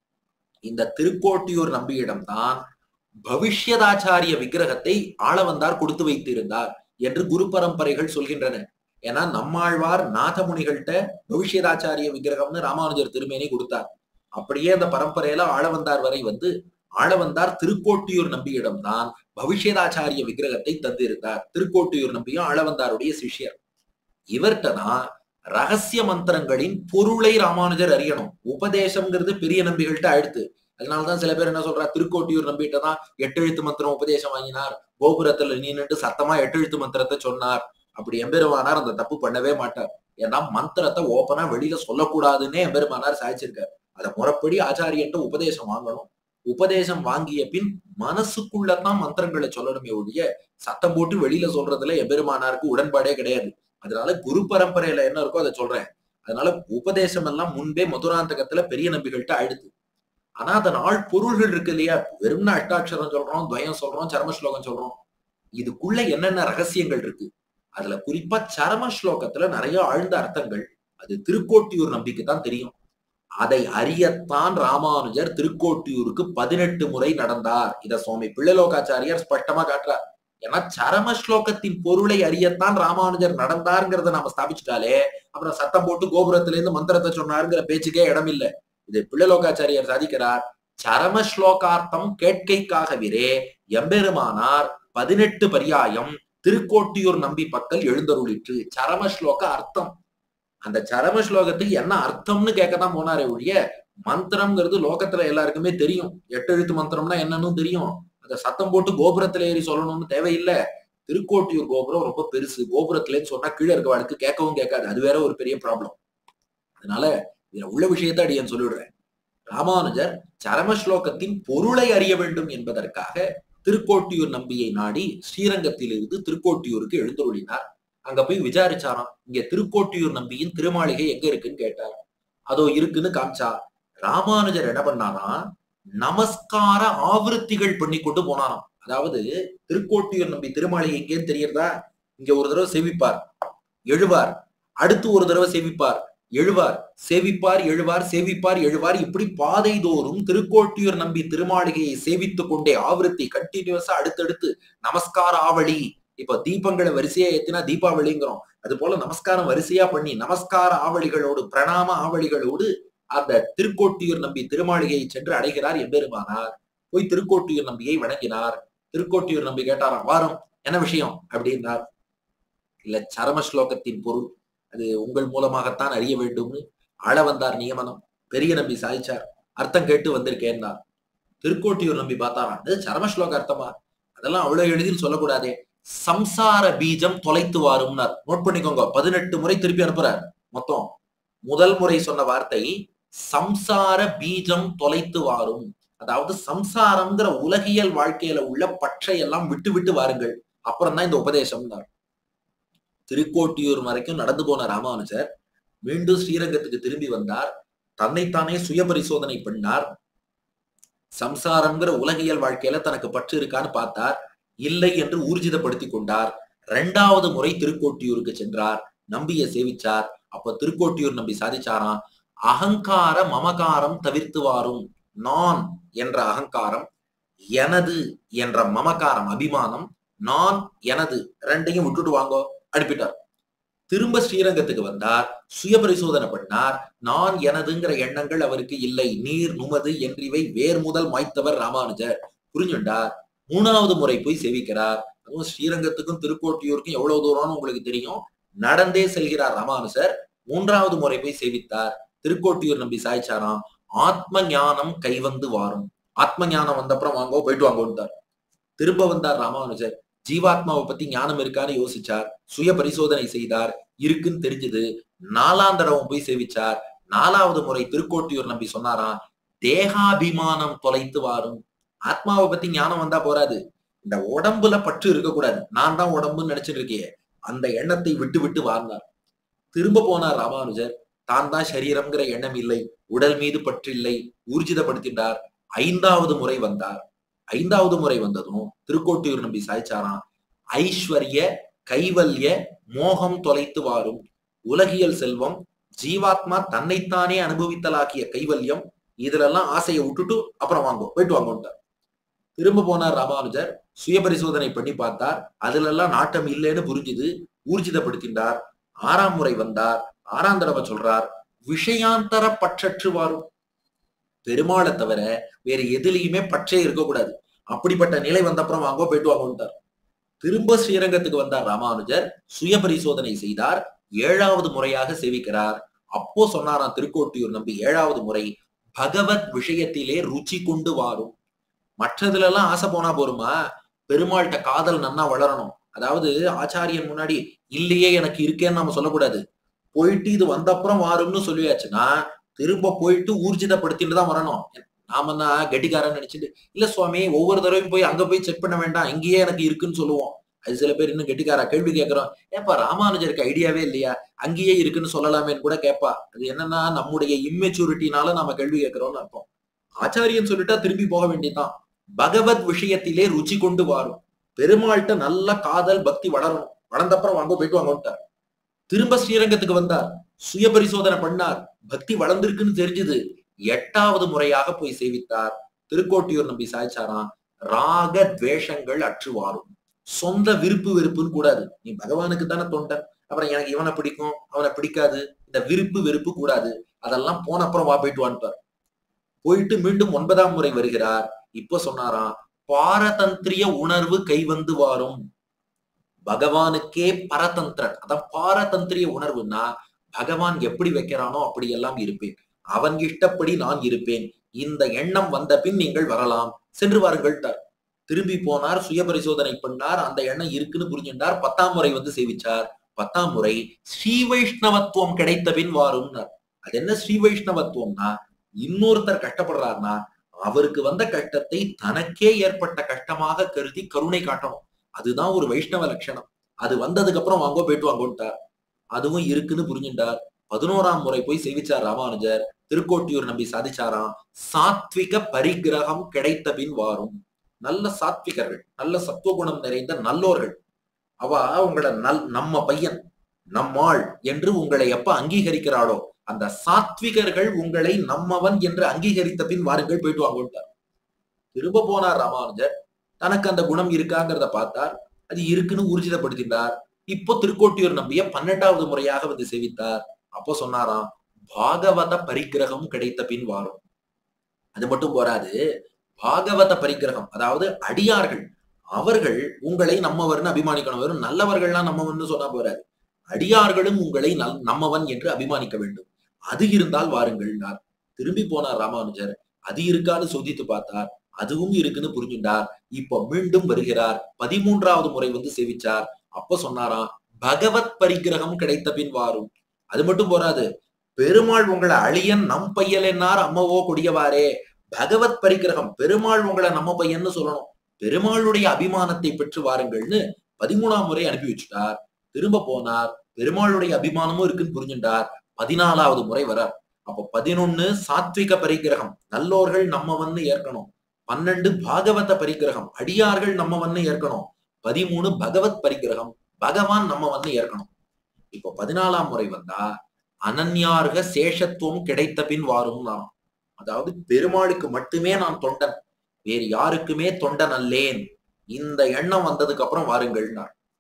இந்த திருக்கோட்டியூர் நம்பியிடம்தான் பவிஷ்யதாச்சாரிய விக்கிரகத்தை ஆளவந்தார் கொடுத்து வைத்திருந்தார் என்று குரு பரம்பரைகள் சொல்கின்றன ஏன்னா நம்மாழ்வார் நாதமுனிகள்கிட்ட பவிஷ்யதாச்சாரிய விக்கிரகம்னு ராமானுஜர் திருமேனி கொடுத்தார் அப்படியே அந்த பரம்பரையில ஆளவந்தார் வரை வந்து ஆளவந்தார் திருக்கோட்டியூர் நம்பியிடம் தான் பவிஷ்யதாச்சாரிய விக்கிரகத்தை தந்திருந்தார் திருக்கோட்டியூர் நம்பியும் ஆளவந்தாருடைய சிஷ்யர் இவர்கிட்ட தான் ரகசிய மந்திரங்களின் பொருளை ராமானுஜர் அறியணும் உபதேசம்ங்கிறது பெரிய நம்பிகள்கிட்ட அடுத்து அதனாலதான் சில பேர் என்ன சொல்றா திருக்கோட்டியூர் நம்பிட்ட தான் எட்டு எழுத்து மந்திரம் உபதேசம் வாங்கினார் கோபுரத்துல நின்னுட்டு சத்தமா எட்டு எழுத்து மந்திரத்தை சொன்னார் அப்படி எம்பெருமானார் அந்த தப்பு பண்ணவே மாட்டார் ஏன்னா மந்திரத்தை ஓப்பனா வெளியில சொல்லக்கூடாதுன்னே எம்பெருமானார் சாதிச்சிருக்காரு அதை முறைப்படி ஆச்சாரியன்ட்டு உபதேசம் வாங்கணும் உபதேசம் வாங்கிய பின் மனசுக்குள்ளதான் மந்திரங்களை சொல்லணுமே ஒழிய சத்தம் போட்டு வெளியில சொல்றதுல எம்பெருமானாருக்கு உடன்பாடே கிடையாது அதனால குரு பரம்பரையில என்ன இருக்கோ அதை சொல்றேன் அதனால உபதேசம் எல்லாம் முன்பே மதுராந்தகத்துல பெரிய நம்பிகள்கிட்ட ஆயிடுது ஆனா அதன் ஆள் பொருள்கள் இருக்கு இல்லையா வெறும்னா அஷ்டாட்சரம் சொல்றோம் துவயம் சொல்றோம் சரம ஸ்லோகம் சொல்றோம் இதுக்குள்ள என்னென்ன ரகசியங்கள் இருக்கு அதுல குறிப்பா சரம ஸ்லோகத்துல நிறைய ஆழ்ந்த அர்த்தங்கள் அது திருக்கோட்டியூர் நம்பிக்கை தான் தெரியும் அதை அறியத்தான் ராமானுஜர் திருக்கோட்டியூருக்கு பதினெட்டு முறை நடந்தார் இத சுவாமி பிள்ளலோகாச்சாரியார் ஸ்பஷ்டமா காட்டுறார் ஏன்னா சரம ஸ்லோகத்தின் பொருளை அறியத்தான் ராமானுஜர் நடந்தாருங்கிறத நாம ஸ்தாபிச்சுட்டாலே அப்புறம் சத்தம் போட்டு கோபுரத்துல இருந்து மந்திரத்தை சொன்னாருங்கிற பேச்சுக்கே இடம் இல்லை இது பிள்ளலோகாச்சாரியார் சாதிக்கிறார் சரம ஸ்லோகார்த்தம் கேட்கைக்காகவிரே எம்பெருமானார் பதினெட்டு பரியாயம் திருக்கோட்டியூர் நம்பி பக்கல் எழுந்தருளிற்று சரம ஸ்லோக அர்த்தம் அந்த சரம ஸ்லோகத்துக்கு என்ன அர்த்தம்னு கேட்கத்தான் போனாரே ஒழிய மந்திரம்ங்கிறது லோகத்துல எல்லாருக்குமே தெரியும் எட்டு எழுத்து மந்திரம்னா என்னன்னு தெரியும் அந்த சத்தம் போட்டு கோபுரத்துல ஏறி சொல்லணும்னு தேவையில்லை திருக்கோட்டியூர் கோபுரம் ரொம்ப பெருசு கோபுரத்துலன்னு சொன்னா கீழே இருக்கவாளுக்கு கேட்கவும் கேட்காது அது வேற ஒரு பெரிய ப்ராப்ளம் அதனால இதுல உள்ள விஷயத்தை அடியன் சொல்லிடுறேன் ராமானுஜர் சரம ஸ்லோகத்தின் பொருளை அறிய வேண்டும் என்பதற்காக திருக்கோட்டியூர் நம்பியை நாடி ஸ்ரீரங்கத்திலிருந்து திருக்கோட்டியூருக்கு எழுந்தருளினார் அங்க போய் விசாரிச்சாராம் இங்க திருக்கோட்டியூர் நம்பியின் திருமாளிகை எங்க இருக்குன்னு கேட்டார் அதோ இருக்குன்னு காமிச்சா ராமானுஜர் என்ன பண்ணாரா நமஸ்கார ஆவருத்திகள் பண்ணி கொண்டு போனாராம் அதாவது திருக்கோட்டியூர் நம்பி திருமாளிகை எங்கேன்னு தெரியறதா இங்க ஒரு தடவை சேவிப்பார் எழுவார் அடுத்து ஒரு தடவை சேவிப்பார் எழுவார் சேவிப்பார் எழுவார் சேவிப்பார் எழுவார் இப்படி பாதை தோறும் திருக்கோட்டியூர் நம்பி திருமாளிகையை சேவித்துக் கொண்டே ஆவருத்தி கண்டினியூஸா அடுத்தடுத்து நமஸ்கார ஆவளி இப்ப தீபங்களை வரிசையா ஏத்தினா தீபாவளிங்கிறோம் அது போல நமஸ்காரம் வரிசையா பண்ணி நமஸ்கார ஆவளிகளோடு பிரணாம ஆவளிகளோடு அந்த திருக்கோட்டியூர் நம்பி திருமாளிகையை சென்று அடைகிறார் எம்பெருமானார் போய் திருக்கோட்டியூர் நம்பியை வணங்கினார் திருக்கோட்டியூர் நம்பி கேட்டாராம் வாரம் என்ன விஷயம் அப்படின்னார் இல்ல சரம ஸ்லோகத்தின் பொருள் அது உங்கள் மூலமாகத்தான் அறிய வேண்டும்னு ஆள வந்தார் நியமனம் பெரிய நம்பி சாதிச்சார் அர்த்தம் கேட்டு வந்திருக்கேன்னார் திருக்கோட்டியூர் நம்பி பார்த்தாராம் அது சரம ஸ்லோக அர்த்தமா அதெல்லாம் அவ்வளவு எளிதில் சொல்லக்கூடாதே சம்சார பீஜம் தொலைத்து வாரும்னார் நோட் பண்ணிக்கோங்க பதினெட்டு முறை திருப்பி அனுப்புறார் மொத்தம் முதல் முறை சொன்ன வார்த்தை சம்சார பீஜம் தொலைத்து வாரும் அதாவது சம்சாரம்ங்கிற உலகியல் வாழ்க்கையில உள்ள பற்றை எல்லாம் விட்டு விட்டு வாருங்கள் அப்புறம் தான் இந்த உபதேசம்னார் திருக்கோட்டியூர் வரைக்கும் நடந்து போன ராமானுஜர் மீண்டும் ஸ்ரீரங்கத்துக்கு திரும்பி வந்தார் தன்னைத்தானே சுய பரிசோதனை பண்ணார் சம்சாரம்ங்கிற உலகியல் வாழ்க்கையில தனக்கு பற்று இருக்கான்னு பார்த்தார் இல்லை என்று ஊர்ஜிதப்படுத்தி கொண்டார் இரண்டாவது முறை திருக்கோட்டியூருக்கு சென்றார் நம்பிய சேவிச்சார் அப்ப திருக்கோட்டியூர் நம்பி சாதிச்சாராம் அகங்கார மமகாரம் தவிர்த்து வாரும் நான் என்ற அகங்காரம் எனது என்ற மமகாரம் அபிமானம் நான் எனது ரெண்டையும் விட்டுட்டு வாங்கோ அனுப்பிட்டார் திரும்ப ஸ்ரீரங்கத்துக்கு வந்தார் சுய பரிசோதனை பண்ணார் நான் எனதுங்கிற எண்ணங்கள் அவருக்கு இல்லை நீர் நுமது என்றிவை வேர் முதல் மாய்த்தவர் ராமானுஜர் புரிஞ்சுண்டார் மூணாவது முறை போய் சேவிக்கிறார் அதுவும் ஸ்ரீரங்கத்துக்கும் திருக்கோட்டியூருக்கும் எவ்வளவு தூரம்னு உங்களுக்கு தெரியும் நடந்தே செல்கிறார் ராமானுஜர் மூன்றாவது முறை போய் சேவித்தார் திருக்கோட்டியூர் நம்பி சாய்ச்சாராம் ஆத்ம ஞானம் கைவந்து வாரும் ஆத்ம ஞானம் வந்தப்புறம் வாங்கோ போயிட்டு வாங்கோன்ட்டார் திரும்ப வந்தார் ராமானுஜர் ஜீவாத்மாவை பத்தி ஞானம் இருக்கான்னு யோசிச்சார் சுய பரிசோதனை செய்தார் இருக்குன்னு தெரிஞ்சது நாலாம் தடவை போய் சேவிச்சார் நாலாவது முறை திருக்கோட்டியூர் நம்பி சொன்னாராம் தேகாபிமானம் தொலைத்து வாரும் ஆத்மாவை பத்தி ஞானம் வந்தா போறாது இந்த உடம்புல பற்று இருக்கக்கூடாது நான் தான் உடம்புன்னு நினைச்சிட்டு இருக்கியே அந்த எண்ணத்தை விட்டு விட்டு வாழ்ந்தார் திரும்ப போனார் ராமானுஜர் தான் தான் சரீரம்ங்கிற எண்ணம் இல்லை உடல் மீது பற்றில்லை ஊர்ஜிதப்படுத்தினார் ஐந்தாவது முறை வந்தார் ஐந்தாவது முறை வந்ததும் திருக்கோட்டியூர் நம்பி சாய்ச்சாராம் ஐஸ்வர்ய கைவல்ய மோகம் தொலைத்து வாரும் உலகியல் செல்வம் ஜீவாத்மா தன்னைத்தானே அனுபவித்தலாக்கிய கைவல்யம் இதுலெல்லாம் ஆசையை விட்டுட்டு அப்புறம் வாங்கும் போயிட்டு வாங்கோன்ட்டார் திரும்ப போனார் ராமானுஜர் சுய பரிசோதனை பண்ணி பார்த்தார் அதுல எல்லாம் நாட்டம் இல்லைன்னு புரிஞ்சுது ஊர்ஜிதப்படுத்தினார் ஆறாம் முறை வந்தார் ஆறாம் தடவை சொல்றார் விஷயாந்தர பற்றற்று வாரும் பெருமாளை தவிர வேற எதுலயுமே பற்றே இருக்கக்கூடாது அப்படிப்பட்ட நிலை வந்தப்புறம் வாங்கோ போயிட்டு வாங்கோன்ட்டார் திரும்ப ஸ்ரீரங்கத்துக்கு வந்தார் ராமானுஜர் சுய பரிசோதனை செய்தார் ஏழாவது முறையாக சேவிக்கிறார் அப்போ சொன்னாராம் திருக்கோட்டியூர் நம்பி ஏழாவது முறை பகவத் விஷயத்திலே ருச்சி கொண்டு வாரும் மற்றதுல எல்லாம் ஆசை போனா போருமா பெருமாள்கிட்ட காதல் நன்னா வளரணும் அதாவது ஆச்சாரியன் முன்னாடி இல்லையே எனக்கு இருக்கேன்னு நம்ம சொல்லக்கூடாது போயிட்டு இது வந்தப்புறம் வாரும்னு சொல்லியாச்சுன்னா திரும்ப போயிட்டு ஊர்ஜிதப்படுத்திட்டு தான் வரணும் நாம தான் கெட்டிக்காரன் நினைச்சிட்டு இல்ல சுவாமி ஒவ்வொரு தடவையும் போய் அங்க போய் செக் பண்ண வேண்டாம் இங்கேயே எனக்கு இருக்குன்னு சொல்லுவோம் அது சில பேர் இன்னும் கெட்டிக்காரா கேள்வி கேட்கிறோம் ஏப்பா ராமானுஜருக்கு ஐடியாவே இல்லையா அங்கேயே இருக்குன்னு சொல்லலாமேன்னு கூட கேட்பா அது என்னன்னா நம்முடைய இம்மெச்சூரிட்டினால நாம கேள்வி கேட்கிறோம்னு அர்த்தம் ஆச்சாரியன் சொல்லிட்டா திரும்பி போக வேண்டியதுதான் பகவத் விஷயத்திலே ருச்சி கொண்டு வாரும் பெருமாள்கிட்ட நல்ல காதல் பக்தி வளரணும் வளர்ந்தப்புறம் வாங்க போயிட்டு வாங்கட்டார் திரும்ப ஸ்ரீரங்கத்துக்கு வந்தார் சுய பரிசோதனை பண்ணார் பக்தி வளர்ந்திருக்குன்னு தெரிஞ்சது எட்டாவது முறையாக போய் சேவித்தார் திருக்கோட்டியூர் நம்பி சாய்ச்சாராம் ராக துவேஷங்கள் அற்று வாரும் சொந்த விருப்பு வெறுப்புன்னு கூடாது நீ பகவானுக்கு தானே தொண்டன் அப்புறம் எனக்கு இவனை பிடிக்கும் அவனை பிடிக்காது இந்த விருப்பு வெறுப்பு கூடாது அதெல்லாம் போன அப்புறம் வா போயிட்டு வான்ட்டார் போயிட்டு மீண்டும் ஒன்பதாம் முறை வருகிறார் இப்ப சொன்னாராம் பாரதந்திரிய உணர்வு கைவந்து வாரும் பகவானுக்கே பரதந்திரன் அதான் பாரதந்திரிய உணர்வுன்னா பகவான் எப்படி வைக்கிறானோ அப்படி எல்லாம் இருப்பேன் அவன் இஷ்டப்படி நான் இருப்பேன் இந்த எண்ணம் வந்த பின் நீங்கள் வரலாம் சென்று வாருங்கள் திரும்பி போனார் சுய பரிசோதனை பண்ணார் அந்த எண்ணம் இருக்குன்னு புரிஞ்சுட்டார் பத்தாம் முறை வந்து சேவிச்சார் பத்தாம் முறை ஸ்ரீ வைஷ்ணவத்துவம் கிடைத்த பின் வாரும்னார் அது என்ன ஸ்ரீ வைஷ்ணவத்துவம்னா இன்னொருத்தர் கஷ்டப்படுறாருன்னா அவருக்கு வந்த கஷ்டத்தை தனக்கே ஏற்பட்ட கஷ்டமாக கருதி கருணை காட்டணும் அதுதான் ஒரு வைஷ்ணவ லட்சணம் அது வந்ததுக்கு அப்புறம் வாங்கோ போயிட்டு வாங்கோன்ட்டார் அதுவும் இருக்குன்னு புரிஞ்சுட்டார் பதினோராம் முறை போய் சேவிச்சார் ராமானுஜர் திருக்கோட்டியூர் நம்பி சாதிச்சாராம் சாத்விக பரிகிரகம் கிடைத்த பின் வாரும் நல்ல சாத்விகர்கள் நல்ல சத்துவகுணம் நிறைந்த நல்லோர்கள் அவ உங்களை நல் நம்ம பையன் நம்மாள் என்று உங்களை எப்ப அங்கீகரிக்கிறாளோ அந்த சாத்விகர்கள் உங்களை நம்மவன் என்று அங்கீகரித்த பின் வாருங்கள் போயிட்டு வாங்கோன்ட்டார் திரும்ப போனார் ராமானுஜர் தனக்கு அந்த குணம் இருக்காங்கிறத பார்த்தார் அது இருக்குன்னு ஊர்ஜிதப்படுத்தினார் இப்போ திருக்கோட்டியூர் நம்பிய பன்னெண்டாவது முறையாக வந்து சேவித்தார் அப்போ சொன்னாராம் பாகவத பரிகிரகம் கிடைத்த பின் வாரும் அது மட்டும் போராது பாகவத பரிகிரகம் அதாவது அடியார்கள் அவர்கள் உங்களை நம்மவர்னு அபிமானிக்கணும் வெறும் நல்லவர்கள்லாம் நம்மவன் சொன்னா போறாது அடியார்களும் உங்களை நல் நம்மவன் என்று அபிமானிக்க வேண்டும் அது இருந்தால் வாருங்கள் திரும்பி போனார் ராமானுஜர் அது இருக்கான்னு சோதித்து பார்த்தார் அதுவும் இருக்குன்னு புரிஞ்சுட்டார் இப்ப மீண்டும் வருகிறார் பதிமூன்றாவது முறை வந்து சேவிச்சார் அப்ப சொன்னாராம் பகவத் பரிகிரகம் கிடைத்த பின் வாரும் அது மட்டும் போராது பெருமாள் உங்களை அழியன் நம் பையல் என்னார் அம்மவோ கொடியவாரே பகவத் பரிகிரகம் பெருமாள் உங்களை நம்ம பையன்னு சொல்லணும் பெருமாளுடைய அபிமானத்தை பெற்று வாருங்கள்னு பதிமூணாம் முறை அனுப்பி வச்சுட்டார் திரும்ப போனார் பெருமாளுடைய அபிமானமும் இருக்குன்னு புரிஞ்சுட்டார் பதினாலாவது முறை வரார் அப்போ பதினொன்னு சாத்விக பரிகிரகம் நல்லோர்கள் நம்மவன்னு ஏற்கணும் பன்னெண்டு பாகவத பரிகிரகம் அடியார்கள் நம்மவன்னு ஏற்கணும் பதிமூணு பகவத் பரிகிரகம் பகவான் நம்மவன்னு ஏற்கணும் இப்போ பதினாலாம் முறை வந்தா அனன்யார்க சேஷத்துவம் கிடைத்த பின் வாரும் நாம் அதாவது பெருமாளுக்கு மட்டுமே நான் தொண்டன் வேறு யாருக்குமே தொண்டன் அல்லேன் இந்த எண்ணம் வந்ததுக்கு அப்புறம் வாருங்கள்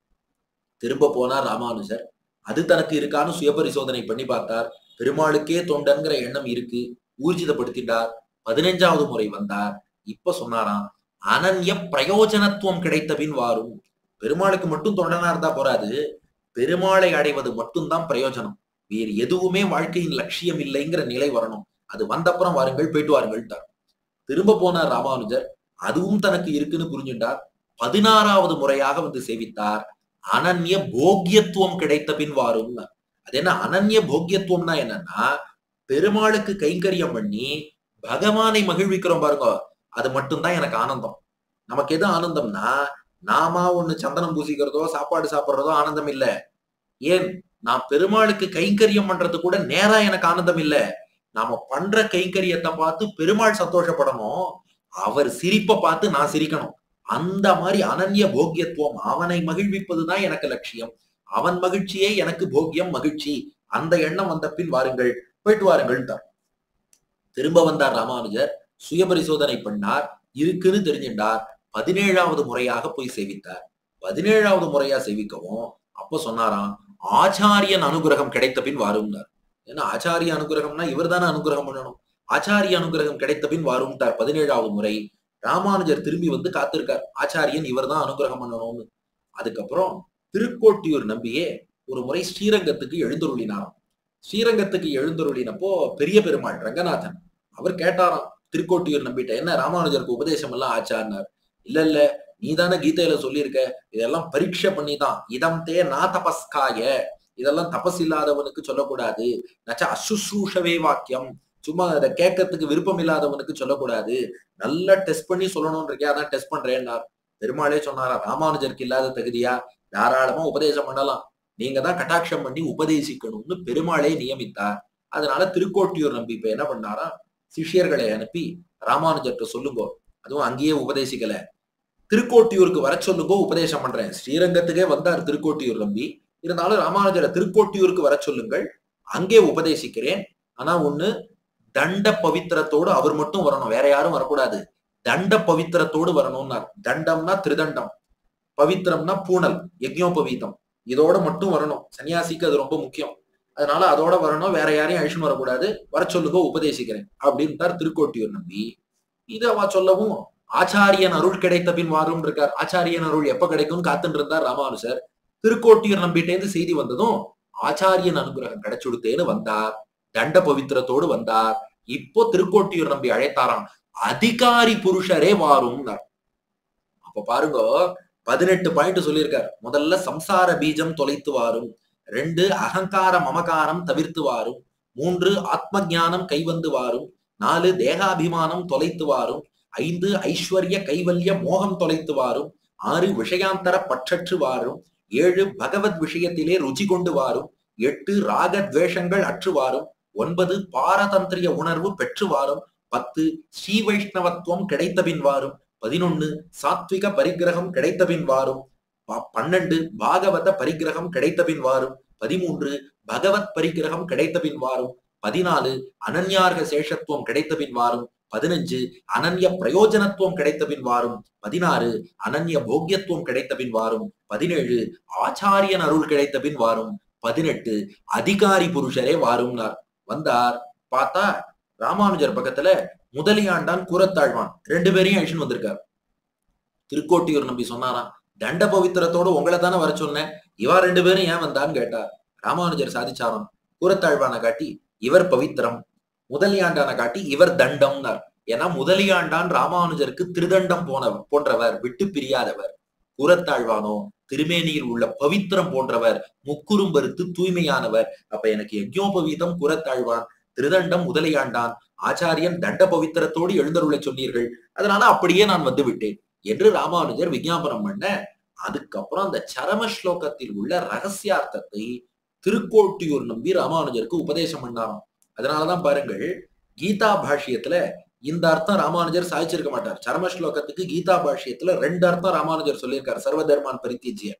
திரும்ப போனார் ராமானுஜர் அது தனக்கு இருக்கான்னு சுயபரிசோதனை பண்ணி பார்த்தார் பெருமாளுக்கே தொண்டன்கிற எண்ணம் இருக்கு ஊர்ஜிதப்படுத்திட்டார் பதினஞ்சாவது முறை வந்தார் இப்ப சொன்னாராம் அனன்ய பிரயோஜனத்துவம் கிடைத்த பின் வாரும் பெருமாளுக்கு மட்டும் தொண்டனா இருந்தா போறாது பெருமாளை அடைவது மட்டும்தான் பிரயோஜனம் வேறு எதுவுமே வாழ்க்கையின் லட்சியம் இல்லைங்கிற நிலை வரணும் அது வந்தப்புறம் வாருங்கள் போயிட்டு வாருங்கள் திரும்ப போனார் ராமானுஜர் அதுவும் தனக்கு இருக்குன்னு புரிஞ்சுட்டார் பதினாறாவது முறையாக வந்து சேவித்தார் அனன்ய போக்கியத்துவம் கிடைத்த பின் வாரும் அது என்ன அனன்ய போக்கியத்துவம்னா என்னன்னா பெருமாளுக்கு கைங்கரியம் பண்ணி பகவானை மகிழ்விக்கிறோம் பாருங்க அது மட்டும்தான் எனக்கு ஆனந்தம் நமக்கு எது ஆனந்தம்னா நாம ஒண்ணு சந்தனம் பூசிக்கிறதோ சாப்பாடு சாப்பிடுறதோ ஆனந்தம் இல்ல ஏன் நான் பெருமாளுக்கு கைங்கரியம் பண்றது கூட நேரா எனக்கு ஆனந்தம் இல்ல நாம பண்ற கைங்கரியத்தை பார்த்து பெருமாள் சந்தோஷப்படணும் அவர் சிரிப்பை பார்த்து நான் சிரிக்கணும் அந்த மாதிரி அனன்ய போக்கியத்துவம் அவனை மகிழ்விப்பதுதான் எனக்கு லட்சியம் அவன் மகிழ்ச்சியே எனக்கு போக்கியம் மகிழ்ச்சி அந்த எண்ணம் வந்த பின் வாருங்கள் போயிட்டு வாருங்கள் திரும்ப வந்தார் ராமானுஜர் சுயபரிசோதனை பண்ணார் இருக்குன்னு தெரிஞ்சின்றார் பதினேழாவது முறையாக போய் சேவித்தார் பதினேழாவது முறையா சேவிக்கவும் அப்ப சொன்னாராம் ஆச்சாரியன் அனுகிரகம் கிடைத்த பின் வாரும்னார் ஏன்னா ஆச்சாரிய அனுகிரகம்னா இவர் தானே அனுகிரகம் பண்ணணும் ஆச்சாரிய அனுகிரகம் கிடைத்த பின் வாரும்ட்டார் பதினேழாவது முறை ராமானுஜர் திரும்பி வந்து காத்திருக்கார் ஆச்சாரியன் இவர் தான் அனுகிரகம் பண்ணணும்னு அதுக்கப்புறம் திருக்கோட்டியூர் நம்பியே ஒரு முறை ஸ்ரீரங்கத்துக்கு எழுந்தருளினாராம் ஸ்ரீரங்கத்துக்கு எழுந்தருளினப்போ பெரிய பெருமாள் ரங்கநாதன் அவர் கேட்டாராம் திருக்கோட்டியூர் நம்பிட்ட என்ன ராமானுஜருக்கு உபதேசம் எல்லாம் ஆச்சார்னார் இல்ல இல்ல நீ தானே கீதையில சொல்லியிருக்க இதெல்லாம் பரீட்சை பண்ணி தான் இதம் தே நா தபஸ்காய இதெல்லாம் தபஸ் இல்லாதவனுக்கு சொல்லக்கூடாது நச்ச அசுசூஷவே வாக்கியம் சும்மா அதை கேட்கறதுக்கு விருப்பம் இல்லாதவனுக்கு சொல்லக்கூடாது நல்லா டெஸ்ட் பண்ணி சொல்லணும்னு இருக்கே அதான் டெஸ்ட் பண்றேன்னார் பெருமாளே சொன்னாரா ராமானுஜருக்கு இல்லாத தகுதியா தாராளமா உபதேசம் பண்ணலாம் நீங்க தான் கட்டாட்சம் பண்ணி உபதேசிக்கணும்னு பெருமாளே நியமித்தார் அதனால திருக்கோட்டியூர் நம்பி இப்ப என்ன பண்ணாரா சிஷ்யர்களை அனுப்பி ராமானுஜர்கிட்ட சொல்லுங்கோ அதுவும் அங்கேயே உபதேசிக்கல திருக்கோட்டியூருக்கு வர சொல்லுங்கோ உபதேசம் பண்றேன் ஸ்ரீரங்கத்துக்கே வந்தார் திருக்கோட்டியூர் நம்பி இருந்தாலும் ராமானுஜரை திருக்கோட்டியூருக்கு வர சொல்லுங்கள் அங்கே உபதேசிக்கிறேன் ஆனா ஒண்ணு தண்ட பவித்திரத்தோடு அவர் மட்டும் வரணும் வேற யாரும் வரக்கூடாது தண்ட பவித்திரத்தோடு வரணும்னார் தண்டம்னா திருதண்டம் பவித்திரம்னா பூனல் யஜ்யோபவீதம் இதோட மட்டும் வரணும் சன்னியாசிக்கு அது ரொம்ப முக்கியம் அதனால அதோட வரணும் வேற யாரையும் அழிச்சுன்னு வரக்கூடாது வர சொல்லுங்க உபதேசிக்கிறேன் அப்படின்ட்டார் திருக்கோட்டியூர் நம்பி இது அவ சொல்லவும் ஆச்சாரியன் அருள் கிடைத்த பின் வாரும் இருக்கார் ஆச்சாரியன் அருள் எப்ப கிடைக்கும்னு காத்துட்டு இருந்தார் ராமானுசர் திருக்கோட்டியூர் நம்பிட்டேந்து செய்தி வந்ததும் ஆச்சாரியன் அனுகிரகம் கிடைச்சுடுத்தேன்னு வந்தார் தண்ட பவித்திரத்தோடு வந்தார் இப்போ திருக்கோட்டியூர் நம்பி அழைத்தாராம் அதிகாரி புருஷரே வாரும்னார் அப்ப பாருங்க பதினெட்டு பாயிண்ட் சொல்லியிருக்கார் முதல்ல சம்சார பீஜம் தொலைத்து வாரும் ரெண்டு அகங்கார மமகாரம் தவிர்த்து வாரும் மூன்று ஆத்ம ஞானம் கைவந்து வாரும் நாலு தேகாபிமானம் தொலைத்து வாரும் ஐந்து ஐஸ்வர்ய கைவல்ய மோகம் தொலைத்து வாரும் ஆறு விஷயாந்தர பற்றற்று வாரும் ஏழு பகவத் விஷயத்திலே ருச்சி கொண்டு வாரும் எட்டு ராக துவேஷங்கள் அற்று வாரும் ஒன்பது பாரதந்திரிய உணர்வு பெற்று வாரும் பத்து ஸ்ரீ வைஷ்ணவத்துவம் கிடைத்தபின் வாரும் பதினொன்னு சாத்விக பரிகிரகம் கிடைத்தபின் வாரும் ப- பன்னெண்டு பாகவத பரிகிரகம் கிடைத்தபின் வாரும் பதிமூன்று பகவத் பரிகிரகம் கிடைத்தபின் வாரும் பதினாலு அனன்யார்க சேஷத்துவம் கிடைத்தபின் வாரும் பதினஞ்சு அனன்ய பிரயோஜனத்துவம் கிடைத்தபின் வாரும் பதினாறு அனன்ய போக்கியத்துவம் கிடைத்தபின் வாரும் பதினேழு ஆச்சாரியன் அருள் கிடைத்தபின் வாரும் பதினெட்டு அதிகாரி புருஷரே வாரும்னார் வந்தார் பார்த்தா ராமானுஜர் பக்கத்துல முதலியாண்டான் கூரத்தாழ்வான் ரெண்டு பேரையும் அழிச்சுன்னு வந்திருக்கார் திருக்கோட்டியூர் நம்பி சொன்னாராம் தண்ட பவித்திரத்தோட உங்களை தானே வர சொன்னேன் இவா ரெண்டு பேரும் ஏன் வந்தான்னு கேட்டார் ராமானுஜர் சாதிச்சாராம் கூரத்தாழ்வானை காட்டி இவர் பவித்திரம் முதலியாண்டான காட்டி இவர் தண்டம்னார் ஏன்னா முதலியாண்டான் ராமானுஜருக்கு திருதண்டம் போனவர் போன்றவர் விட்டு பிரியாதவர் கூரத்தாழ்வானோ திருமேனியில் உள்ள பவித்திரம் போன்றவர் முக்குறும்பருத்து தூய்மையானவர் அப்ப எனக்கு யஜ்ஞோபவீதம் கூரத்தாழ்வான் திருதண்டம் முதலியாண்டான் ஆச்சாரியன் தண்ட பவித்திரத்தோடு எழுந்தருளை சொன்னீர்கள் அதனால அப்படியே நான் வந்து விட்டேன் என்று ராமானுஜர் விஞ்ஞாபனம் பண்ண அதுக்கப்புறம் அந்த சரம ஸ்லோகத்தில் உள்ள ரகசியார்த்தத்தை திருக்கோட்டியூர் நம்பி ராமானுஜருக்கு உபதேசம் பண்ணாராம் அதனாலதான் பாருங்கள் கீதா பாஷ்யத்துல இந்த அர்த்தம் ராமானுஜர் சாதிச்சிருக்க மாட்டார் சரம ஸ்லோகத்துக்கு கீதா பாஷ்யத்துல ரெண்டு அர்த்தம் ராமானுஜர் சொல்லியிருக்கார் சர்வதர்மான் பரித்திஜிய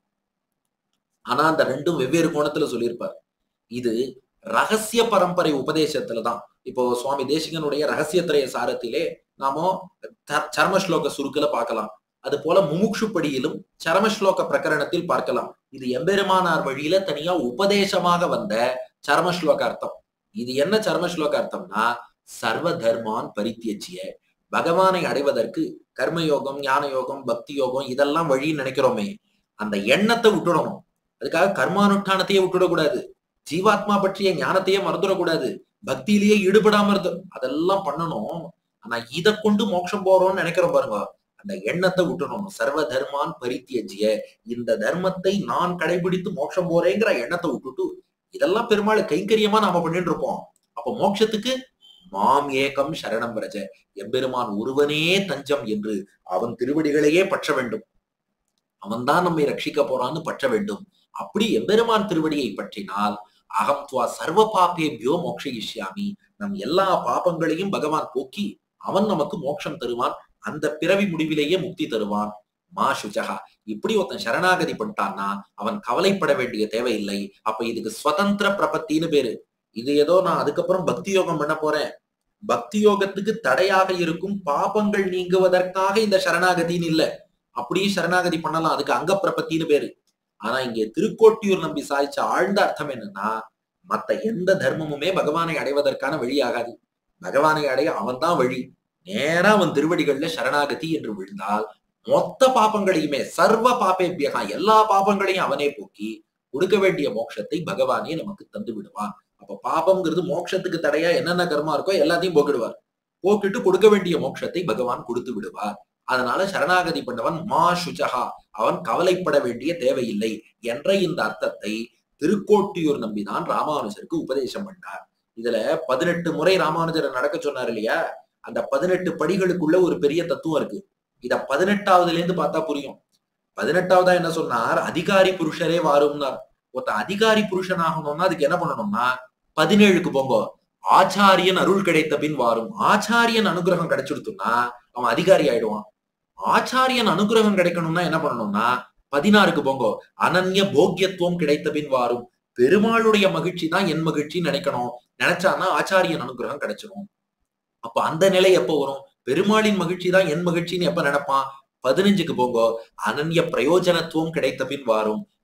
ஆனா அந்த ரெண்டும் வெவ்வேறு கோணத்துல சொல்லியிருப்பார் இது ரகசிய பரம்பரை உபதேசத்துலதான் இப்போ சுவாமி தேசிகனுடைய ரகசியத்திரைய சாரத்திலே நாமோ த- சரம ஸ்லோக சுருக்குல பார்க்கலாம் அது போல முமுட்சுப்படியிலும் சரமஸ்லோக பிரகரணத்தில் பார்க்கலாம் இது எம்பெருமானார் வழியில தனியா உபதேசமாக வந்த சரமஸ்லோக அர்த்தம் இது என்ன சரமஸ்லோக அர்த்தம்னா சர்வ தர்மான் பரித்தியச்சிய பகவானை அடைவதற்கு கர்மயோகம் ஞான யோகம் பக்தி யோகம் இதெல்லாம் வழின்னு நினைக்கிறோமே அந்த எண்ணத்தை விட்டுடணும் அதுக்காக கர்மானுஷ்டானத்தையே விட்டுடக்கூடாது ஜீவாத்மா பற்றிய ஞானத்தையே மறந்துடக்கூடாது பக்தியிலேயே ஈடுபடாம இருந்து அதெல்லாம் பண்ணணும் ஆனா இதை கொண்டு மோட்சம் போறோம்னு நினைக்கிறோம் பாருங்க அந்த எண்ணத்தை விட்டுணும் சர்வ தர்மான் பரித்தியஜிய இந்த தர்மத்தை நான் கடைபிடித்து மோட்சம் போறேங்கிற எண்ணத்தை விட்டுட்டு இதெல்லாம் பெருமாள் கைங்கரியமா நாம பண்ணிட்டு இருப்போம் அப்ப மோட்சத்துக்கு மாம் ஏகம் சரணம் பிரஜ எம்பெருமான் ஒருவனே தஞ்சம் என்று அவன் திருவடிகளையே பற்ற வேண்டும் அவன்தான் நம்மை ரட்சிக்க போறான்னு பற்ற வேண்டும் அப்படி எம்பெருமான் திருவடியை பற்றினால் அகம் துவா சர்வ பாப்பேபியோ மோக்ஷயிஷ்யாமி நம் எல்லா பாபங்களையும் பகவான் போக்கி அவன் நமக்கு மோட்சம் தருவான் அந்த பிறவி முடிவிலேயே முக்தி தருவான் மா சுஜகா இப்படி ஒருத்தன் சரணாகதி பண்ணிட்டான்னா அவன் கவலைப்பட வேண்டிய தேவையில்லை அப்ப இதுக்கு ஸ்வதந்திர பிரபத்தின்னு பேரு இது ஏதோ நான் அதுக்கப்புறம் பக்தி யோகம் பண்ண போறேன் பக்தி யோகத்துக்கு தடையாக இருக்கும் பாபங்கள் நீங்குவதற்காக இந்த சரணாகதின்னு இல்ல அப்படியும் சரணாகதி பண்ணலாம் அதுக்கு அங்க பிரபத்தின்னு பேரு ஆனா இங்கே திருக்கோட்டியூர் நம்பி சாதிச்ச ஆழ்ந்த அர்த்தம் என்னன்னா மத்த எந்த தர்மமுமே பகவானை அடைவதற்கான வழியாகாது பகவானை அடைய அவன்தான் வழி நேரா அவன் திருவடிகள்ல சரணாகதி என்று விழுந்தால் மொத்த பாபங்களையுமே சர்வ பாபேபியகா எல்லா பாபங்களையும் அவனே போக்கி கொடுக்க வேண்டிய மோட்சத்தை பகவானே நமக்கு தந்து விடுவான் அப்ப பாபம்ங்கிறது மோட்சத்துக்கு தடையா என்னென்ன கர்மா இருக்கோ எல்லாத்தையும் போக்கிடுவார் போக்கிட்டு கொடுக்க வேண்டிய மோட்சத்தை பகவான் கொடுத்து விடுவார் அதனால சரணாகதி பண்ணவன் மா சுஜகா அவன் கவலைப்பட வேண்டிய தேவையில்லை என்ற இந்த அர்த்தத்தை திருக்கோட்டியூர் நம்பிதான் ராமானுஜருக்கு உபதேசம் பண்ணார் இதுல பதினெட்டு முறை ராமானுஜரை நடக்க சொன்னார் இல்லையா அந்த பதினெட்டு படிகளுக்குள்ள ஒரு பெரிய தத்துவம் இருக்கு இத பதினெட்டாவதுல இருந்து பார்த்தா புரியும் பதினெட்டாவதா என்ன சொன்னார் அதிகாரி புருஷரே வாரும்னார் ஒருத்தன் அதிகாரி புருஷன் ஆகணும்னா அதுக்கு என்ன பண்ணணும்னா பதினேழுக்கு போங்க ஆச்சாரியன் அருள் கிடைத்த பின் வாரும் ஆச்சாரியன் அனுகிரகம் கிடைச்சிடுத்துன்னா அவன் அதிகாரி ஆயிடுவான் ஆச்சாரியன் அனுகிரகம் கிடைக்கணும்னா என்ன பண்ணணும்னா பதினாறுக்கு போங்கோ அனன்ய போக்கியத்துவம் கிடைத்த பின் வாரும் பெருமாளுடைய மகிழ்ச்சி தான் என் மகிழ்ச்சின்னு நினைக்கணும் நினைச்சான்னா ஆச்சாரியன் அனுகிரகம் கிடைச்சிடும் அப்ப அந்த நிலை எப்போ வரும் பெருமாளின் மகிழ்ச்சி தான் என் மகிழ்ச்சின்னு எப்ப நினைப்பான் பதினஞ்சுக்கு போங்கோ அனன்ய பிரயோஜனத்துவம் கிடைத்த பின் வாரும்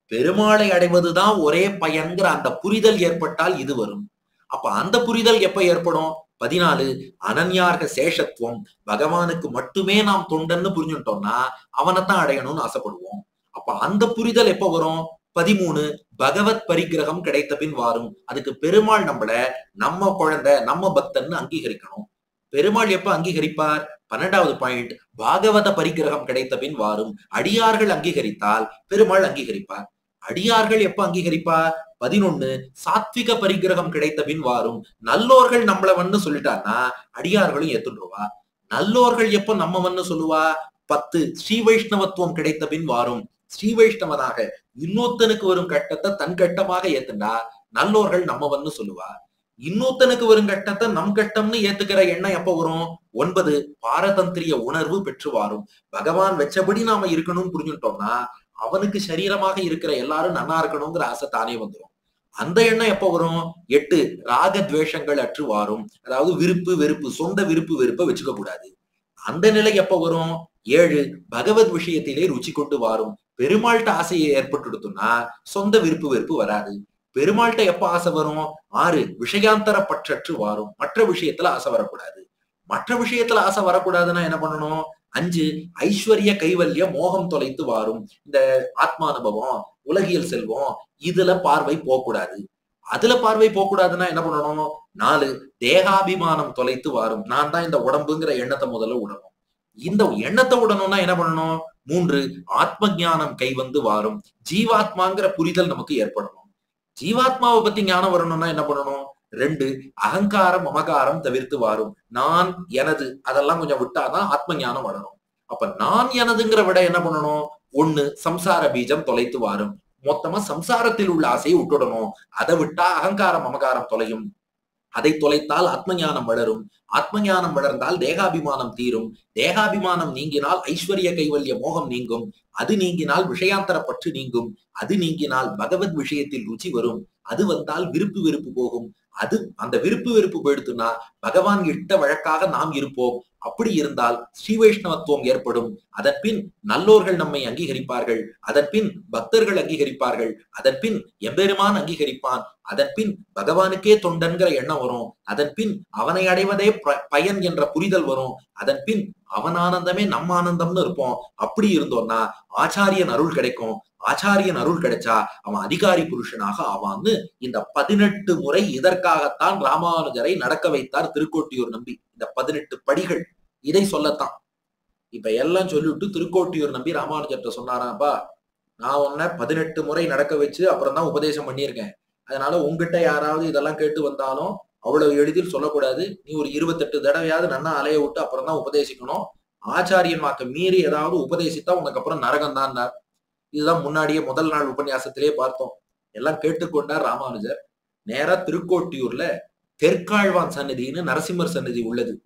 பெருமாளை அடைவதுதான் ஒரே பயன்கிற அந்த புரிதல் ஏற்பட்டால் இது வரும் அப்ப அந்த புரிதல் எப்ப ஏற்படும் பதினாலு அனன்யார்க சேஷத்துவம் பகவானுக்கு மட்டுமே நாம் தொண்டன்னு புரிஞ்சுட்டோம்னா அவனைத்தான் அடையணும்னு ஆசைப்படுவோம் அப்ப அந்த புரிதல் எப்ப வரும் பதிமூணு பகவத் பரிகிரகம் கிடைத்த பின் வாரும் அதுக்கு பெருமாள் நம்மள நம்ம குழந்தை நம்ம பக்தன்னு அங்கீகரிக்கணும் பெருமாள் எப்ப அங்கீகரிப்பார் பன்னெண்டாவது பாயிண்ட் பாகவத பரிகிரகம் கிடைத்த பின் வாரும் அடியார்கள் அங்கீகரித்தால் பெருமாள் அங்கீகரிப்பார் அடியார்கள் எப்ப அங்கீகரிப்பார் பதினொன்னு சாத்விக பரிகிரகம் கிடைத்த பின் வாரும் நல்லோர்கள் நம்மளவன்னு சொல்லிட்டான்னா அடியார்களும் ஏத்துடுவா நல்லோர்கள் எப்ப நம்மவன்னு சொல்லுவா பத்து ஸ்ரீ வைஷ்ணவத்துவம் கிடைத்த பின் வாரும் ஸ்ரீ வைஷ்ணவனாக இன்னொருத்தனுக்கு வரும் கட்டத்தை தன் கட்டமாக ஏத்துண்டா நல்லோர்கள் நம்மவன்னு சொல்லுவா இன்னொருத்தனுக்கு வரும் கட்டத்தை நம் கட்டம்னு ஏத்துக்கிற எண்ணம் எப்ப வரும் ஒன்பது பாரதந்திரிய உணர்வு பெற்று வாரும் பகவான் வச்சபடி நாம இருக்கணும்னு புரிஞ்சுட்டோம்னா அவனுக்கு சரீரமாக இருக்கிற எல்லாரும் நன்னா இருக்கணுங்கிற ஆசை தானே வந்துடும் அந்த எண்ணம் எப்ப வரும் எட்டு ராக துவேஷங்கள் அற்று வாரும் அதாவது விருப்பு வெறுப்பு சொந்த விருப்பு வெறுப்பை வச்சுக்க கூடாது அந்த நிலை எப்ப வரும் ஏழு பகவத் விஷயத்திலே ருச்சி கொண்டு வாரும் பெருமாள்கிட்ட ஆசையை ஏற்பட்டுடுத்துன்னா சொந்த விருப்பு வெறுப்பு வராது பெருமாள்கிட்ட எப்ப ஆசை வரும் ஆறு விஷயாந்தர பற்றற்று வாரும் மற்ற விஷயத்துல ஆசை வரக்கூடாது மற்ற விஷயத்துல ஆசை வரக்கூடாதுன்னா என்ன பண்ணணும் அஞ்சு ஐஸ்வர்ய கைவல்ய மோகம் தொலைத்து வாரும் இந்த ஆத்மானுபவம் உலகியல் செல்வம் இதுல பார்வை போகக்கூடாது அதுல பார்வை போகக்கூடாதுன்னா என்ன பண்ணணும் நாலு தேகாபிமானம் தொலைத்து வாரும் நான் தான் இந்த உடம்புங்கிற எண்ணத்தை முதல்ல விடணும் இந்த எண்ணத்தை விடணும்னா என்ன பண்ணணும் மூன்று ஆத்ம ஞானம் கை வந்து வாரும் ஜீவாத்மாங்கிற புரிதல் நமக்கு ஏற்படணும் ஜீவாத்மாவை பத்தி ஞானம் வரணும்னா என்ன பண்ணணும் ரெண்டு அகங்காரம் மமகாரம் தவிர்த்து வாரும் நான் எனது அதெல்லாம் கொஞ்சம் விட்டாதான் ஆத்ம ஞானம் வளரும் அப்ப நான் எனதுங்கிற விட என்ன பண்ணணும் ஒண்ணு சம்சார பீஜம் தொலைத்து வாரும் மொத்தமா சம்சாரத்தில் உள்ள ஆசையை விட்டுடணும் அதை விட்டா அகங்காரம் மமகாரம் தொலையும் அதை தொலைத்தால் ஆத்ம ஞானம் வளரும் ஆத்ம ஞானம் வளர்ந்தால் தேகாபிமானம் தீரும் தேகாபிமானம் நீங்கினால் ஐஸ்வர்ய கைவல்ய மோகம் நீங்கும் அது நீங்கினால் விஷயாந்தர பற்று நீங்கும் அது நீங்கினால் பகவத் விஷயத்தில் ருச்சி வரும் அது வந்தால் விருப்பு வெறுப்பு போகும் அது அந்த விருப்பு வெறுப்பு போயிடுத்துனா பகவான் இட்ட வழக்காக நாம் இருப்போம் அப்படி இருந்தால் ஸ்ரீ வைஷ்ணவத்துவம் ஏற்படும் அதன் பின் நல்லோர்கள் நம்மை அங்கீகரிப்பார்கள் அதன் பின் பக்தர்கள் அங்கீகரிப்பார்கள் அதன் பின் எம்பெருமான் அங்கீகரிப்பான் அதன் பின் பகவானுக்கே தொண்டன்கிற எண்ணம் வரும் அதன் பின் அவனை அடைவதே ப- பயன் என்ற புரிதல் வரும் அதன் பின் அவன் ஆனந்தமே நம்ம ஆனந்தம்னு இருப்போம் அப்படி இருந்தோம்னா ஆச்சாரியன் அருள் கிடைக்கும் ஆச்சாரியன் அருள் கிடைச்சா அவன் அதிகாரி புருஷனாக ஆவான்னு இந்த பதினெட்டு முறை இதற்காகத்தான் ராமானுஜரை நடக்க வைத்தார் திருக்கோட்டியூர் நம்பி இந்த பதினெட்டு படிகள் இதை சொல்லத்தான் இப்ப எல்லாம் சொல்லிவிட்டு திருக்கோட்டியூர் நம்பி ராமானுஜர்கிட்ட சொன்னாராப்பா நான் உன்னை பதினெட்டு முறை நடக்க வச்சு அப்புறம் தான் உபதேசம் பண்ணியிருக்கேன் அதனால உங்ககிட்ட யாராவது இதெல்லாம் கேட்டு வந்தாலும் அவ்வளவு எளிதில் சொல்லக்கூடாது நீ ஒரு இருபத்தெட்டு தடவையாவது நன்னா அலைய விட்டு அப்புறம் தான் உபதேசிக்கணும் ஆச்சாரியன் வாக்க மீறி ஏதாவது உபதேசித்தா உனக்கு அப்புறம் நரகம் தான் இதுதான் முன்னாடியே முதல் நாள் உபன்யாசத்திலே பார்த்தோம் எல்லாம் கேட்டுக்கொண்டார் ராமானுஜர் நேரா திருக்கோட்டியூர்ல தெற்காழ்வான் சன்னதின்னு நரசிம்மர் சன்னதி உள்ளது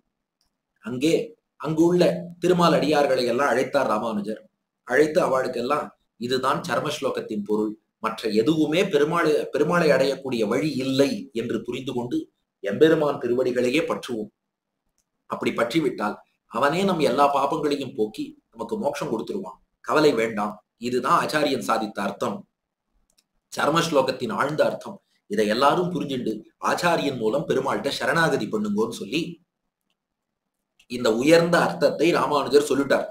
அங்கே அங்கு உள்ள திருமால் அடியார்களை எல்லாம் அழைத்தார் ராமானுஜர் அழைத்து அவளுக்கெல்லாம் இதுதான் சர்ம ஸ்லோகத்தின் பொருள் மற்ற எதுவுமே பெருமாளை பெருமாளை அடையக்கூடிய வழி இல்லை என்று புரிந்து கொண்டு எம்பெருமான் திருவடிகளையே பற்றுவோம் அப்படி பற்றிவிட்டால் அவனே நம் எல்லா பாபங்களையும் போக்கி நமக்கு மோட்சம் கொடுத்துருவான் கவலை வேண்டாம் இதுதான் ஆச்சாரியன் சாதித்த அர்த்தம் சர்ம ஸ்லோகத்தின் ஆழ்ந்த அர்த்தம் இதை எல்லாரும் புரிஞ்சுண்டு ஆச்சாரியன் மூலம் பெருமாள்கிட்ட சரணாகதி பண்ணுங்கோன்னு சொல்லி இந்த உயர்ந்த அர்த்தத்தை ராமானுஜர் சொல்லிட்டார்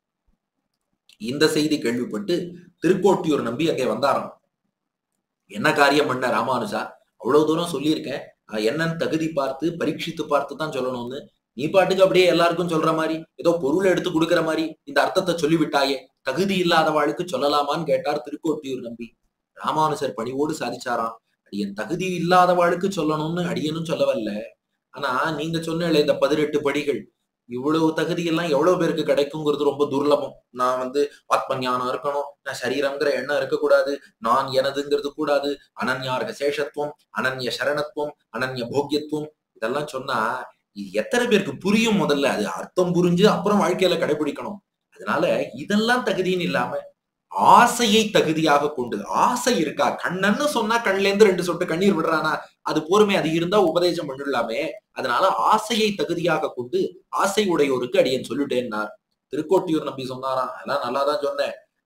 இந்த செய்தி கேள்விப்பட்டு திருக்கோட்டியூர் நம்பி அங்கே வந்தாராம் என்ன காரியம் பண்ண ராமானுஜா அவ்வளவு தூரம் சொல்லியிருக்கேன் நான் என்னன்னு தகுதி பார்த்து பரீட்சித்து பார்த்து தான் சொல்லணும்னு நீ பாட்டுக்கு அப்படியே எல்லாருக்கும் சொல்ற மாதிரி ஏதோ பொருளை எடுத்து கொடுக்கிற மாதிரி இந்த அர்த்தத்தை சொல்லிவிட்டாயே தகுதி இல்லாதவாளுக்கு சொல்லலாமான்னு கேட்டார் திருக்கோட்டியூர் நம்பி ராமானுஜர் பணிவோடு சாதிச்சாராம் அடியன் தகுதி இல்லாதவாளுக்கு சொல்லணும்னு அடியனும் சொல்லவல்ல ஆனா நீங்க சொன்ன இந்த பதினெட்டு படிகள் இவ்வளவு தகுதி எல்லாம் எவ்வளவு பேருக்கு கிடைக்குங்கிறது ரொம்ப துர்லபம் நான் வந்து ஆத்ம ஞானம் இருக்கணும் நான் சரீரங்கிற எண்ணம் இருக்கக்கூடாது நான் எனதுங்கிறது கூடாது அனன்யார்க சேஷத்துவம் அனன்ய சரணத்துவம் அனன்ய போக்கியத்துவம் இதெல்லாம் சொன்னா இது எத்தனை பேருக்கு புரியும் முதல்ல அது அர்த்தம் புரிஞ்சு அப்புறம் வாழ்க்கையில கடைபிடிக்கணும் அதனால இதெல்லாம் தகுதின்னு இல்லாம ஆசையை தகுதியாக கொண்டு ஆசை இருக்கா கண்ணன்னு சொன்னா கண்ல இருந்து ரெண்டு சொட்டு கண்ணீர் விடுறானா அது பொறுமை அது இருந்தா உபதேசம் பண்ணிடலாமே அதனால ஆசையை தகுதியாக கொண்டு ஆசை உடையோருக்கு அடியன் சொல்லிட்டேன்னார் திருக்கோட்டியூர் நம்பி சொன்னாராம் அதெல்லாம் நல்லாதான் சொன்னேன்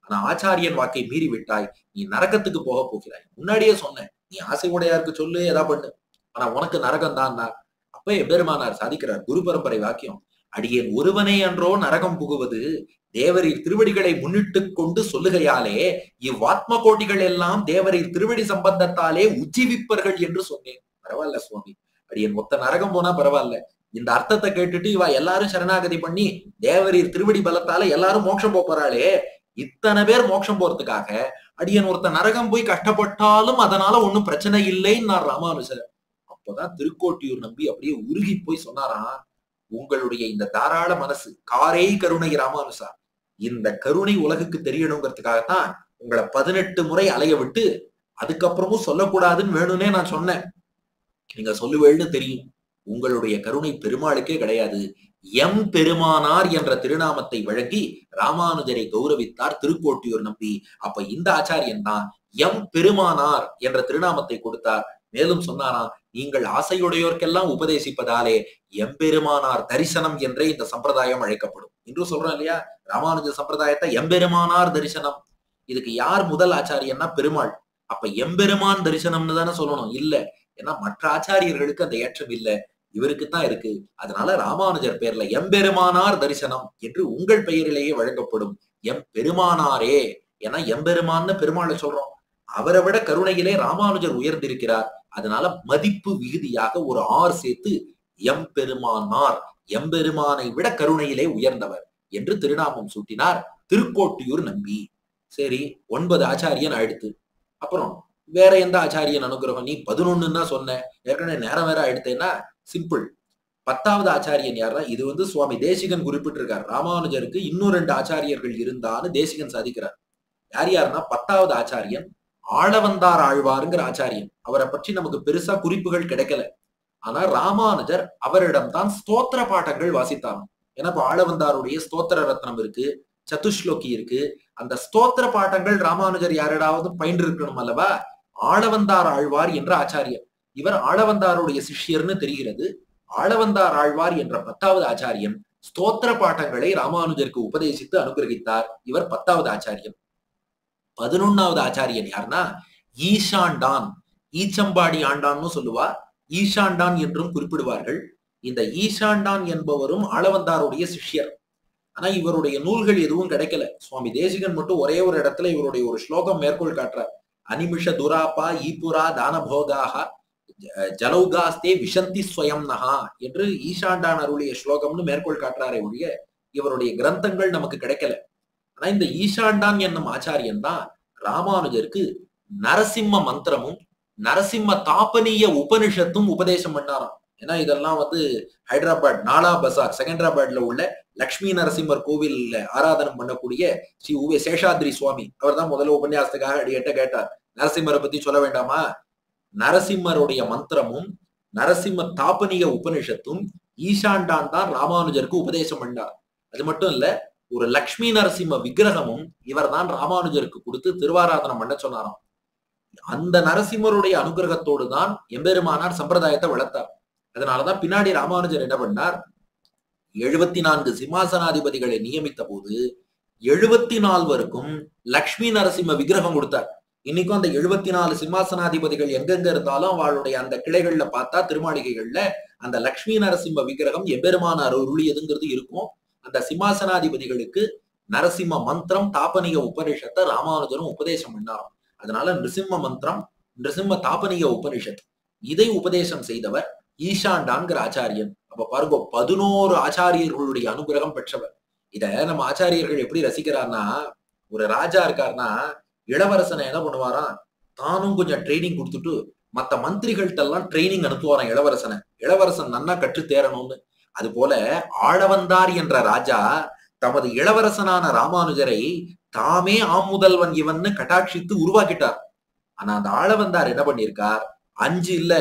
ஆனா ஆச்சாரியன் வாக்கை மீறி விட்டாய் நீ நரகத்துக்கு போக போகிறாய் முன்னாடியே சொன்னேன் நீ ஆசை உடையாருக்கு சொல்லு ஏதா பண்ணு ஆனா உனக்கு நரகம் தான் அப்ப எம்பெருமானார் சாதிக்கிறார் குரு பரம்பரை வாக்கியம் அடியேன் ஒருவனே அன்றோ நரகம் புகுவது தேவரீர் திருவடிகளை முன்னிட்டு கொண்டு சொல்லுகையாலே இவ்வாத்ம கோட்டிகள் எல்லாம் தேவரீர் திருவடி சம்பந்தத்தாலே உஜ்ஜீவிப்பர்கள் என்று சொன்னேன் பரவாயில்ல சுவாமி அடியேன் மொத்த நரகம் போனா பரவாயில்ல இந்த அர்த்தத்தை கேட்டுட்டு இவ எல்லாரும் சரணாகதி பண்ணி தேவரீர் திருவடி பலத்தால எல்லாரும் மோட்சம் போப் போறாளே இத்தனை பேர் மோட்சம் போறதுக்காக அடியன் ஒருத்த நரகம் போய் கஷ்டப்பட்டாலும் அதனால ஒண்ணும் பிரச்சனை இல்லைன்னு நான் ராமானுஜர் அப்பதான் திருக்கோட்டியூர் நம்பி அப்படியே உருகி போய் சொன்னாராம் உங்களுடைய இந்த தாராள மனசு காரே கருணை ராமானுசா இந்த கருணை உலகுக்கு தெரியணுங்கிறதுக்காகத்தான் உங்களை பதினெட்டு முறை அலைய விட்டு அதுக்கப்புறமும் சொல்லக்கூடாதுன்னு வேணும்னே நான் சொன்னேன் நீங்க சொல்லுவேள்னு தெரியும் உங்களுடைய கருணை பெருமாளுக்கே கிடையாது எம் பெருமானார் என்ற திருநாமத்தை வழங்கி ராமானுஜரை கௌரவித்தார் திருக்கோட்டியூர் நம்பி அப்ப இந்த ஆச்சாரியன் தான் எம் பெருமானார் என்ற திருநாமத்தை கொடுத்தார் மேலும் சொன்னாராம் நீங்கள் ஆசையுடையோர்க்கெல்லாம் உபதேசிப்பதாலே எம்பெருமானார் தரிசனம் என்றே இந்த சம்பிரதாயம் அழைக்கப்படும் என்று சொல்றோம் இல்லையா ராமானுஜ சம்பிரதாயத்தை எம்பெருமானார் தரிசனம் இதுக்கு யார் முதல் ஆச்சாரியன்னா பெருமாள் அப்ப எம்பெருமான் தரிசனம்னு தானே சொல்லணும் இல்ல ஏன்னா மற்ற ஆச்சாரியர்களுக்கு அந்த ஏற்றம் இல்ல இவருக்கு தான் இருக்கு அதனால ராமானுஜர் பேர்ல எம்பெருமானார் தரிசனம் என்று உங்கள் பெயரிலேயே வழங்கப்படும் எம் பெருமானாரே ஏன்னா எம்பெருமான்னு பெருமாளை சொல்றோம் அவரை விட கருணையிலே ராமானுஜர் உயர்ந்திருக்கிறார் அதனால மதிப்பு விகுதியாக ஒரு ஆர் சேர்த்து எம் பெருமானார் எம்பெருமானை விட கருணையிலே உயர்ந்தவர் என்று திருநாமம் சூட்டினார் திருக்கோட்டியூர் நம்பி சரி ஒன்பது ஆச்சாரியன் ஆயிடுத்து அப்புறம் வேற எந்த ஆச்சாரியன் அனுகிரகம் நீ பதினொன்னு தான் சொன்ன ஏற்கனவே நேரம் வேற ஆயிடுத்தேன்னா சிம்பிள் பத்தாவது ஆச்சாரியன் யாருன்னா இது வந்து சுவாமி தேசிகன் குறிப்பிட்டிருக்கார் ராமானுஜருக்கு இன்னும் ரெண்டு ஆச்சாரியர்கள் இருந்தான்னு தேசிகன் சாதிக்கிறார் யார் யாருன்னா பத்தாவது ஆச்சாரியன் ஆளவந்தார் ஆழ்வாருங்கிற ஆச்சாரியன் அவரை பற்றி நமக்கு பெருசா குறிப்புகள் கிடைக்கல ஆனா ராமானுஜர் அவரிடம் தான் ஸ்தோத்திர பாட்டங்கள் வாசித்தாராம் ஏன்னா இப்ப ஆளவந்தாருடைய ஸ்தோத்திர ரத்னம் இருக்கு சதுஷ்லோகி இருக்கு அந்த ஸ்தோத்திர பாட்டங்கள் ராமானுஜர் யாரிடாவது பயின்று இருக்கணும் அல்லவா ஆளவந்தார் ஆழ்வார் என்ற ஆச்சாரியர் இவர் ஆளவந்தாருடைய சிஷ்யர்னு தெரிகிறது ஆளவந்தார் ஆழ்வார் என்ற பத்தாவது ஆச்சாரியன் ஸ்தோத்திர பாட்டங்களை ராமானுஜருக்கு உபதேசித்து அனுகிரகித்தார் இவர் பத்தாவது ஆச்சாரியன் பதினொன்னாவது ஆச்சாரியன் யாருன்னா ஈஷாண்டான் ஈச்சம்பாடி ஆண்டான்னு சொல்லுவா ஈஷாண்டான் என்றும் குறிப்பிடுவார்கள் இந்த ஈஷாண்டான் என்பவரும் ஆளவந்தாருடைய சிஷ்யர் ஆனா இவருடைய நூல்கள் எதுவும் கிடைக்கல சுவாமி தேசிகன் மட்டும் ஒரே ஒரு இடத்துல இவருடைய ஒரு ஸ்லோகம் மேற்கோள் காட்டுறார் அனிமிஷ துராபா ஈபுரா தானபோகாக ஜலௌகாஸ்தே விஷந்தி ஸ்வயம் நகா என்று ஈஷாண்டான் அருளிய ஸ்லோகம்னு மேற்கோள் காட்டுறாரே ஒழிய இவருடைய கிரந்தங்கள் நமக்கு கிடைக்கல ஆனா இந்த ஈஷாண்டான் என்னும் ஆச்சாரியன் தான் ராமானுஜருக்கு நரசிம்ம மந்திரமும் நரசிம்ம தாபனீய உபனிஷத்தும் உபதேசம் பண்ணாராம் ஏன்னா இதெல்லாம் வந்து ஹைதராபாத் நாலா பசார் செகண்டராபாத்ல உள்ள லக்ஷ்மி நரசிம்மர் கோவில்ல ஆராதனம் பண்ணக்கூடிய ஸ்ரீ உவே சேஷாத்ரி சுவாமி அவர் தான் முதல்ல உபன்யாசத்துக்காக அடியட்ட கேட்டார் நரசிம்மரை பத்தி சொல்ல வேண்டாமா நரசிம்மருடைய மந்திரமும் நரசிம்ம தாபனிய உபனிஷத்தும் ஈஷாண்டான் தான் ராமானுஜருக்கு உபதேசம் பண்ணார் அது மட்டும் இல்ல ஒரு லக்ஷ்மி நரசிம்ம விக்கிரகமும் இவர் தான் ராமானுஜருக்கு கொடுத்து திருவாராதனம் பண்ண சொன்னாராம் அந்த நரசிம்மருடைய அனுகிரகத்தோடு தான் எம்பெருமானார் சம்பிரதாயத்தை வளர்த்தார் அதனாலதான் பின்னாடி ராமானுஜர் என்ன பண்ணார் எழுபத்தி நான்கு சிம்மாசனாதிபதிகளை நியமித்த போது எழுபத்தி நால்வருக்கும் லக்ஷ்மி நரசிம்ம விக்கிரகம் கொடுத்தார் இன்னைக்கும் அந்த எழுபத்தி நாலு சிம்மாசனாதிபதிகள் எங்கெங்க இருந்தாலும் அவளுடைய அந்த கிளைகள்ல பார்த்தா திருமாளிகைகள்ல அந்த லக்ஷ்மி நரசிம்ம விக்கிரகம் எம்பெருமானார் அருளியதுங்கிறது இருக்கும் அந்த சிம்மாசனாதிபதிகளுக்கு நரசிம்ம மந்திரம் தாபனிக உபனிஷத்தை ராமானுஜரும் உபதேசம் பண்ணாராம் அதனால நிருசிம்ம மந்திரம் நிருசிம்ம தாபனிக உபனிஷத் இதை உபதேசம் செய்தவர் ஈஷாண்டான்கிற ஆச்சாரியன் அப்ப பாருங்க பதினோரு ஆச்சாரியர்களுடைய அனுகிரகம் பெற்றவர் இத நம்ம ஆச்சாரியர்கள் எப்படி ரசிக்கிறார்னா ஒரு ராஜா இருக்காருன்னா இளவரசனை என்ன பண்ணுவாராம் தானும் கொஞ்சம் ட்ரைனிங் கொடுத்துட்டு மத்த மந்திரிகள்ட்ட எல்லாம் ட்ரைனிங் அனுப்புவாராம் இளவரசனை இளவரசன் நன்னா கற்று தேரணும்னு அது போல ஆளவந்தார் என்ற ராஜா தமது இளவரசனான ராமானுஜரை தாமே ஆமுதல்வன் இவன்னு கட்டாட்சித்து உருவாக்கிட்டார் ஆனா அந்த ஆளவந்தார் என்ன பண்ணியிருக்கார் அஞ்சு இல்ல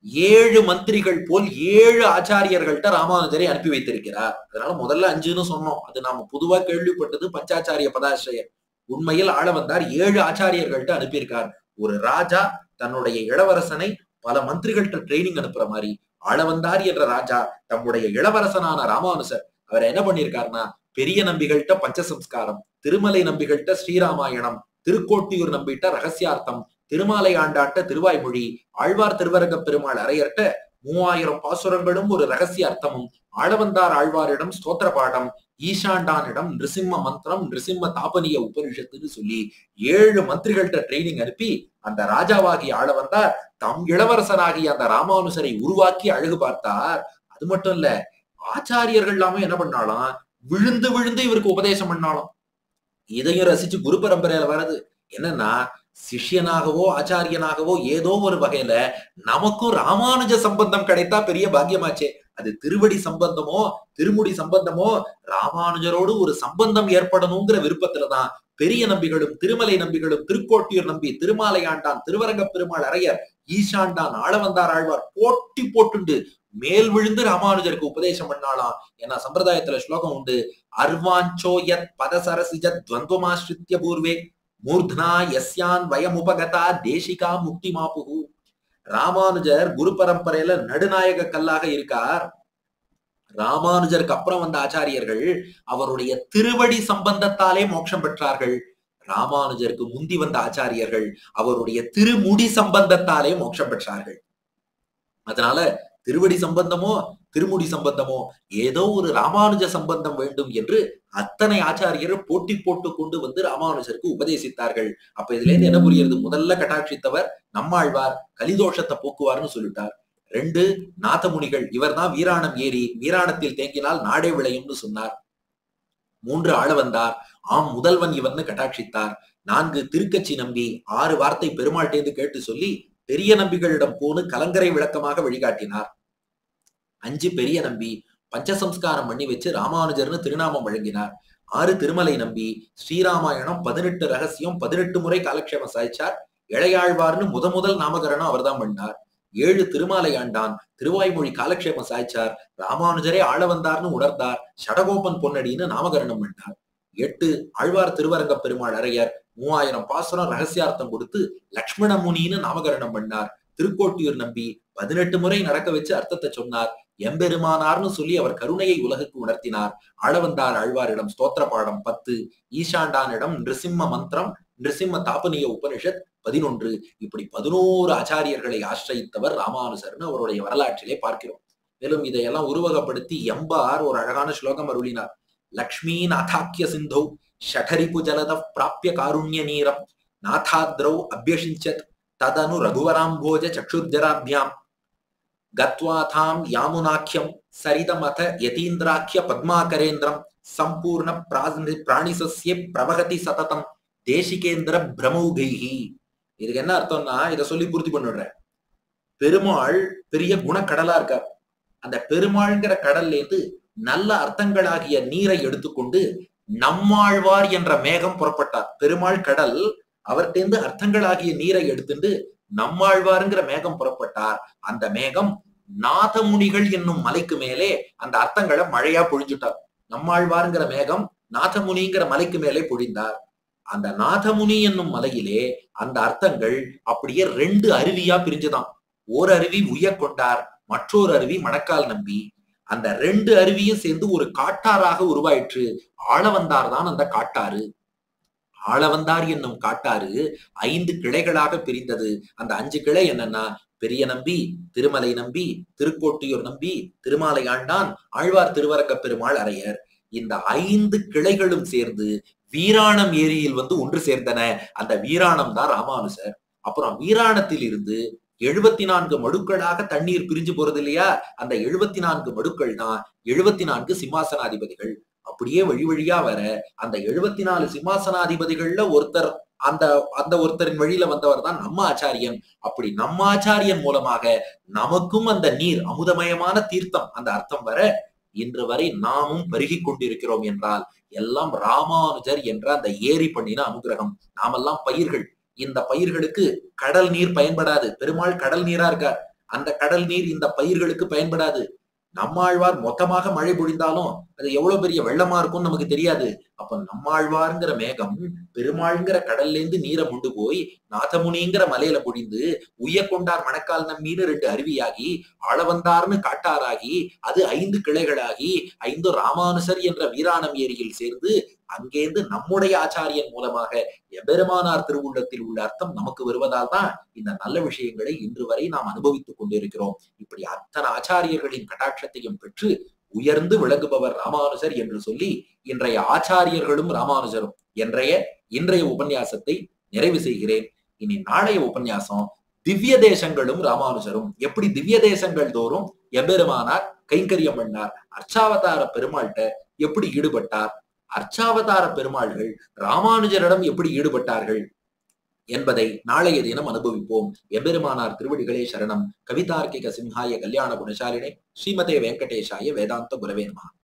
ஏழு மந்திரிகள் போல் ஏழு ஆச்சாரியர்கள்ட்ட ராமானுஜரை அனுப்பி வைத்திருக்கிறார் அதனால முதல்ல அஞ்சுன்னு சொன்னோம் அது நாம பொதுவா கேள்விப்பட்டது பஞ்சாச்சாரிய பதாசிரியர் உண்மையில் ஆளவந்தார் ஏழு ஆச்சாரியர்கள்ட்ட அனுப்பியிருக்கார் ஒரு ராஜா தன்னுடைய இளவரசனை பல மந்திரிகள்கிட்ட ட்ரைனிங் அனுப்புற மாதிரி ஆளவந்தார் என்ற ராஜா தம்முடைய இளவரசனான ராமானுசர் அவர் என்ன பண்ணியிருக்காருன்னா பெரிய நம்பிகள்கிட்ட பஞ்சசம்ஸ்காரம் திருமலை நம்பிகள்கிட்ட ஸ்ரீராமாயணம் திருக்கோட்டியூர் நம்பிட்ட ரகசியார்த்தம் திருமாலை ஆண்டாட்ட திருவாய்மொழி ஆழ்வார் திருவரங்க பெருமாள் அரையர்ட்ட மூவாயிரம் பாசுரங்களும் ஒரு ரகசிய அர்த்தமும் ஆழவந்தார் ஆழ்வாரிடம் ஸ்தோத்திர பாடம் ஈசாண்டானிடம் நிருசிம்ம மந்திரம் நிருசிம்ம தாபனிய உபனிஷத்துன்னு சொல்லி ஏழு மந்திரிகள்கிட்ட ட்ரைனிங் அனுப்பி அந்த ராஜாவாகி ஆள வந்தார் தம் இளவரசனாகிய அந்த ராமானுசரை உருவாக்கி அழகு பார்த்தார் அது மட்டும் இல்ல ஆச்சாரியர்கள் எல்லாமே என்ன பண்ணாலாம் விழுந்து விழுந்து இவருக்கு உபதேசம் பண்ணாலும் இதையும் ரசிச்சு குரு பரம்பரையில வர்றது என்னன்னா சிஷ்யனாகவோ ஆச்சாரியனாகவோ ஏதோ ஒரு வகையில நமக்கும் ராமானுஜ சம்பந்தம் கிடைத்தா பெரிய பாக்கியமாச்சே அது திருவடி சம்பந்தமோ திருமுடி சம்பந்தமோ ராமானுஜரோடு ஒரு சம்பந்தம் ஏற்படணுங்கிற விருப்பத்துலதான் பெரிய நம்பிகளும் திருமலை நம்பிகளும் திருக்கோட்டியூர் நம்பி திருமாலை ஆண்டான் திருவரங்க பெருமாள் அரையர் ஈசாண்டான் ஆளவந்தார் ஆழ்வார் போட்டி போட்டுண்டு மேல் விழுந்து ராமானுஜருக்கு உபதேசம் பண்ணாலாம் ஏன்னா சம்பிரதாயத்துல ஸ்லோகம் உண்டு அர்வாஞ்சோ யத் பதசரசிஜத் துவந்துவமாஸ்ரித்ய பூர்வே மூர்த்னா யஸ்யான் வயமுபகதா தேசிகா முக்தி மாப்புகு ராமானுஜர் குரு பரம்பரையில நடுநாயக கல்லாக இருக்கார் ராமானுஜருக்கு அப்புறம் வந்த ஆச்சாரியர்கள் அவருடைய திருவடி சம்பந்தத்தாலே மோட்சம் பெற்றார்கள் ராமானுஜருக்கு முந்தி வந்த ஆச்சாரியர்கள் அவருடைய திருமுடி சம்பந்தத்தாலே மோட்சம் பெற்றார்கள் அதனால திருவடி சம்பந்தமோ திருமுடி சம்பந்தமோ ஏதோ ஒரு ராமானுஜ சம்பந்தம் வேண்டும் என்று அத்தனை ஆச்சாரியர் போட்டி போட்டு கொண்டு வந்து ராமானுஜருக்கு உபதேசித்தார்கள் அப்ப இதுல இருந்து என்ன புரியுது முதல்ல கட்டாட்சித்தவர் நம்மாழ்வார் கலிதோஷத்தை போக்குவார்னு சொல்லிட்டார் ரெண்டு நாதமுனிகள் இவர்தான் வீராணம் ஏறி வீராணத்தில் தேங்கினால் நாடே விளையும்னு சொன்னார் மூன்று ஆள வந்தார் ஆம் முதல்வன் இவன்னு கட்டாட்சித்தார் நான்கு திருக்கச்சி நம்பி ஆறு வார்த்தை பெருமாள்டேந்து கேட்டு சொல்லி பெரிய நம்பிகளிடம் போன்னு கலங்கரை விளக்கமாக வழிகாட்டினார் அஞ்சு பெரிய நம்பி பஞ்சசம்ஸ்காரம் பண்ணி வச்சு ராமானுஜர்னு திருநாமம் வழங்கினார் ஆறு திருமலை நம்பி ஸ்ரீராமாயணம் பதினெட்டு ரகசியம் பதினெட்டு முறை காலக்ஷேமம் சாய்ச்சார் இளையாழ்வார்னு முத முதல் நாமகரணம் அவர்தான் பண்ணார் ஏழு திருமாலை ஆண்டான் திருவாய்மொழி காலக்ஷேபம் சாய்ச்சார் ராமானுஜரே ஆள வந்தார்னு உணர்ந்தார் ஷடகோபன் பொன்னடின்னு நாமகரணம் பண்ணார் எட்டு ஆழ்வார் திருவரங்க பெருமாள் அரையர் மூவாயிரம் பாசுரம் ரகசியார்த்தம் கொடுத்து லக்ஷ்மண முனின்னு நாமகரணம் பண்ணார் திருக்கோட்டியூர் நம்பி பதினெட்டு முறை நடக்க வச்சு அர்த்தத்தை சொன்னார் எம்பெருமானார்னு சொல்லி அவர் கருணையை உலகுக்கு உணர்த்தினார் ஆளவந்தார் ஆழ்வாரிடம் ஸ்தோத்திர பாடம் பத்து ஈசாண்டானிடம் நிருசிம்ம மந்திரம் நிருசிம்ம தாபனிய உபனிஷத் பதினொன்று இப்படி பதினோரு ஆச்சாரியர்களை ஆசிரயித்தவர் ராமானுசர்னு அவருடைய வரலாற்றிலே பார்க்கிறோம் மேலும் இதையெல்லாம் உருவகப்படுத்தி எம்பார் ஒரு அழகான ஸ்லோகம் அருளினார் லக்ஷ்மீ நாதாக்கிய சிந்தௌ ஷடரிபு ஜலத பிராப்பிய காருண்ய நீரம் நாதாத்ரௌ அபியஷிஞ்சத் ததனு ரகுவராம்போஜ சக்ஷுர்ஜராபியாம் கத்வாதாம் யாமுனாக்கியம் சரிதமத யதீந்திராக்கிய பத்மாகரேந்திரம் சம்பூர்ண பிராணிசஸ்ய பிரவகதி சததம் தேசிகேந்திர பிரமௌகைஹி இதுக்கு என்ன அர்த்தம்னா இதை சொல்லி பூர்த்தி பண்ணிடுறேன் பெருமாள் பெரிய குணக்கடலா இருக்கார் அந்த பெருமாள்ங்கிற கடல்ல இருந்து நல்ல அர்த்தங்களாகிய நீரை எடுத்துக்கொண்டு நம்மாழ்வார் என்ற மேகம் புறப்பட்டார் பெருமாள் கடல் அவர்கிட்ட அர்த்தங்களாகிய நீரை எடுத்துட்டு நம்மாழ்வாருங்கிற மேகம் புறப்பட்டார் அந்த மேகம் நாதமுனிகள் என்னும் மலைக்கு மேலே அந்த அர்த்தங்களை மழையா பொழிஞ்சுட்டார் நம்மாழ்வாருங்கிற மேகம் நாதமுனிங்கிற மலைக்கு மேலே பொழிந்தார் அந்த நாதமுனி என்னும் மலையிலே அந்த அர்த்தங்கள் அப்படியே ரெண்டு அருவியா பிரிஞ்சுதான் ஒரு அருவி உய கொண்டார் மற்றொரு அருவி மணக்கால் நம்பி அந்த ரெண்டு அருவியும் சேர்ந்து ஒரு காட்டாறாக உருவாயிற்று ஆளவந்தார் தான் அந்த காட்டாறு ஆளவந்தார் என்னும் காட்டாறு ஐந்து கிளைகளாக பிரிந்தது அந்த அஞ்சு கிளை என்னன்னா பெரிய நம்பி திருமலை நம்பி திருக்கோட்டியூர் நம்பி திருமாலை ஆண்டான் ஆழ்வார் திருவரங்க பெருமாள் அரையர் இந்த ஐந்து கிளைகளும் சேர்ந்து வீராணம் ஏரியில் வந்து ஒன்று சேர்ந்தன அந்த வீராணம் தான் ராமானுசர் அப்புறம் வீராணத்தில் இருந்து எழுபத்தி நான்கு மடுக்களாக தண்ணீர் பிரிஞ்சு போறது இல்லையா அந்த எழுபத்தி நான்கு மடுக்கள் தான் எழுபத்தி நான்கு சிம்மாசனாதிபதிகள் அப்படியே வழி வழியா வர அந்த எழுபத்தி நாலு சிம்மாசனாதிபதிகள்ல ஒருத்தர் அந்த அந்த ஒருத்தரின் வழியில வந்தவர் தான் நம்ம ஆச்சாரியன் அப்படி நம்ம ஆச்சாரியன் மூலமாக நமக்கும் அந்த நீர் அமுதமயமான தீர்த்தம் அந்த அர்த்தம் வர இன்று வரை நாமும் பருகி கொண்டிருக்கிறோம் என்றால் எல்லாம் ராமானுஜர் என்ற அந்த ஏரி பண்ணின அனுகிரகம் நாமெல்லாம் பயிர்கள் இந்த பயிர்களுக்கு கடல் நீர் பயன்படாது பெருமாள் கடல் நீரா இருக்கார் அந்த கடல் நீர் இந்த பயிர்களுக்கு பயன்படாது நம்மாழ்வார் மொத்தமாக மழை பொழிந்தாலும் அது எவ்வளவு பெரிய வெள்ளமா இருக்கும்னு நமக்கு தெரியாது அப்ப நம்மாழ்வார்ங்கிற மேகம் பெருமாள்ங்கிற கடல்ல இருந்து நீரை முண்டு போய் நாதமுனிங்கிற மலையில பொழிந்து உய்ய கொண்டார் மணக்கால் நம்மீது ரெண்டு அருவியாகி ஆளவந்தார்னு காட்டாராகி அது ஐந்து கிளைகளாகி ஐந்து ராமானுசர் என்ற வீராணம் ஏரியில் சேர்ந்து அங்கேருந்து நம்முடைய ஆச்சாரியன் மூலமாக எபெருமானார் திருவுள்ளத்தில் உள்ள அர்த்தம் நமக்கு வருவதால் தான் இந்த நல்ல விஷயங்களை இன்று வரை நாம் அனுபவித்துக் கொண்டிருக்கிறோம் இப்படி அத்தனை ஆச்சாரியர்களின் கட்டாட்சத்தையும் பெற்று உயர்ந்து விளங்குபவர் ராமானுஜர் என்று சொல்லி இன்றைய ஆச்சாரியர்களும் ராமானுஜரும் என்றைய இன்றைய உபன்யாசத்தை நிறைவு செய்கிறேன் இனி நாளைய உபன்யாசம் திவ்ய தேசங்களும் ராமானுஜரும் எப்படி திவ்ய தேசங்கள் தோறும் எம்பெருமானார் கைங்கரியம் பண்ணார் அர்ச்சாவதார பெருமாள்கிட்ட எப்படி ஈடுபட்டார் அர்ச்சாவதார பெருமாள்கள் ராமானுஜரிடம் எப்படி ஈடுபட்டார்கள் என்பதை நாளைய தினம் அனுபவிப்போம் எம்பெருமானார் திருவடிகளே சரணம் கவிதார்க்கிக சிம்ஹாய கல்யாண குணசாலினே ஸ்ரீமதே வெங்கடேஷாய வேதாந்த குரவே நமः